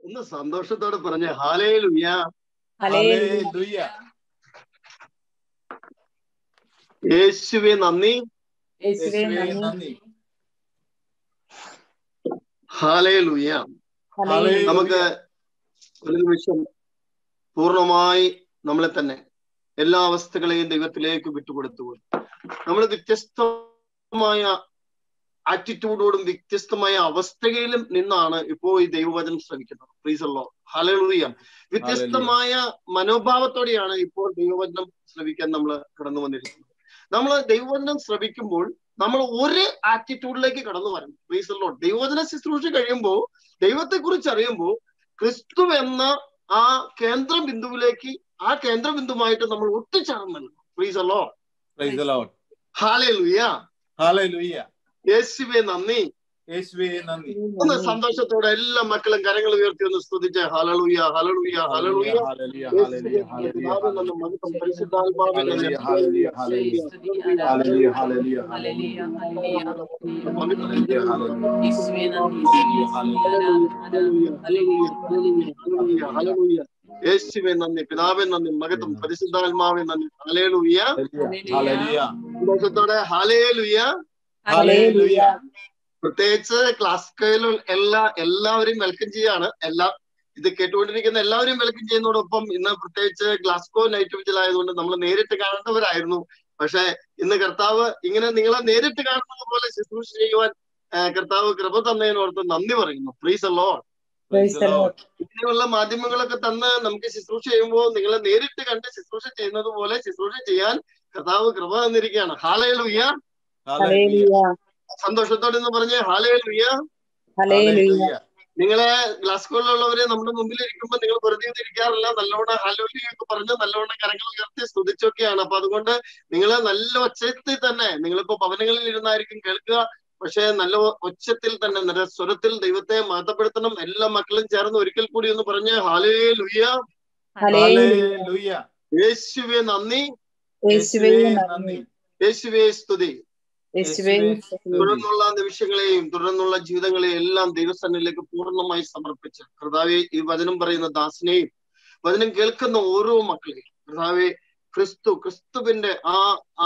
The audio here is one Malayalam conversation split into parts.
ഒന്ന് സന്തോഷത്തോടെ പറഞ്ഞ ഹാലേ ലുയ്യ ഹല്ലേലൂയ യേശുവെ നന്ദി യേശുവേ നന്ദി ഹാലേ ലുയ്യ ഹല്ലേലൂയ. നമുക്ക് ഒരു നിമിഷം പൂർണ്ണമായി നമ്മളെ തന്നെ എല്ലാ അവസ്ഥകളെയും ദൈവത്തിലേക്ക് വിട്ടുകൊടുത്തുകൊണ്ട് നമ്മൾ വ്യത്യസ്തമായ ആറ്റിറ്റ്യൂഡോടും വ്യത്യസ്തമായ അവസ്ഥയിലും നിന്നാണ് ഇപ്പോൾ ഈ ദൈവവചനം ശ്രമിക്കുന്നത് പ്രീസല്ലോ ഹലലുയ വ്യത്യസ്തമായ മനോഭാവത്തോടെയാണ് ഇപ്പോൾ ദൈവവചനം ശ്രമിക്കാൻ നമ്മൾ കടന്നു വന്നിരിക്കുന്നത് നമ്മൾ ദൈവവചനം ശ്രമിക്കുമ്പോൾ നമ്മൾ ഒരു ആറ്റിറ്റ്യൂഡിലേക്ക് കടന്നു വരണം പ്രീസല്ലോ ദൈവവചന ശുശ്രൂഷ കഴിയുമ്പോൾ ദൈവത്തെ കുറിച്ച് അറിയുമ്പോൾ ക്രിസ്തു എന്ന ആ കേന്ദ്ര ബിന്ദുവിലേക്ക് ആ കേന്ദ്ര ബിന്ദുവായിട്ട് നമ്മൾ ഒട്ടിച്ചേർന്നു praise the Lord Praise the Lord. Hallelujah hallelujah യേശുവെ നന്ദി യേശുവേ നന്ദി ഒന്ന് സന്തോഷത്തോടെ എല്ലാ മക്കളും കരങ്ങൾ ഉയർത്തി ഒന്ന് സ്തുതിച്ച് hallelujah hallelujah hallelujah hallelujah hallelujah hallelujah പരിശുദ്ധാത്മാവിന്റെ ഹല്ലേലൂയ ഹല്ലേലൂയ ഹല്ലേലൂയ ഹല്ലേലൂയ യേശുവെ നന്ദി പിതാവെ നന്ദി മകത്തും പരിശുദ്ധാത്മാവെ നന്ദി ഹലേലുയ ഹല്ലേലൂയ സന്തോഷത്തോടെ ഹലേലുയ ഹല്ലേലൂയ പ്രത്യേകിച്ച് ക്ലാസ് കയ്യിലുള്ള എല്ലാ എല്ലാവരെയും വെൽക്കം ചെയ്യാണ് എല്ലാ ഇത് കേട്ടുകൊണ്ടിരിക്കുന്ന എല്ലാവരെയും വെൽക്കം ചെയ്യുന്നതോടൊപ്പം ഇന്ന് പ്രത്യേകിച്ച് ഗ്ലാസ്കോ നൈറ്റ് വിജിൽ ആയതുകൊണ്ട് നമ്മൾ നേരിട്ട് കാണേണ്ടവരായിരുന്നു പക്ഷെ ഇന്ന് കർത്താവ് ഇങ്ങനെ നിങ്ങളെ നേരിട്ട് കാണുന്നത് പോലെ ശുശ്രൂഷ ചെയ്യുവാൻ ആ, കർത്താവ് കൃപ തന്നതിനോർത്ത് നന്ദി പറയുന്നു പ്ലീസ് അല്ലോ Praise the Lord. ഇങ്ങനെയുള്ള മാധ്യമങ്ങളൊക്കെ തന്ന് നമുക്ക് ശുശ്രൂഷ ചെയ്യുമ്പോൾ നിങ്ങളെ നേരിട്ട് കണ്ട് ശുശ്രൂഷ ചെയ്യുന്നത് പോലെ ശുശ്രൂഷ ചെയ്യാൻ കർത്താവ് കൃപ തന്നിരിക്കുകയാണ് ഹാലയിലുയ്യ ഹല്ലേലൂയ സന്തോഷത്തോടെ എന്ന് പറഞ്ഞ് ഹാലയിലുയ്യ ഹല്ലേലൂയ നിങ്ങളെ ഗ്ലാസ്കോളിലുള്ളവരെ നമ്മുടെ മുമ്പിൽ ഇരിക്കുമ്പോൾ നിങ്ങൾ വെറുതെ ഒന്നും ഇരിക്കാറില്ല നല്ലവണ്ണം ഹലോലിയൊക്കെ പറഞ്ഞ് നല്ലവണ്ണം കരങ്ങൾ ഉയർത്തി സ്തുതിച്ചൊക്കെയാണ് അപ്പൊ അതുകൊണ്ട് നിങ്ങൾ നല്ല ഒച്ചത്തിൽ തന്നെ നിങ്ങളിപ്പോ ഭവനങ്ങളിൽ ഇരുന്നായിരിക്കും കേൾക്കുക പക്ഷെ നല്ല ഒച്ചത്തിൽ തന്നെ നല്ല സ്വരത്തിൽ ദൈവത്തെ മഹത്വപ്പെടുത്തണം എല്ലാ മക്കളും ചേർന്ന് ഒരിക്കൽ കൂടി ഒന്ന് പറഞ്ഞ് ഹാലേ ലുയ്യ ഹല്ലേലൂയ യേശുവെ നന്ദി യേശുവേ നന്ദി യേശുവെ സ്തുതി യേശുവേ തുടർന്നുള്ള നിമിഷങ്ങളെയും തുടർന്നുള്ള ജീവിതങ്ങളെയും എല്ലാം ദൈവസന്നിധിയിലേക്ക് പൂർണ്ണമായി സമർപ്പിച്ച് കർത്താവെ ഈ വചനം പറയുന്ന ദാസനെയും വചനം കേൾക്കുന്ന ഓരോ മക്കളെയും കർത്താവെ ക്രിസ്തു ക്രിസ്തുവിന്റെ ആ ആ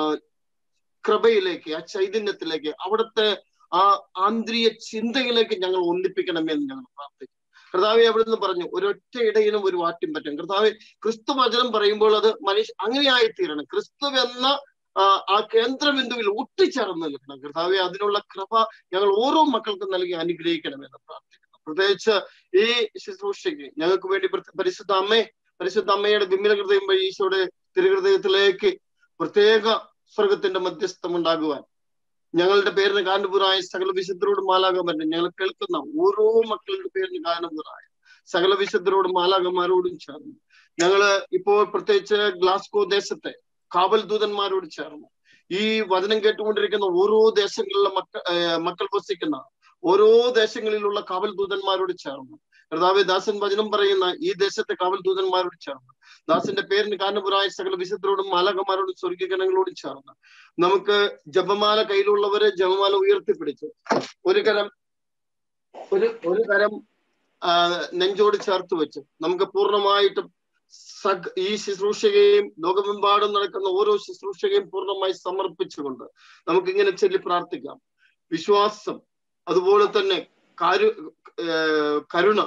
കൃപയിലേക്ക് ആ ചൈതന്യത്തിലേക്ക് അവിടുത്തെ ആ ആന്തരിക ചിന്തയിലേക്ക് ഞങ്ങൾ ഒന്നിപ്പിക്കണമെന്ന് ഞങ്ങൾ പ്രാർത്ഥിക്കും കർത്താവെ അവിടുന്ന് പറഞ്ഞു ഒരൊറ്റ ഇടയിലും ഒരു വാറ്റും പറ്റും കർത്താവെ ക്രിസ്തു വചനം പറയുമ്പോൾ അത് മനുഷ്യ അങ്ങനെയായി തീരണം ക്രിസ്തു എന്ന ആ ആ കേന്ദ്രബിന്ദുവിൽ ഒട്ടിച്ചേർന്ന് നിൽക്കണം കർത്താവെ അതിനുള്ള കൃപ ഞങ്ങൾ ഓരോ മക്കൾക്കും നൽകി അനുഗ്രഹിക്കണമെന്ന് പ്രാർത്ഥിക്കുന്നു പ്രത്യേകിച്ച് ഈ ശുശ്രൂഷയ്ക്ക് ഞങ്ങൾക്ക് വേണ്ടി പ്ര- പരിശുദ്ധ അമ്മേ പരിശുദ്ധ അമ്മയുടെ ബിംബില ഹൃദയം വഴി ഈശോയുടെ തിരുഹൃദയത്തിലേക്ക് പ്രത്യേക സ്വർഗത്തിന്റെ മധ്യസ്ഥം ഉണ്ടാകുവാൻ ഞങ്ങളുടെ പേരിന് കാരണപുരായ സകല വിശുദ്ധരോട് മാലാകമാരും ഞങ്ങൾ കേൾക്കുന്ന ഓരോ മക്കളുടെ പേരിന് കാരണപുരായ സകല വിശുദ്ധരോടും മാലാകന്മാരോടും ചേർന്ന് ഞങ്ങള് ഇപ്പോൾ പ്രത്യേകിച്ച് ഗ്ലാസ്കോ ദേശത്തെ കാവൽ ദൂതന്മാരോട് ചേർന്ന് ഈ വചനം കേട്ടുകൊണ്ടിരിക്കുന്ന ഓരോ ദേശങ്ങളിലെ മക്ക ഏർ മക്കൾ വസിക്കുന്ന ഓരോ ദേശങ്ങളിലുള്ള കാവൽ ദൂതന്മാരോട് ചേർന്ന് കർത്താവെ ദാസൻ വചനം പറയുന്ന ഈ ദേശത്തെ കാവൽ ദൂതന്മാരോട് ചേർന്ന് ദാസന്റെ പേരിന് കാരണപുരായ സകല വിശുദ്ധരോടും മാലകന്മാരോടും സ്വർഗീകരണങ്ങളോടും ചേർന്ന് നമുക്ക് ജപമാല കയ്യിലുള്ളവര് ജപമാല ഉയർത്തിപ്പിടിച്ച് ഒരു കരം ഒരു ഒരു കരം ആ, നെഞ്ചോട് ചേർത്ത് വെച്ച് നമുക്ക് പൂർണ്ണമായിട്ടും സക് ഈ ശുശ്രൂഷകയും ലോകമെമ്പാടും നടക്കുന്ന ഓരോ ശുശ്രൂഷകയും പൂർണ്ണമായി സമർപ്പിച്ചുകൊണ്ട് നമുക്ക് ഇങ്ങനെ ചൊല്ലി പ്രാർത്ഥിക്കാം വിശ്വാസം അതുപോലെ തന്നെ കരു ഏർ കരുണ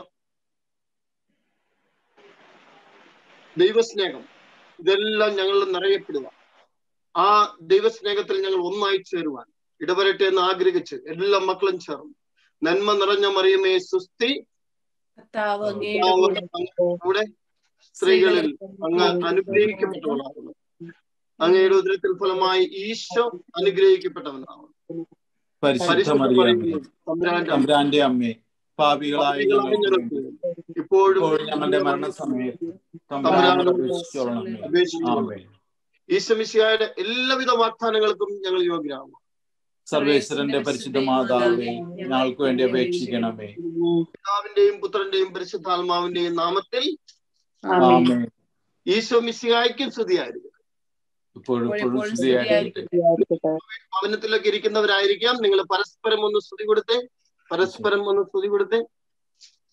ദൈവസ്നേഹം ഇതെല്ലാം ഞങ്ങളിൽ നിറയപ്പെടുക ആ ദൈവസ്നേഹത്തിൽ ഞങ്ങൾ ഒന്നായി ചേരുവാൻ ഇടവരട്ടെ എന്ന് ആഗ്രഹിച്ച് എല്ലാ മക്കളും ചേർന്നു നന്മ നിറഞ്ഞ മറിയമേ സുസ്തി കർത്താവ് അങ്ങയുടെ കൂടെ കൂടെ സ്ത്രീകളിൽ അങ്ങ് അനുഗ്രഹിക്കപ്പെട്ടവളാകുന്നു അങ്ങയുടെ ഉദരത്തിൽ ഫലമായി ഈശോ അനുഗ്രഹിക്കപ്പെട്ടവനാണ് പരിശുദ്ധ പരിശുദ്ധ മറിയമേ പറയുന്നു തമ്പുരാന്റെ അമ്മ, തമ്പുരാന്റെ അമ്മേ പാപികളായ പാപികളായ ഞങ്ങൾക്ക് ഞങ്ങൾക്ക് വേണ്ടി ഇപ്പോഴും ഇപ്പോൾ ഞങ്ങളുടെ മരണസമയത്ത് തമ്പുരാനോട് അപേക്ഷിച്ചോളണമേ അപേക്ഷിച്ചുകൊള്ളണം. ആമേൻ ഈശ്വമിശിയായുടെ എല്ലാവിധ വാഗ്ദാനങ്ങൾക്കും ഞങ്ങൾ യോഗ്യരാകും സർവേശ്വരന്റെ പരിശുദ്ധ മാതാവേ ഞങ്ങൾക്ക് വേണ്ടി അപേക്ഷിക്കണമേ പിതാവിന്റെയും പുത്രന്റെയും പരിശുദ്ധാത്മാവിന്റെയും നാമത്തിൽ ആമേൻ ഈശോ മിശിഹായ്ക്കും സ്തുതിയായിരിക്കും ഇപ്പോഴും ഇപ്പോഴും ഇപ്പോഴും സ്തുതിയായിരിക്കട്ടെ ഭവനത്തിലൊക്കെ ഇരിക്കുന്നവരായിരിക്കാം നിങ്ങൾ പരസ്പരം ഒന്ന് സ്തുതി കൊടുത്തേ പരസ്പരം ഒന്ന് സ്തുതി കൊടുത്തേ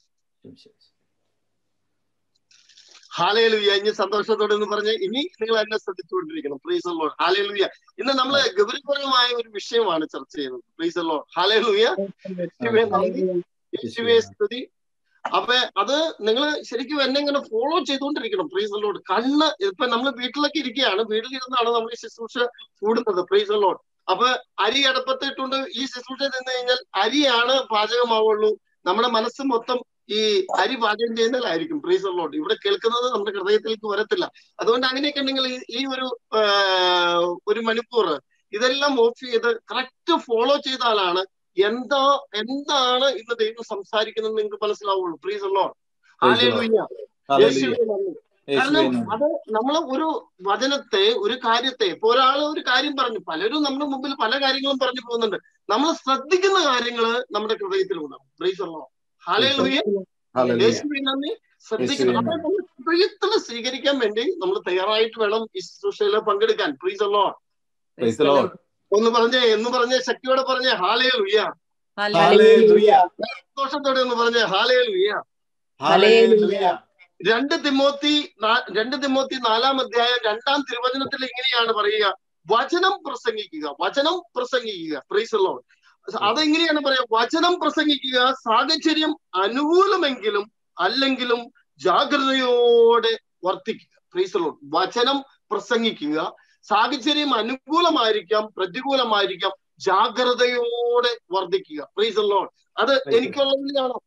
ഹാലയിലുയ്യ ഇനി സന്തോഷത്തോടെ എന്ന് പറഞ്ഞ് ഇനി നിങ്ങൾ എന്നെ ശ്രദ്ധിച്ചുകൊണ്ടിരിക്കണം പ്രീസ് അല്ലോ ഹാലയിലുയ്യ ഇന്ന് നമ്മള് ഗൗരവപരമായ ഒരു വിഷയമാണ് ചർച്ച ചെയ്യുന്നത് പ്രീസ് അല്ലോ ഹാലയിലുയ്യ യേശുവേ നന്ദി യേശുവേ സ്തുതി അപ്പൊ അത് നിങ്ങൾ ശരിക്കും എന്നെ ഇങ്ങനെ ഫോളോ ചെയ്തുകൊണ്ടിരിക്കണം പ്രീസ് അല്ലോട് കണ്ണ് ഇപ്പൊ നമ്മൾ വീട്ടിലൊക്കെ ഇരിക്കുകയാണ് വീട്ടിലിരുന്നാണ് നമ്മൾ ഈ ശുശ്രൂഷ കൂടുന്നത് പ്രീസ് അല്ലോട് അപ്പൊ അരി അടപ്പത്തിട്ടുണ്ട് ഈ ശുശ്രൂഷ നിന്ന് കഴിഞ്ഞാൽ അരിയാണ് പാചകമാവുള്ളൂ നമ്മുടെ മനസ്സ് മൊത്തം ഈ അരി പാചകം ചെയ്യുന്നതിലായിരിക്കും പ്രീസ് അല്ലോട് ഇവിടെ കേൾക്കുന്നത് നമ്മുടെ ഹൃദയത്തിലേക്ക് വരത്തില്ല അതുകൊണ്ട് അങ്ങനെയൊക്കെ ഉണ്ടെങ്കിൽ ഈ- ഈ ഒരു ആ, ഒരു മണിക്കൂർ ഇതെല്ലാം ഓഫ് ചെയ്ത് കറക്റ്റ് ഫോളോ ചെയ്താലാണ് എന്താ എന്താണ് ഇന്ന് ദൈവം സംസാരിക്കുന്നത് നിങ്ങൾക്ക് മനസ്സിലാവുള്ളൂ പ്രീസ് അല്ലോ ഹാലേലൂയ്യ യേശുവേ നന്ദി കാരണം അത് നമ്മൾ ഒരു വചനത്തെ ഒരു കാര്യത്തെ ഇപ്പൊ ഒരാൾ ഒരു കാര്യം പറഞ്ഞു പലരും നമ്മുടെ മുമ്പിൽ പല കാര്യങ്ങളും പറഞ്ഞു പോകുന്നുണ്ട് നമ്മൾ ശ്രദ്ധിക്കുന്ന കാര്യങ്ങൾ നമ്മുടെ ഹൃദയത്തിൽ ഉണ്ടാവും പ്രീസ് അല്ലോ ഹാലേലൂയ്യ യേശുവേ നന്ദി ശ്രദ്ധിക്കണം യേശുവേ അത് നമ്മൾ ഹൃദയത്തിൽ സ്വീകരിക്കാൻ വേണ്ടി നമ്മൾ തയ്യാറായിട്ട് വേണം ഈ ശുശ്രൂഷയിൽ പങ്കെടുക്കാൻ പ്രീസ് അല്ലോ ഒന്ന് പറഞ്ഞേ എന്ന് പറഞ്ഞേ ശക്തിയോടെ പറഞ്ഞേ ഹാലേ ലുയ്യ സന്തോഷത്തോടെ ഒന്ന് പറഞ്ഞേ ഹാലേ ലുയ്യ രണ്ട് തിമോത്തി നാ- രണ്ട് തിമോത്തി നാലാം അധ്യായം രണ്ടാം തിരുവചനത്തിൽ ഇങ്ങനെയാണ് പറയുക വചനം പ്രസംഗിക്കുക വചനം പ്രസംഗിക്കുക പ്രീസല്ലോ അതെങ്ങനെയാണ് പറയുക വചനം പ്രസംഗിക്കുക സാഹചര്യം അനുകൂലമെങ്കിലും അല്ലെങ്കിലും ജാഗ്രതയോടെ വർത്തിക്കുക പ്രീസലോ വചനം പ്രസംഗിക്കുക സാഹചര്യം അനുകൂലമായിരിക്കാം പ്രതികൂലമായിരിക്കാം ജാഗ്രതയോടെ വർദ്ധിക്കുക പ്രീസല്ലോ അത് എനിക്കുള്ള വിളിയാണോ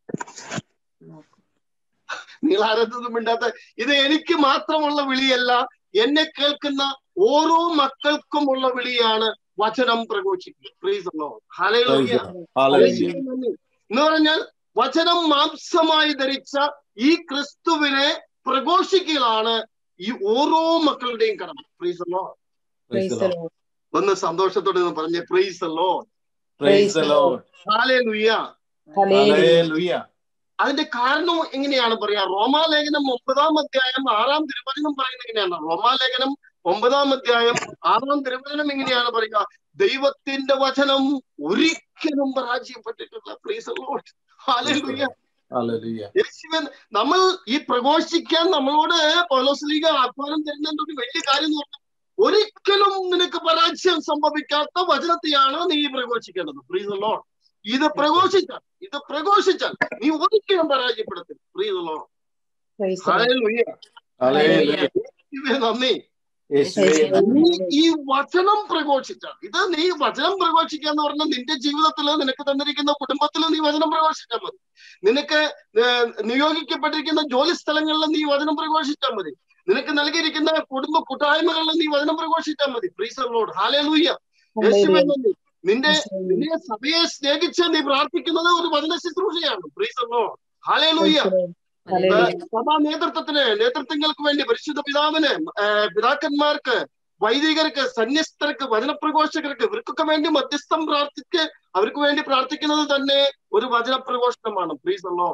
നിങ്ങൾ ആരൊന്നും മിണ്ടാത്ത ഇത് എനിക്ക് മാത്രമുള്ള വിളിയല്ല എന്നെ കേൾക്കുന്ന ഓരോ മക്കൾക്കുമുള്ള വിളിയാണ് വചനം പ്രഘോഷിക്കുക പ്രീസ് അല്ലോ ഹലയിലൂയ എന്ന് പറഞ്ഞാൽ വചനം മാംസമായി ധരിച്ച ഈ ക്രിസ്തുവിനെ പ്രഘോഷിക്കലാണ് ഈ ഓരോ മക്കളുടെയും കടമ പ്രീസ് അല്ലോ ഒന്ന് സന്തോഷത്തോടെ ഒന്ന് പറഞ്ഞേ പ്രീസ് അല്ലോ ഹാലേലുയ്യ അതിന്റെ കാരണം എങ്ങനെയാണ് പറയാ റോമാലേഖനം ഒമ്പതാം അധ്യായം ആറാം തിരുവചനം പറയുന്നത് എങ്ങനെയാണ് റോമാലേഖനം ഒമ്പതാം അധ്യായം ആറാം തിരുവചനം എങ്ങനെയാണ് പറയുക ദൈവത്തിന്റെ വചനം ഒരിക്കലും പരാജയപ്പെട്ടിട്ടില്ല പ്ലീസ് യേശുവൻ നമ്മൾ ഈ പ്രഘോഷിക്കാൻ നമ്മളോട് പൗലോസ്ലീഗ ആഹ്വാനം തരുന്നതിന്റെ ഒരു വലിയ കാര്യം എന്ന് പറഞ്ഞാൽ ഒരിക്കലും നിനക്ക് പരാജയം സംഭവിക്കാത്ത വചനത്തെയാണ് നീ പ്രഘോഷിക്കേണ്ടത് പ്ലീസ് ലോഡ് ഇത് പ്രഘോഷിച്ചാൽ ഇത് പ്രഘോഷിച്ചാൽ നീ ഒരിക്കലും പരാജയപ്പെടത്തില്ല പ്രീതല്ലോ നന്ദി നീ ഈ വചനം പ്രഘോഷിച്ചാൽ ഇത് നീ വചനം പ്രഘോഷിക്കുക എന്ന് പറഞ്ഞാൽ നിന്റെ ജീവിതത്തിൽ നിനക്ക് തന്നിരിക്കുന്ന കുടുംബത്തിൽ നീ വചനം പ്രഘോഷിച്ചാൽ മതി നിനക്ക് നിയോഗിക്കപ്പെട്ടിരിക്കുന്ന ജോലി സ്ഥലങ്ങളിൽ നീ വചനം പ്രഘോഷിച്ചാൽ മതി നിനക്ക് നൽകിയിരിക്കുന്ന കുടുംബ കൂട്ടായ്മകളിൽ നീ വചനം പ്രഘോഷിച്ചാൽ മതി പ്രീസറിനോട് ഹാലൂയ്യ യേശുവേ നന്ദി നിന്റെ നിന്നെ സഭയെ സ്നേഹിച്ച് നീ പ്രാർത്ഥിക്കുന്നത് ഒരു വചന ശുശ്രൂഷയാണ് പ്രീസറിനോ ഹാലൂയ്യ സഭാ നേതൃത്വത്തിന് നേതൃത്വങ്ങൾക്ക് വേണ്ടി പരിശുദ്ധ പിതാവിന് പിതാക്കന്മാർക്ക് വൈദികർക്ക് സന്യസ്തർക്ക് വചനപ്രഘോഷകർക്ക് ഇവർക്കൊക്കെ വേണ്ടി മധ്യസ്ഥം പ്രാർത്ഥിക്ക് അവർക്ക് വേണ്ടി പ്രാർത്ഥിക്കുന്നത് തന്നെ ഒരു വചനപ്രഘോഷണമാണ് പ്രീസല്ലോ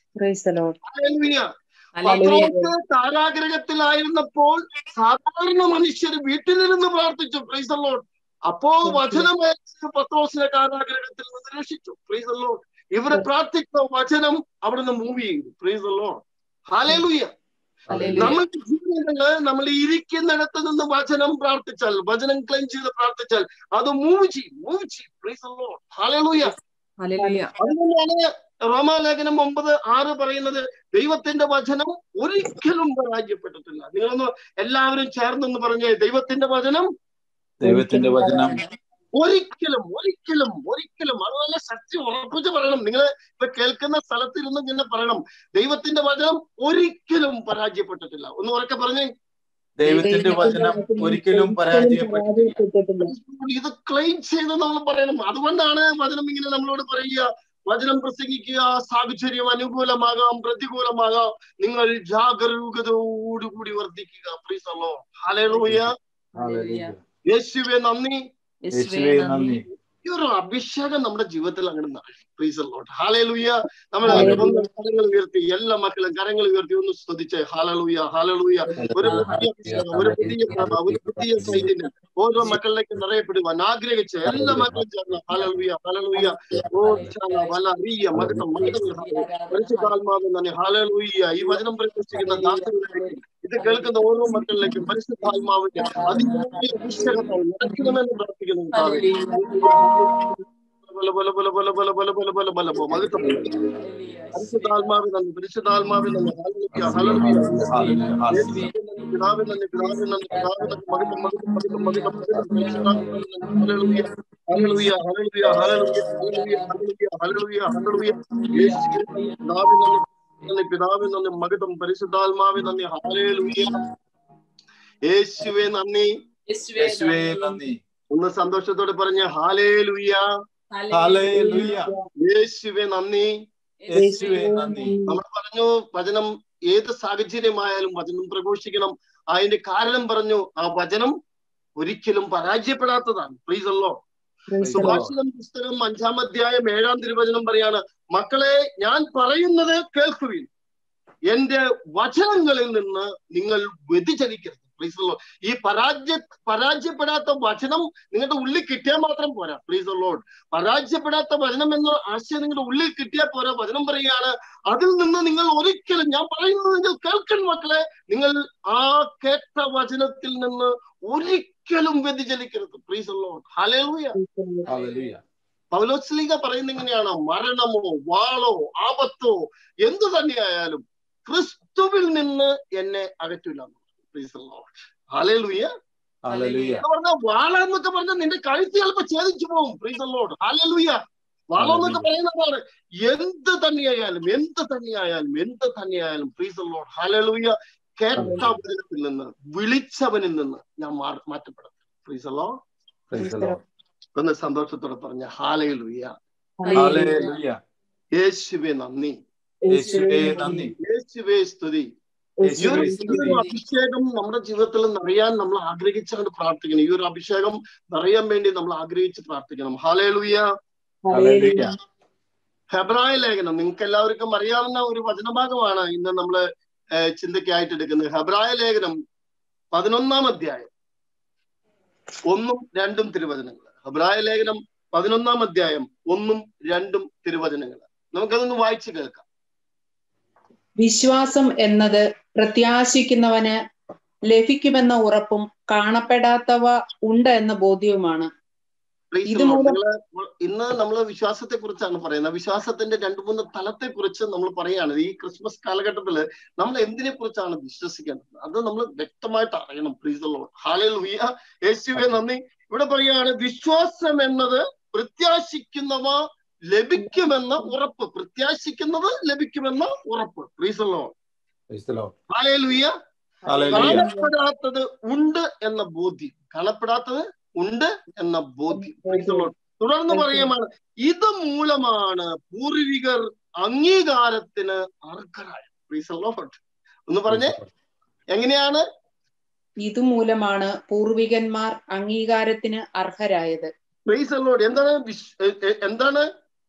പത്രോസ് കാരാഗ്രഹത്തിലായിരുന്നപ്പോൾ സാധാരണ മനുഷ്യർ വീട്ടിലിരുന്ന് പ്രാർത്ഥിച്ചു പ്രീസല്ലോ അപ്പോ വചനം പത്രോസിനെ കാരാഗ്രഹത്തിൽ നിന്ന് രക്ഷിച്ചു പ്രീസല്ലോ ഇവരെ പ്രാർത്ഥിച്ച വചനം അവിടുന്ന് മൂവ് ചെയ്തു പ്രീസല്ലോ ഹാലേലുയ്യ നമ്മുടെ ജീവിതങ്ങള് നമ്മൾ ഇരിക്കുന്നിടത്ത് നിന്ന് വചനം പ്രാർത്ഥിച്ചാൽ വചനം ക്ലെയിം ചെയ്ത് പ്രാർത്ഥിച്ചാൽ അത് മൂവ് ചെയ്യും മൂവ് ചെയ്യും പ്രീസല്ലോ ഹാലേലുയ്യ അതുകൊണ്ടാണ് റോമാലേഖനം ഒമ്പത് ആറ് പറയുന്നത് ദൈവത്തിന്റെ വചനം ഒരിക്കലും പരാജയപ്പെട്ടിട്ടില്ല നിങ്ങളൊന്ന് എല്ലാവരും ചേർന്നൊന്ന് പറഞ്ഞേ ദൈവത്തിന്റെ വചനം ദൈവത്തിന്റെ വചനം ഒരിക്കലും ഒരിക്കലും ഒരിക്കലും അതുപോലെ സത്യം ഉറപ്പിച്ച് പറയണം നിങ്ങൾ ഇപ്പൊ കേൾക്കുന്ന സ്ഥലത്തിരുന്ന് ഇങ്ങനെ പറയണം ദൈവത്തിന്റെ വചനം ഒരിക്കലും പരാജയപ്പെട്ടിട്ടില്ല ഒന്ന് ഉറക്കെ പറഞ്ഞേ ദൈവത്തിന്റെ വചനം ഒരിക്കലും പരാജയപ്പെട്ടിട്ടില്ല ഇത് ക്ലെയിം ചെയ്ത് നമ്മൾ പറയണം അതുകൊണ്ടാണ് വചനം ഇങ്ങനെ നമ്മളോട് പറയുക വചനം പ്രസംഗിക്കുക സാഹചര്യം അനുകൂലമാകാം പ്രതികൂലമാകാം നിങ്ങൾ ജാഗരൂകതയോടുകൂടി വർദ്ധിക്കുക പ്രീസല്ലോ ഹലൂയ യേശുവെ നന്ദി യേശുവേ നന്ദി ഈ ഒരു അഭിഷേകം നമ്മുടെ ജീവിതത്തിൽ അങ്ങനെ നടക്കും പ്രീസ് ലോട്ട് ഹാലലൂയ നമ്മൾ Hallelujah. കരങ്ങൾ ഉയർത്തി എല്ലാ മക്കളും കരങ്ങൾ ഉയർത്തി ഒന്ന് ശ്രദ്ധിച്ചേ ഹാലലൂയ ഹാലലൂയ ഒരു പുതിയ അഭിഷേകം ഒരു പുതിയ കൃപ ഒരു പുതിയ ചൈതന്യം ഓരോ മക്കളിലേക്ക് നിറയപ്പെടുവാൻ ആഗ്രഹിച്ച് എല്ലാ മക്കളും ചേർന്ന് ഹാലലൂയ ഹാലലൂയ ഓ ചാല വല അറിയ മകനം മകനം പരിശുദ്ധാത്മാവ് തന്നെ ഹാലലൂയ ഈ വചനം പ്രവേശിക്കുന്ന ദാസങ്ങളിലേക്ക് ഇത് കേൾക്കുന്ന ഓരോ മക്കളിലേക്കും പരിശുദ്ധാത്മാവിന്റെ അതിന്റെ അഭിഷേകത്താൽ നടക്കണമെന്ന് പ്രാർത്ഥിക്കുന്നു കർത്താവേ. ബല ബല ബല ബല ബല ബല ബല ബല ബല ബല മകത്തം പരിശുദ്ധാത്മാവിൽ നന്ദി പരിശുദ്ധാത്മാവിൽ നന്ദി ഹല്ലേലൂയ ഹല്ലേലൂയ പിതാവേ നന്ദി പിതാവേ നന്ദി പിതാവേ നന്ദി മകത്തം മകത്തം മകത്തം മകത്തം മകത്തം പരിശുദ്ധാത്മാവിൽ നന്ദി hallelujah hallelujah hallelujah hallelujah hallelujah hallelujah hallelujah യേശുവേ നന്ദി പിതാവേ നന്ദി നന്ദി പിതാവേ നന്ദി മകത്തം പരിശുദ്ധാത്മാവേ നന്ദി ഹല്ലേലൂയ യേശുവേ നന്ദി യേശുവേ നന്ദി ഒന്ന് സന്തോഷത്തോടെ പറഞ്ഞ ഹാലേലുയ ഹല്ലേലൂയ യേശുവേ നന്ദി യേശുവേ നന്ദി നമ്മൾ പറഞ്ഞു വചനം ഏത് സാഹചര്യമായാലും വചനം പ്രഘോഷിക്കണം അതിന്റെ കാരണം പറഞ്ഞു ആ വചനം ഒരിക്കലും പരാജയപ്പെടാത്തതാണ് പ്ലീസ് അല്ലോ സുഭാഷിതം പുസ്തകം അഞ്ചാം അധ്യായം ഏഴാം തിരുവചനം പറയാണ് മക്കളെ ഞാൻ പറയുന്നത് കേൾക്കുവിൻ എന്റെ വചനങ്ങളിൽ നിന്ന് നിങ്ങൾ വ്യതിചലിക്കരുത് പ്ലീസ് അല്ലോ ഈ പരാജയ പരാജയപ്പെടാത്ത വചനം നിങ്ങളുടെ ഉള്ളിൽ കിട്ടിയാൽ മാത്രം പോരാ പ്ലീസ് അല്ലോഡ് പരാജയപ്പെടാത്ത വചനം എന്ന ആശയം നിങ്ങളുടെ ഉള്ളിൽ കിട്ടിയാൽ പോരാ വചനം പറയുകയാണ് അതിൽ നിന്ന് നിങ്ങൾ ഒരിക്കലും ഞാൻ പറയുന്നത് നിങ്ങൾ കേൾക്കണം മക്കളെ നിങ്ങൾ ആ കേട്ട വചനത്തിൽ നിന്ന് ഒരിക്കലും വ്യതിചലിക്കരുത് പ്ലീസ് അല്ലോഡ് ഹലേലൂയ ഹല്ലേലൂയ പൗലോസ്ലിക പറയുന്ന ഇങ്ങനെയാണ് മരണമോ വാളോ ആപത്തോ എന്തു തന്നെയായാലും ക്രിസ്തുവിൽ നിന്ന് എന്നെ അകറ്റില്ല പ്ലീസ് അല്ലോഡ് ഹലേലൂയ ഹല്ലേലൂയ എന്ന് പറഞ്ഞാൽ വാള എന്നൊക്കെ പറഞ്ഞാൽ നിന്റെ കഴുത്ത് ചിലപ്പോൾ ഛേദിച്ചു പോകും പ്ലീസ് അല്ലോഡ് ഹല്ലേലൂയ വാള എന്നൊക്കെ പറയുന്നതാണ് എന്ത് തന്നെയായാലും എന്ത് തന്നെയായാലും എന്ത് തന്നെയായാലും പ്ലീസ് അല്ലോഡ് ഹല്ലേലൂയ കേട്ട വചനത്തിൽ നിന്ന് വിളിച്ചവനിൽ നിന്ന് ഞാൻ മാ- മാറ്റപ്പെടും പ്ലീസ് അല്ലോ പ്രൈസ് ദി ലോർഡ് ഒന്ന് സന്തോഷത്തോടെ പറഞ്ഞ ഹാലയിലൂയ ഹല്ലേലൂയ യേശുവെ നന്ദി യേശുവേ നന്ദി യേശുവെ സ്തുതി ഈ ഒരു യേശുവേ ഈ സ്തുതി ഒരു അഭിഷേകം നമ്മുടെ ജീവിതത്തിൽ നിറയാൻ നമ്മൾ ആഗ്രഹിച്ചുകൊണ്ട് പ്രാർത്ഥിക്കണം ഈ ഒരു അഭിഷേകം നിറയാൻ വേണ്ടി നമ്മൾ ആഗ്രഹിച്ച് പ്രാർത്ഥിക്കണം ഹാലേലൂയ ഹല്ലേലൂയ ഹെബ്രായ ലേഖനം നിങ്ങൾക്ക് എല്ലാവർക്കും അറിയാവുന്ന ഒരു വചനഭാഗമാണ് ഇന്ന് നമ്മൾ ചിന്തയ്ക്കായിട്ട് എടുക്കുന്നത് ഹെബ്രായ ലേഖനം പതിനൊന്നാം അധ്യായം ഒന്നും രണ്ടും തിരുവചനങ്ങൾ ഹെബ്രായ ലേഖനം പതിനൊന്നാം അധ്യായം ഒന്നും രണ്ടും തിരുവചനങ്ങൾ നമുക്കതൊന്ന് വായിച്ചു കേൾക്കാം വിശ്വാസം എന്നത് പ്രത്യാശിക്കുന്നവന് ലഭിക്കുമെന്ന ഉറപ്പും കാണപ്പെടാത്തവ ഉണ്ട് എന്ന ബോധ്യവുമാണ് Praise ഇത് the Lord. മൂലം- നിങ്ങള് ഇന്ന് നമ്മൾ വിശ്വാസത്തെ കുറിച്ചാണ് പറയുന്നത് വിശ്വാസത്തിന്റെ രണ്ടു മൂന്ന് തലത്തെ കുറിച്ച് നമ്മൾ പറയാണ് ഈ ക്രിസ്മസ് കാലഘട്ടത്തിൽ നമ്മൾ എന്തിനെ കുറിച്ചാണ് വിശ്വസിക്കേണ്ടത് അത് നമ്മൾ വ്യക്തമായിട്ട് അറിയണം പ്രീസല്ലോ ഹാലൽ വിയ യേശുവെ നന്ദി ഇവിടെ പറയാണ് വിശ്വാസം എന്നത് പ്രത്യാശിക്കുന്നവ ലഭിക്കുമെന്ന ഉറപ്പ് പ്രത്യാശിക്കുന്നത് ലഭിക്കുമെന്ന ഉറപ്പ് praise the Lord praise the Lord hallelujah hallelujah കാണപ്പെടാത്തത് ഉണ്ട് എന്ന ബോധ്യം കാണപ്പെടാത്തത് ഉണ്ട് എന്ന ബോധ്യം Praise the Lord. തുടർന്ന് പറയുമാണ് ഇത് മൂലമാണ് പൂർവികർ അംഗീകാരത്തിന് അർഹരായത് Praise the Lord. ഒന്ന് പറഞ്ഞേ എങ്ങനെയാണ് ഇതുമൂലമാണ് പൂർവികന്മാർ അംഗീകാരത്തിന് അർഹരായത് Praise the Lord. എന്താണ് വിശ്- എ- എ- എന്താണ്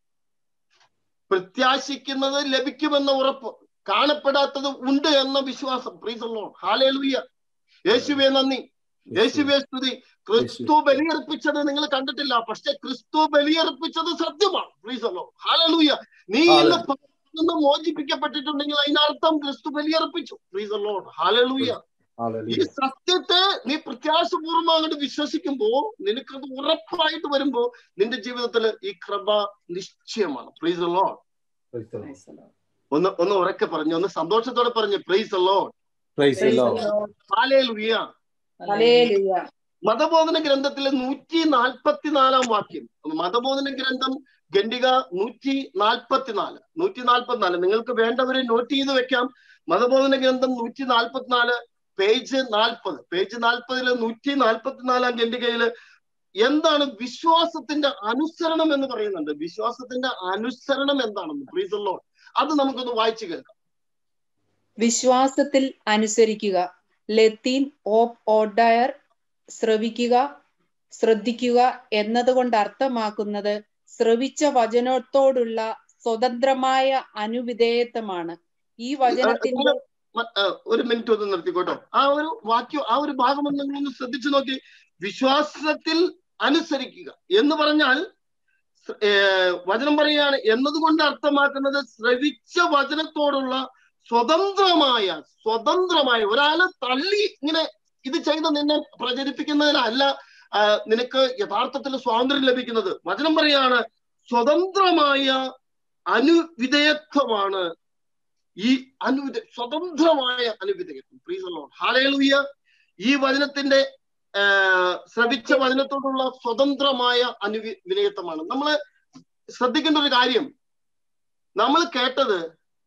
പ്രത്യാശിക്കുന്നത് ലഭിക്കുമെന്ന ഉറപ്പ് കാണപ്പെടാത്തത് ഉണ്ട് എന്ന വിശ്വാസം Praise the Lord. ഹാലേലൂയ യേശുവേ നന്ദി യേശുവേ സ്തുതി ക്രിസ്തു ബലിയർപ്പിച്ചത് നിങ്ങൾ കണ്ടിട്ടില്ല പക്ഷെ ക്രിസ്തു ബലിയർപ്പിച്ചത് സത്യമാണ് പ്ലീസല്ലോ ഹാലലൂയ നീ ഇന്ന് Hallelujah. പാപത്തിൽ നിന്ന് മോചിപ്പിക്കപ്പെട്ടിട്ടുണ്ടെങ്കിൽ അതിനർത്ഥം ക്രിസ്തു ബലിയർപ്പിച്ചു പ്ലീസല്ലോ ഹാലലൂയ ഈ ഹല്ലേലൂയ സത്യത്തെ നീ പ്രത്യാശപൂർവ്വം അങ്ങോട്ട് വിശ്വസിക്കുമ്പോ നിനക്കത് ഉറപ്പായിട്ട് വരുമ്പോ നിന്റെ ജീവിതത്തിൽ ഈ കൃപ നിശ്ചയമാണ് പ്ലീസല്ലോ പ്രൈസ് ദി ലോർഡ് ഒന്ന് ഒന്ന് ഉറക്കെ പറഞ്ഞു ഒന്ന് സന്തോഷത്തോടെ പറഞ്ഞു praise the Lord praise the Lord hallelujah hallelujah. മതബോധന ഗ്രന്ഥത്തിലെ നൂറ്റി നാൽപ്പത്തിനാലാം വാക്യം മതബോധന ഗ്രന്ഥം ഖണ്ഡിക നൂറ്റി നാൽപ്പത്തിനാല് നൂറ്റി നാൽപ്പത്തിനാല് നിങ്ങൾക്ക് വേണ്ടവരെ നോട്ട് ചെയ്ത് വെക്കാം മതബോധന ഗ്രന്ഥം നൂറ്റി നാൽപ്പത്തിനാല് പേജ് നാൽപ്പത് പേജ് നാൽപ്പതില് നൂറ്റി നാൽപ്പത്തിനാലാം ഖണ്ഡികയില് എന്താണ് വിശ്വാസത്തിന്റെ അനുസരണം എന്ന് പറയുന്നുണ്ട് വിശ്വാസത്തിന്റെ അനുസരണം എന്താണെന്ന് പ്രീസല്ലോ അത് നമുക്കൊന്ന് വായിച്ചു കേൾക്കാം വിശ്വാസത്തിൽ അനുസരിക്കുക ലത്തീൻ ഓപ്പ് ഓഡയർ ശ്രവിക്കുക ശ്രദ്ധിക്കുക എന്നതുകൊണ്ട് അർത്ഥമാക്കുന്നത് ശ്രവിച്ച വചനത്തോടുള്ള സ്വതന്ത്രമായ അനുവിധേയത്വമാണ് ഈ വചനത്തിന്റെ മ- ആ, ഒരു മിനിറ്റ് ഒന്ന് നിർത്തിക്കോട്ടോ ആ ഒരു വാക്യം ആ ഒരു ഭാഗം ഒന്ന് നിങ്ങളൊന്ന് ശ്രദ്ധിച്ചു നോക്കി വിശ്വാസത്തിൽ അനുസരിക്കുക എന്ന് പറഞ്ഞാൽ സ്- ഏ, വചനം പറയാണ് എന്നതുകൊണ്ട് അർത്ഥമാക്കുന്നത് ശ്രവിച്ച വചനത്തോടുള്ള സ്വതന്ത്രമായ സ്വതന്ത്രമായ ഒരാളെ തള്ളി ഇങ്ങനെ ഇത് ചെയ്ത് നിന്നെ പ്രചരിപ്പിക്കുന്നതിനല്ല ആ, നിനക്ക് യഥാർത്ഥത്തിൽ സ്വാതന്ത്ര്യം ലഭിക്കുന്നത് വചനം പറയാണ് സ്വതന്ത്രമായ അനുവിധേയത്വമാണ് ഈ അനുവിധ സ്വതന്ത്രമായ അനുവിധേയത്വം പ്രീസല്ലോ ഹാലേലുയ്യ ഈ വചനത്തിന്റെ ആ, ശ്രവിച്ച വചനത്തോടുള്ള സ്വതന്ത്രമായ അനുവി വിനയത്വമാണ് നമ്മൾ ശ്രദ്ധിക്കേണ്ട ഒരു കാര്യം നമ്മൾ കേട്ടത്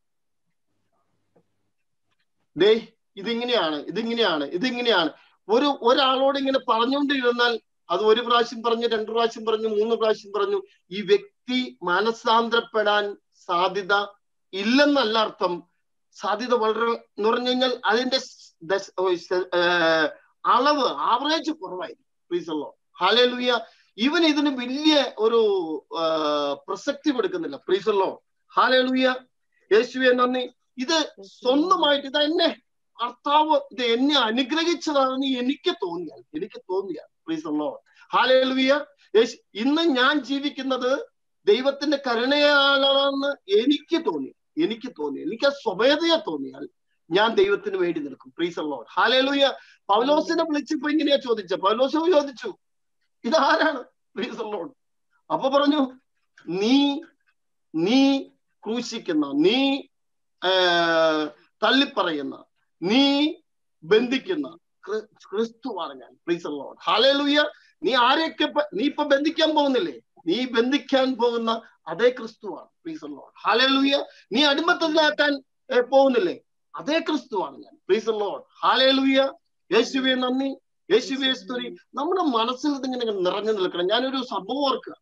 ദേ ഇതിങ്ങനെയാണ് ഇതിങ്ങനെയാണ് ഇതിങ്ങനെയാണ് ഒരു ഒരാളോട് ഇങ്ങനെ പറഞ്ഞുകൊണ്ടിരുന്നാൽ അത് ഒരു പ്രാവശ്യം പറഞ്ഞു രണ്ടു പ്രാവശ്യം പറഞ്ഞു മൂന്ന് പ്രാവശ്യം പറഞ്ഞു ഈ വ്യക്തി മാനസാന്തരപ്പെടാൻ സാധ്യത ഇല്ലെന്നല്ല അർത്ഥം സാധ്യത വളരെ എന്ന് പറഞ്ഞു കഴിഞ്ഞാൽ അതിന്റെ സ് ദശ- ഓ, ശ- ഏർ അളവ് ആവറേജ് കുറവായിരിക്കും പ്ലീസല്ലോ ഹാലേലുയ ഇവൻ ഇതിന് വലിയ ഒരു ആ, പ്രസക്തി കൊടുക്കുന്നില്ല പ്ലീസല്ലോ ഹാലേലുയ യേശുവെ നന്ദി ഇത് സ്വന്തമായിട്ട് ഇത് എന്നെ കർത്താവ് ഇത് എന്നെ അനുഗ്രഹിച്ചതാണെന്ന് എനിക്ക് തോന്നിയാൽ എനിക്ക് തോന്നിയാൽ പ്ലീസല്ലോ ഹാലേലുയ യേശു ഇന്ന് ഞാൻ ജീവിക്കുന്നത് ദൈവത്തിന്റെ കരുണയാലാണെന്ന് എനിക്ക് തോന്നി എനിക്ക് തോന്നി എനിക്ക് ആ സ്വമേധയാ തോന്നിയാൽ ഞാൻ ദൈവത്തിന് വേണ്ടി നിൽക്കും പ്രീസ് ലോഡ് ഹാലേലുയ പൗലോസിനെ വിളിച്ചപ്പോ ഇങ്ങനെയാ ചോദിച്ച പൗലോസ് ചോദിച്ചു ഇതാരാണ് പ്രീസ് ലോഡ് അപ്പൊ പറഞ്ഞു നീ നീ ക്രൂശിക്കുന്ന നീ ആ, തള്ളിപ്പറയുന്ന നീ ബന്ധിക്കുന്ന ക്രി- ക്രിസ്തുവാണ് ഞാൻ പ്രീസ് ലോഡ് ഹാലേലുയ നീ ആരെയൊക്കെ ഇപ്പൊ- നീ ഇപ്പൊ ബന്ധിക്കാൻ പോകുന്നില്ലേ നീ ബന്ധിക്കാൻ പോകുന്ന അതേ ക്രിസ്തുവാണ് പ്രീസ് ലോഡ് ഹാലേലുയ നീ അടിമത്തത്തിലാക്കാൻ ഏ, പോകുന്നില്ലേ അതേ ക്രിസ്തുവാണ് ഞാൻ പ്രീസ് ലോഡ് ഹാലേലുയ യേശുവെ നന്ദി യേശുവെ സ്തുതി നമ്മുടെ മനസ്സിൽ ഇതിങ്ങനെ നിറഞ്ഞു നിൽക്കണം ഞാനൊരു സംഭവം ഓർക്കുക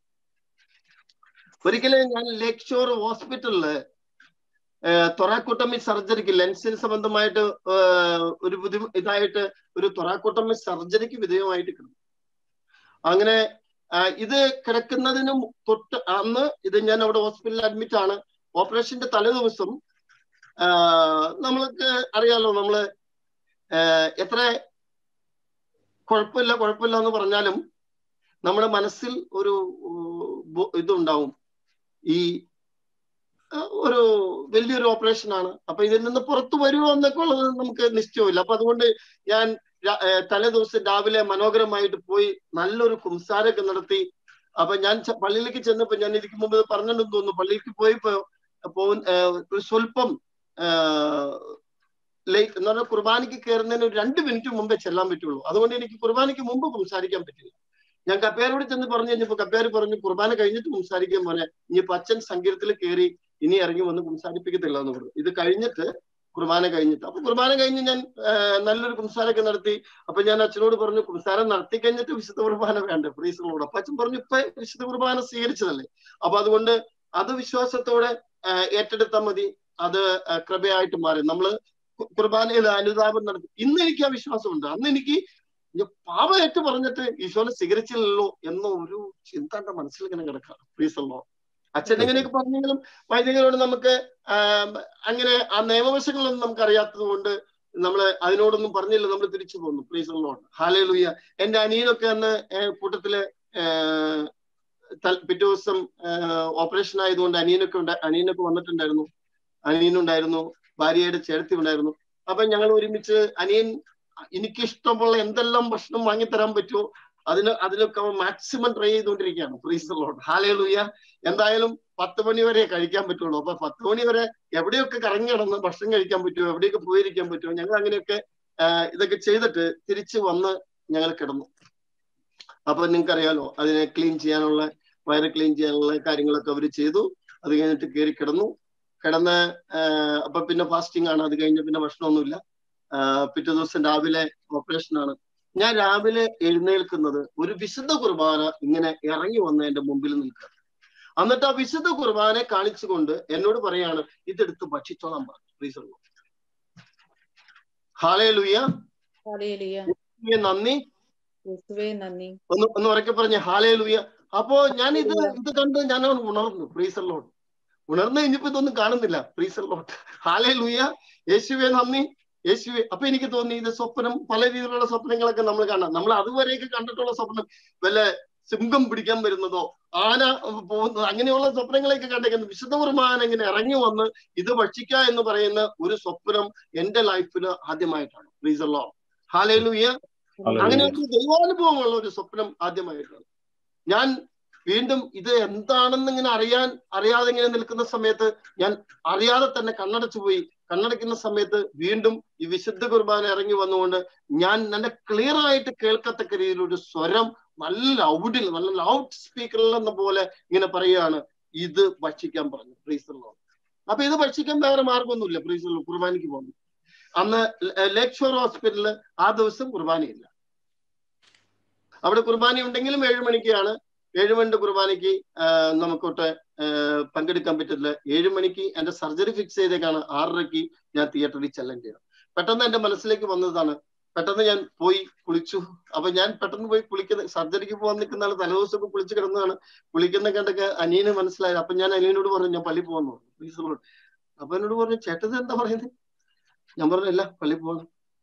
ഒരിക്കലും ഞാൻ ലേക്ക് ഷോർ ഹോസ്പിറ്റലില് തൊറാക്കോട്ടമി സർജറിക്ക് ലെൻസിന് സംബന്ധമായിട്ട് ഏർ, ഒരു ബുദ്ധി ഇതായിട്ട് ഒരു തൊറാക്കോട്ടമി സർജറിക്ക് വിധേയമായിട്ട് കിടന്നു അങ്ങനെ ആ, ഇത് കിടക്കുന്നതിന് മു- തൊട്ട് അന്ന് ഇത് ഞാൻ അവിടെ ഹോസ്പിറ്റലിൽ അഡ്മിറ്റ് ആണ് ഓപ്പറേഷന്റെ തലേ ദിവസം നമ്മൾക്ക് അറിയാലോ നമ്മള് ആ, എത്ര കുഴപ്പമില്ല കുഴപ്പമില്ല എന്ന് പറഞ്ഞാലും നമ്മുടെ മനസ്സിൽ ഒരു ഉം, ബോ- ഇതുണ്ടാവും ഈ ആ, ഒരു വലിയൊരു ഓപ്പറേഷൻ ആണ് അപ്പൊ ഇതിൽ നിന്ന് പുറത്തു വരുമോ എന്നൊക്കെ ഉള്ളത് നമുക്ക് നിശ്ചയമില്ല അപ്പൊ അതുകൊണ്ട് ഞാൻ രാ- ഏ, തലേ ദിവസം രാവിലെ മനോഹരമായിട്ട് പോയി നല്ലൊരു കുംസാരൊക്കെ നടത്തി അപ്പൊ ഞാൻ ച- പള്ളിയിലേക്ക് ചെന്നപ്പോ ഞാൻ ഇതിക്ക് മുമ്പ് ഇത് പറഞ്ഞിട്ടുണ്ടെന്ന് തോന്നുന്നു പള്ളിയിലേക്ക് പോയപ്പോ പോകുന്ന ഏ, ഒരു സ്വല്പം ലേറ്റ് എന്ന് പറഞ്ഞാൽ കുർബാനയ്ക്ക് കയറുന്നതിന് ഒരു രണ്ട് മിനിറ്റ് മുമ്പേ ചെല്ലാൻ പറ്റുള്ളൂ അതുകൊണ്ട് എനിക്ക് കുർബാനയ്ക്ക് മുമ്പ് സംസാരിക്കാൻ പറ്റില്ല ഞാൻ കപ്പേരോട് ചെന്ന് പറഞ്ഞു കഴിഞ്ഞപ്പോ കപ്പേര് പറഞ്ഞു കുർബാന കഴിഞ്ഞിട്ട് സംസാരിക്കാൻ പോലെ ഇനിയിപ്പോ അച്ഛൻ സംഗീതത്തിൽ കയറി ഇനി ഇറങ്ങി വന്ന് സംസാരിപ്പിക്കത്തില്ല എന്ന് പറഞ്ഞു ഇത് കഴിഞ്ഞിട്ട് കുർബാന കഴിഞ്ഞിട്ട് അപ്പൊ കുർബാന കഴിഞ്ഞ് ഞാൻ ആ, നല്ലൊരു കുംസാരൊക്കെ നടത്തി അപ്പൊ ഞാൻ അച്ഛനോട് പറഞ്ഞു കുംസാരം നടത്തി കഴിഞ്ഞിട്ട് വിശുദ്ധ കുർബാന വേണ്ട പ്രീസുകളോട് അപ്പൊ അച്ഛൻ പറഞ്ഞു ഇപ്പൊ വിശുദ്ധ കുർബാന സ്വീകരിച്ചതല്ലേ അപ്പൊ അതുകൊണ്ട് അത് വിശ്വാസത്തോടെ ആ, ഏറ്റെടുത്താൽ മതി അത് ആ, കൃപയായിട്ട് മാറി നമ്മള് കു- കുർബാനയിൽ അനുതാപം നടത്തി ഇന്ന് എനിക്ക് ആ വിശ്വാസമുണ്ട് അന്ന് എനിക്ക് ഇത് പാപമായിട്ട് പറഞ്ഞിട്ട് ഈശോനെ സ്വീകരിച്ചില്ലല്ലോ എന്ന ഒരു ചിന്ത എന്റെ മനസ്സിൽ ഇങ്ങനെ കിടക്കാണ് പ്രീസല്ലോ അച്ഛൻ എങ്ങനെയൊക്കെ പറഞ്ഞെങ്കിലും വൈദികരോട് നമുക്ക് ആം, അങ്ങനെ ആ നിയമവശങ്ങളൊന്നും നമുക്ക് അറിയാത്തത് കൊണ്ട് നമ്മൾ അതിനോടൊന്നും പറഞ്ഞില്ല നമ്മൾ തിരിച്ചു പോന്നു പ്രീസലോട് ഹാലേ ലൂയ എന്റെ അനിയനൊക്കെ അന്ന് ഏ, കൂട്ടത്തില് ഏ, തൽ- പിറ്റേ ദിവസം ഓപ്പറേഷൻ ആയതുകൊണ്ട് അനിയനൊക്കെ ഉണ്ട് അനിയനൊക്കെ വന്നിട്ടുണ്ടായിരുന്നു അനിയനുണ്ടായിരുന്നു ഭാര്യയുടെ ചേർത്തി ഉണ്ടായിരുന്നു അപ്പൊ ഞങ്ങൾ ഒരുമിച്ച് അനിയൻ എനിക്ക് ഇഷ്ടമുള്ള എന്തെല്ലാം ഭക്ഷണം വാങ്ങിത്തരാൻ പറ്റുമോ അതിന് അതിനൊക്കെ മാക്സിമം ട്രൈ ചെയ്തുകൊണ്ടിരിക്കുകയാണ് പ്രീസലോട് ഹാലേ ലൂയ എന്തായാലും പത്ത് മണി വരെ കഴിക്കാൻ പറ്റുള്ളൂ അപ്പൊ പത്ത് മണി വരെ എവിടെയൊക്കെ കറങ്ങി കിടന്ന് ഭക്ഷണം കഴിക്കാൻ പറ്റുമോ എവിടെയൊക്കെ പോയിരിക്കാൻ പറ്റുമോ ഞങ്ങൾ അങ്ങനെയൊക്കെ ആ, ഇതൊക്കെ ചെയ്തിട്ട് തിരിച്ച് വന്ന് ഞങ്ങൾ കിടന്നു അപ്പൊ നിങ്ങൾക്ക് അറിയാലോ അതിനെ ക്ലീൻ ചെയ്യാനുള്ള വയറ് ക്ലീൻ ചെയ്യാനുള്ള കാര്യങ്ങളൊക്കെ അവർ ചെയ്തു അത് കഴിഞ്ഞിട്ട് കയറി കിടന്നു കിടന്ന് ആ, അപ്പൊ പിന്നെ ഫാസ്റ്റിംഗ് ആണ് അത് കഴിഞ്ഞ് പിന്നെ ഭക്ഷണമൊന്നുമില്ല ആ, പിറ്റേ ദിവസം രാവിലെ ഓപ്പറേഷൻ ആണ് ഞാൻ രാവിലെ എഴുന്നേൽക്കുന്നത് ഒരു വിശുദ്ധ കുർബാന ഇങ്ങനെ ഇറങ്ങി വന്ന് എന്റെ മുമ്പിൽ നിൽക്കുക എന്നിട്ട് ആ വിശുദ്ധ കുർബാനെ കാണിച്ചുകൊണ്ട് എന്നോട് പറയാണ് ഇതെടുത്ത് ഭക്ഷിച്ചോളാൻ പറഞ്ഞു പ്ലീസ് ഹാലേ ലുയ്യ ഹല്ലേലൂയ. നന്ദി യേശുവേ നന്ദി ഒന്ന് ഒന്ന് ഉറക്കെ പറഞ്ഞ ഹാലേ ലൂയ അപ്പോ ഞാൻ ഇത് ഇത് കണ്ട് ഞാൻ അവൻ ഉണർന്നു പ്രീസല്ലോട്ട് ഉണർന്നു കഴിഞ്ഞപ്പോ ഇതൊന്നും കാണുന്നില്ല പ്രീസല്ലോട്ട് ഹാലേ ലൂയ യേശുവെ നന്ദി യേശുവെ അപ്പൊ എനിക്ക് തോന്നി ഇത് സ്വപ്നം പല രീതിയിലുള്ള സ്വപ്നങ്ങളൊക്കെ നമ്മൾ കാണാം നമ്മൾ അതുവരെയൊക്കെ കണ്ടിട്ടുള്ള സ്വപ്നം വല്ല സിംഹം പിടിക്കാൻ വരുന്നതോ ആന പോകുന്നത് അങ്ങനെയുള്ള സ്വപ്നങ്ങളൊക്കെ കണ്ടേക്കുന്നു വിശുദ്ധ കുർബാന ഇങ്ങനെ ഇറങ്ങി വന്ന് ഇത് ഭക്ഷിക്ക എന്ന് പറയുന്ന ഒരു സ്വപ്നം എന്റെ ലൈഫിൽ ആദ്യമായിട്ടാണ് പ്രീസല്ലോ ഹാലേ ലൂയ അങ്ങനെ ഒരു ദൈവാനുഭവമുള്ള ഒരു സ്വപ്നം ആദ്യമായിട്ടാണ് ഞാൻ വീണ്ടും ഇത് എന്താണെന്ന് ഇങ്ങനെ അറിയാൻ അറിയാതെ ഇങ്ങനെ നിൽക്കുന്ന സമയത്ത് ഞാൻ അറിയാതെ തന്നെ കണ്ണടച്ചു പോയി കണ്ണടയ്ക്കുന്ന സമയത്ത് വീണ്ടും ഈ വിശുദ്ധ കുർബാന ഇറങ്ങി വന്നുകൊണ്ട് ഞാൻ നല്ല ക്ലിയർ ആയിട്ട് കേൾക്കത്തക്ക രീതിയിൽ ഒരു സ്വരം നല്ല ലൗഡിൽ നല്ല ലൗഡ് സ്പീക്കറിൽ എന്ന പോലെ ഇങ്ങനെ പറയുകയാണ് ഇത് ഭക്ഷിക്കാൻ പറഞ്ഞു പ്രീസറിലോ അപ്പൊ ഇത് ഭക്ഷിക്കാൻ വേറെ മാർഗമൊന്നുമില്ല പ്രീസറിലോ കുർബാനയ്ക്ക് പോകുന്നു അന്ന് ലേക്ക് ഷോർ ഹോസ്പിറ്റലിൽ ആ ദിവസം കുർബാനയില്ല അവിടെ കുർബാന ഉണ്ടെങ്കിലും ഏഴു മണിക്കാണ് ഏഴു മണിന്റെ കുർബാനയ്ക്ക് നമുക്കൊട്ട് പങ്കെടുക്കാൻ പറ്റില്ല ഏഴു മണിക്ക് എന്റെ സർജറി ഫിക്സ് ചെയ്തേക്കാണ് ആറരയ്ക്ക് ഞാൻ തിയേറ്ററിൽ ചെല്ലാൻ ചെയ്യണം പെട്ടെന്ന് എന്റെ മനസ്സിലേക്ക് വന്നതാണ് പെട്ടെന്ന് ഞാൻ പോയി കുളിച്ചു അപ്പൊ ഞാൻ പെട്ടെന്ന് പോയി കുളിക്കുന്ന സർജറിക്ക് പോകാൻ നിൽക്കുന്ന ആൾ തലേദിവസമൊക്കെ കുളിച്ച് കിടന്നതാണ് കുളിക്കുന്ന കണ്ടൊക്കെ അനിയന് മനസ്സിലായത് അപ്പൊ ഞാൻ അനിയനോട് പറഞ്ഞു ഞാൻ പള്ളി പോകുന്നു പ്ലീസ് അപ്പൊ എന്നോട് പറഞ്ഞു ചേട്ടത് എന്താ പറയുന്നത് ഞാൻ പറഞ്ഞില്ല പള്ളി പോകണം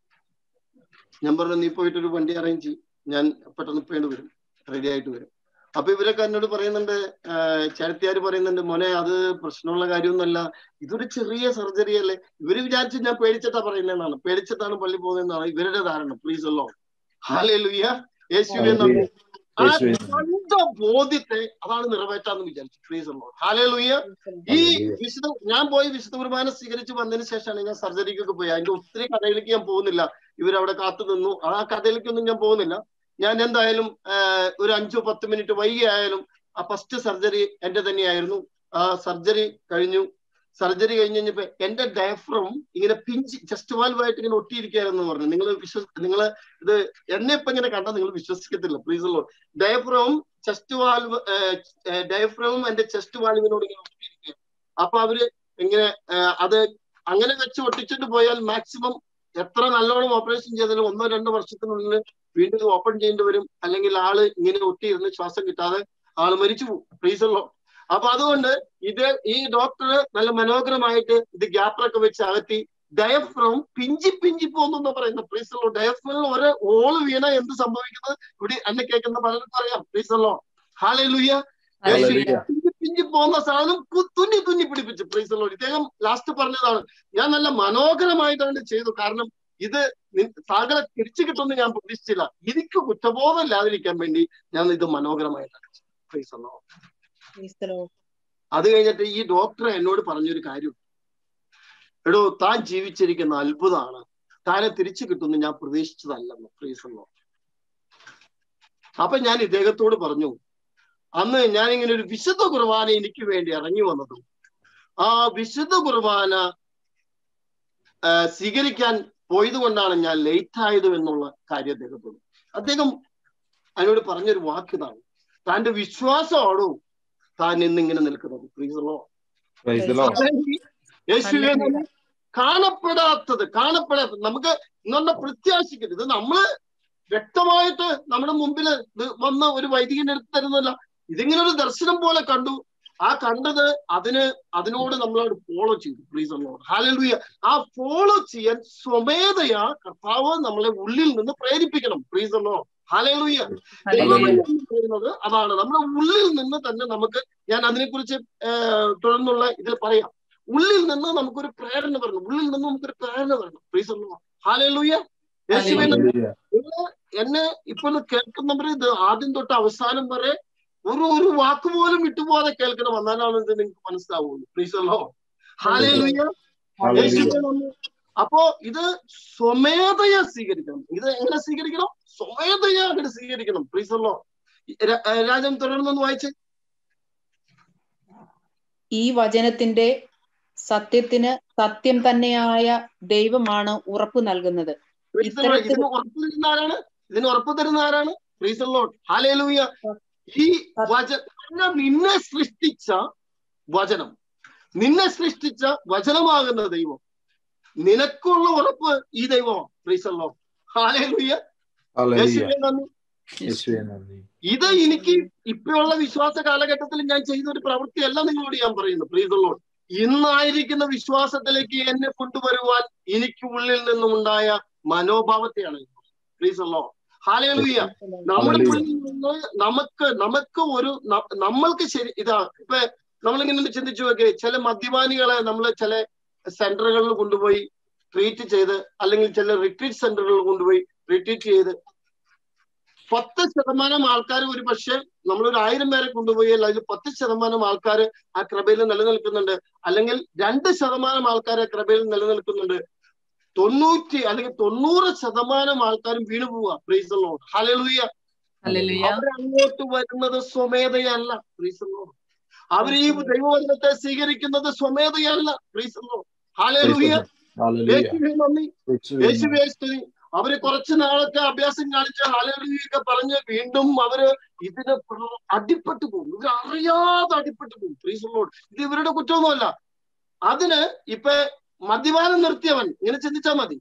ഞാൻ പറഞ്ഞു നീ പോയിട്ട് ഒരു വണ്ടി അറേഞ്ച് ചെയ്യും ഞാൻ പെട്ടെന്ന് പേണ്ട് വരും റെഡി ആയിട്ട് വരും അപ്പൊ ഇവരൊക്കെ എന്നോട് പറയുന്നുണ്ട് ചേർത്തിയാര് പറയുന്നുണ്ട് മോനെ അത് പ്രശ്നമുള്ള കാര്യമൊന്നുമല്ല ഇതൊരു ചെറിയ സർജറി അല്ലേ ഇവര് വിചാരിച്ചു ഞാൻ പേടിച്ചിട്ടാ പറയുന്നതെന്നാണ് പേടിച്ചിട്ടാണ് പള്ളി പോകുന്നതെന്നാണ് ഇവരുടെ ധാരണ പ്ലീസ് അല്ലോ ഹാലേ ലുയ്യ യേശുവെ ആ കണ്ട ബോധ്യത്തെ അതാണ് നിറവേറ്റാന്ന് വിചാരിച്ചു പ്ലീസ് അല്ലോ ഹാലേ ലുയ്യ ഈ വിശുദ്ധ ഞാൻ പോയി വിശുദ്ധ കുർബാന സ്വീകരിച്ച് വന്നതിന് ശേഷമാണ് ഞാൻ സർജറിക്കൊക്കെ പോയി അതിന്റെ ഒത്തിരി കഥയിലേക്ക് ഞാൻ പോകുന്നില്ല ഇവരവിടെ കാത്തു നിന്നു ആ കഥയിലേക്കൊന്നും ഞാൻ പോകുന്നില്ല ഞാൻ എന്തായാലും ഒരു അഞ്ചോ പത്ത് മിനിറ്റ് വൈകിയായാലും ആ ഫസ്റ്റ് സർജറി എന്റെ തന്നെയായിരുന്നു ആ സർജറി കഴിഞ്ഞു സർജറി കഴിഞ്ഞ് കഴിഞ്ഞപ്പോ എന്റെ ഡയഫ്രം ഇങ്ങനെ പിഞ്ച് ചെസ്റ്റ് വാൽവായിട്ട് ഇങ്ങനെ ഒട്ടിയിരിക്കുകയായിരുന്നു പറഞ്ഞു നിങ്ങൾ വിശ്വസ് നിങ്ങൾ ഇത് എന്നെ ഇപ്പൊ ഇങ്ങനെ കണ്ടാൽ നിങ്ങൾ വിശ്വസിക്കത്തില്ല പ്ലീസ് ഉള്ളൂ ഡയഫ്രവും ചെസ്റ്റ് വാൽവ് ഡയഫ്രവും എന്റെ ചെസ്റ്റ് വാൽവിനോട് ഇങ്ങനെ ഒട്ടിയിരിക്കുക അപ്പൊ അവര് ഇങ്ങനെ അത് അങ്ങനെ വെച്ച് ഒട്ടിച്ചിട്ട് പോയാൽ മാക്സിമം എത്ര നല്ലോണം ഓപ്പറേഷൻ ചെയ്താലും ഒന്നോ രണ്ടോ വർഷത്തിനുള്ളിൽ വീണ്ടും ഓപ്പൺ ചെയ്യേണ്ടി വരും അല്ലെങ്കിൽ ആള് ഇങ്ങനെ ഒട്ടിയിരുന്ന് ശ്വാസം കിട്ടാതെ ആള് മരിച്ചു പോകും ഫ്രീസറിലോ അപ്പൊ അതുകൊണ്ട് ഇത് ഈ ഡോക്ടർ നല്ല മനോഹരമായിട്ട് ഇത് ഗ്യാപ്പറൊക്കെ വെച്ച് അകത്തി ഡയഫ്രം പിഞ്ചി പിഞ്ചി പോകുന്നു പറയുന്ന ഫ്രീസറിലോ ഡയഫ്രമിൽ ഒരു ഓള് വീണ എന്ത് സംഭവിക്കുന്നത് ഇവിടെ എന്നെ കേൾക്കുന്ന പലർക്കും അറിയാം ഫ്രീസറിലോ ഹാലേ ലുയ്യ പിഞ്ചി പിഞ്ചി പോകുന്ന സാധനം തുന്നി തുന്നി പിടിപ്പിച്ചു ഫ്രീസറിലോ ഇദ്ദേഹം ലാസ്റ്റ് പറഞ്ഞതാണ് ഞാൻ നല്ല മനോഹരമായിട്ടാണ് ചെയ്തു കാരണം ഇത് താങ്കളെ തിരിച്ചു കിട്ടുമെന്ന് ഞാൻ പ്രതീക്ഷിച്ചില്ല എനിക്ക് കുറ്റബോധം ഇല്ലാതിരിക്കാൻ വേണ്ടി ഞാൻ ഇത് മനോഹരമായിട്ടാണ് ഫ്രീസറിലോ അത് കഴിഞ്ഞിട്ട് ഈ ഡോക്ടർ എന്നോട് പറഞ്ഞൊരു കാര്യം എടോ താൻ ജീവിച്ചിരിക്കുന്ന അത്ഭുതമാണ് താനെ തിരിച്ചു കിട്ടുമെന്ന് ഞാൻ പ്രതീക്ഷിച്ചതല്ലെന്ന് ഫ്രീസറിലോ അപ്പൊ ഞാൻ ഇദ്ദേഹത്തോട് പറഞ്ഞു അന്ന് ഞാൻ ഇങ്ങനെ ഒരു വിശുദ്ധ കുർബാന എനിക്ക് വേണ്ടി ഇറങ്ങി വന്നതും ആ വിശുദ്ധ കുർബാന സ്വീകരിക്കാൻ പോയത് കൊണ്ടാണ് ഞാൻ ലേറ്റ് ആയത് എന്നുള്ള കാര്യം അദ്ദേഹത്തോട് അദ്ദേഹം അതിനോട് പറഞ്ഞൊരു വാക്ക് ഇതാണ് താന്റെ വിശ്വാസമാണോ താൻ ഇന്നിങ്ങനെ നിൽക്കുന്നത് പ്രീസറോ യേശുവെ കാണപ്പെടാത്തത് കാണപ്പെടാത്തത് നമുക്ക് എന്നുള്ള പ്രത്യാശിക്കരുത് ഇത് നമ്മള് വ്യക്തമായിട്ട് നമ്മുടെ മുമ്പിൽ വന്ന ഒരു വൈദികൻ എടുത്തു തരുന്നില്ല ഇതിങ്ങനെ ഒരു ദർശനം പോലെ കണ്ടു ആ കണ്ടത് അതിന് അതിനോട് നമ്മളോട് ഫോളോ ചെയ്തു പ്ലീസ് നമ്മളോട് ഹാലലുയ ആ ഫോളോ ചെയ്യാൻ സ്വമേധയാ കർത്താവ് നമ്മളെ ഉള്ളിൽ നിന്ന് പ്രേരിപ്പിക്കണം പ്ലീസ് എന്നോ ഹാലലുയ പറയുന്നത് അതാണ് നമ്മുടെ ഉള്ളിൽ നിന്ന് തന്നെ നമുക്ക് ഞാൻ അതിനെക്കുറിച്ച് തുടർന്നുള്ള ഇതിൽ പറയാം ഉള്ളിൽ നിന്ന് നമുക്കൊരു പ്രേരണ വരണം ഉള്ളിൽ നിന്ന് നമുക്കൊരു പ്രേരണ വരണം പ്ലീസ് എന്നോ ഹാലലുയ യേശുവെ എന്നെ ഇപ്പോൾ കേൾക്കുന്നവര് ഇത് ആദ്യം തൊട്ട് അവസാനം വരെ ഒരു ഒരു വാക്ക് പോലും വിട്ടുപോകാതെ കേൾക്കണം എന്നാലാണ് ഇത് നിങ്ങൾക്ക് മനസ്സിലാവുള്ളൂ പ്ലീസല്ലോ ഹാലേലുയ്യ അപ്പോ ഇത് സ്വമേധയ സ്വീകരിക്കണം ഇത് എങ്ങനെ സ്വീകരിക്കണം സ്വമേധയ അങ്ങനെ സ്വീകരിക്കണം പ്ലീസല്ലോ രാജൻ തുടർന്നൊന്ന് വായിച്ചേ ഈ വചനത്തിന്റെ സത്യത്തിന് സത്യം തന്നെയായ ദൈവമാണ് ഉറപ്പ് നൽകുന്നത് ഇതിന് ഉറപ്പ് തരുന്ന ആരാണ് ഇതിന് ഉറപ്പ് തരുന്ന ആരാണ് പ്ലീസല്ലോ ഹാലേലുയ്യ ഈ വചനം നിന്നെ സൃഷ്ടിച്ച വചനം നിന്നെ സൃഷ്ടിച്ച വചനമാകുന്ന ദൈവം നിനക്കുള്ള ഉറപ്പ് ഈ ദൈവമാണ് പ്രീസല്ലോ ഹാലേലുയ്യ യേശുവേ നന്ദി ഇത് എനിക്ക് ഇപ്പോഴുള്ള വിശ്വാസ കാലഘട്ടത്തിൽ ഞാൻ ചെയ്ത ഒരു പ്രവൃത്തിയല്ല നിങ്ങളോട് ഞാൻ പറയുന്നു പ്രീതുള്ളോട് ഇന്നായിരിക്കുന്ന വിശ്വാസത്തിലേക്ക് എന്നെ കൊണ്ടുവരുവാൻ എനിക്ക് ഉള്ളിൽ നിന്നും ഉണ്ടായ മനോഭാവത്തെയാണ് പ്രീസുള്ളോ ഹാലലുയ്യ നമ്മുടെ ഹല്ലേലൂയ. ഉള്ളിൽ നിന്ന് നമുക്ക് നമുക്ക് ഒരു ന- നമ്മൾക്ക് ശരി ഇതാ ഇപ്പൊ നമ്മളിങ്ങനെ ഒന്ന് ചിന്തിച്ചു നോക്കെ ചില മദ്യപാനികളെ നമ്മൾ ചില സെന്ററുകളിൽ കൊണ്ടുപോയി ട്രീറ്റ് ചെയ്ത് അല്ലെങ്കിൽ ചില റിട്രീറ്റ് സെന്ററുകളിൽ കൊണ്ടുപോയി റിട്രീറ്റ് ചെയ്ത് പത്ത് ശതമാനം ആൾക്കാർ ഒരു പക്ഷേ നമ്മളൊരു ആയിരം പേരെ കൊണ്ടുപോയി അതിൽ പത്ത് ശതമാനം ആൾക്കാർ ആ കൃപയിൽ നിലനിൽക്കുന്നുണ്ട് അല്ലെങ്കിൽ രണ്ട് ശതമാനം ആൾക്കാർ ആ കൃപയിൽ നിലനിൽക്കുന്നുണ്ട് തൊണ്ണൂറ്റി അല്ലെങ്കിൽ തൊണ്ണൂറ് ശതമാനം ആൾക്കാരും വീണു പോവുക പ്രീസല്ലോ ഹലലുയ്യ ഹല്ലേലൂയ അവരങ്ങോട്ട് വരുന്നത് സ്വമേധയല്ല പ്രീസല്ലോ അവർ ഈ ദൈവവചനത്തെ സ്വീകരിക്കുന്നത് സ്വമേധയല്ല പ്രീസല്ലോ ഹാലലുയ്യ ഹല്ലേലൂയ. യേശുവേ നന്ദി യേശുവേ നന്ദി. യേശുവേ സ്തുതി അവര് കുറച്ചു നാളൊക്കെ അഭ്യാസം കാണിച്ച് ഹാലലുയൊക്കെ പറഞ്ഞ് വീണ്ടും അവര് ഇതിന് പ്ര- അടിപ്പെട്ടു പോകും ഇവർ അറിയാതെ അടിപ്പെട്ടു പോകും പ്രീസലോട് ഇത് ഇവരുടെ കുറ്റമൊന്നുമല്ല അതിന് ഇപ്പൊ മദ്യപാനം നിർത്തിയവൻ ഇങ്ങനെ ചിന്തിച്ചാൽ മതി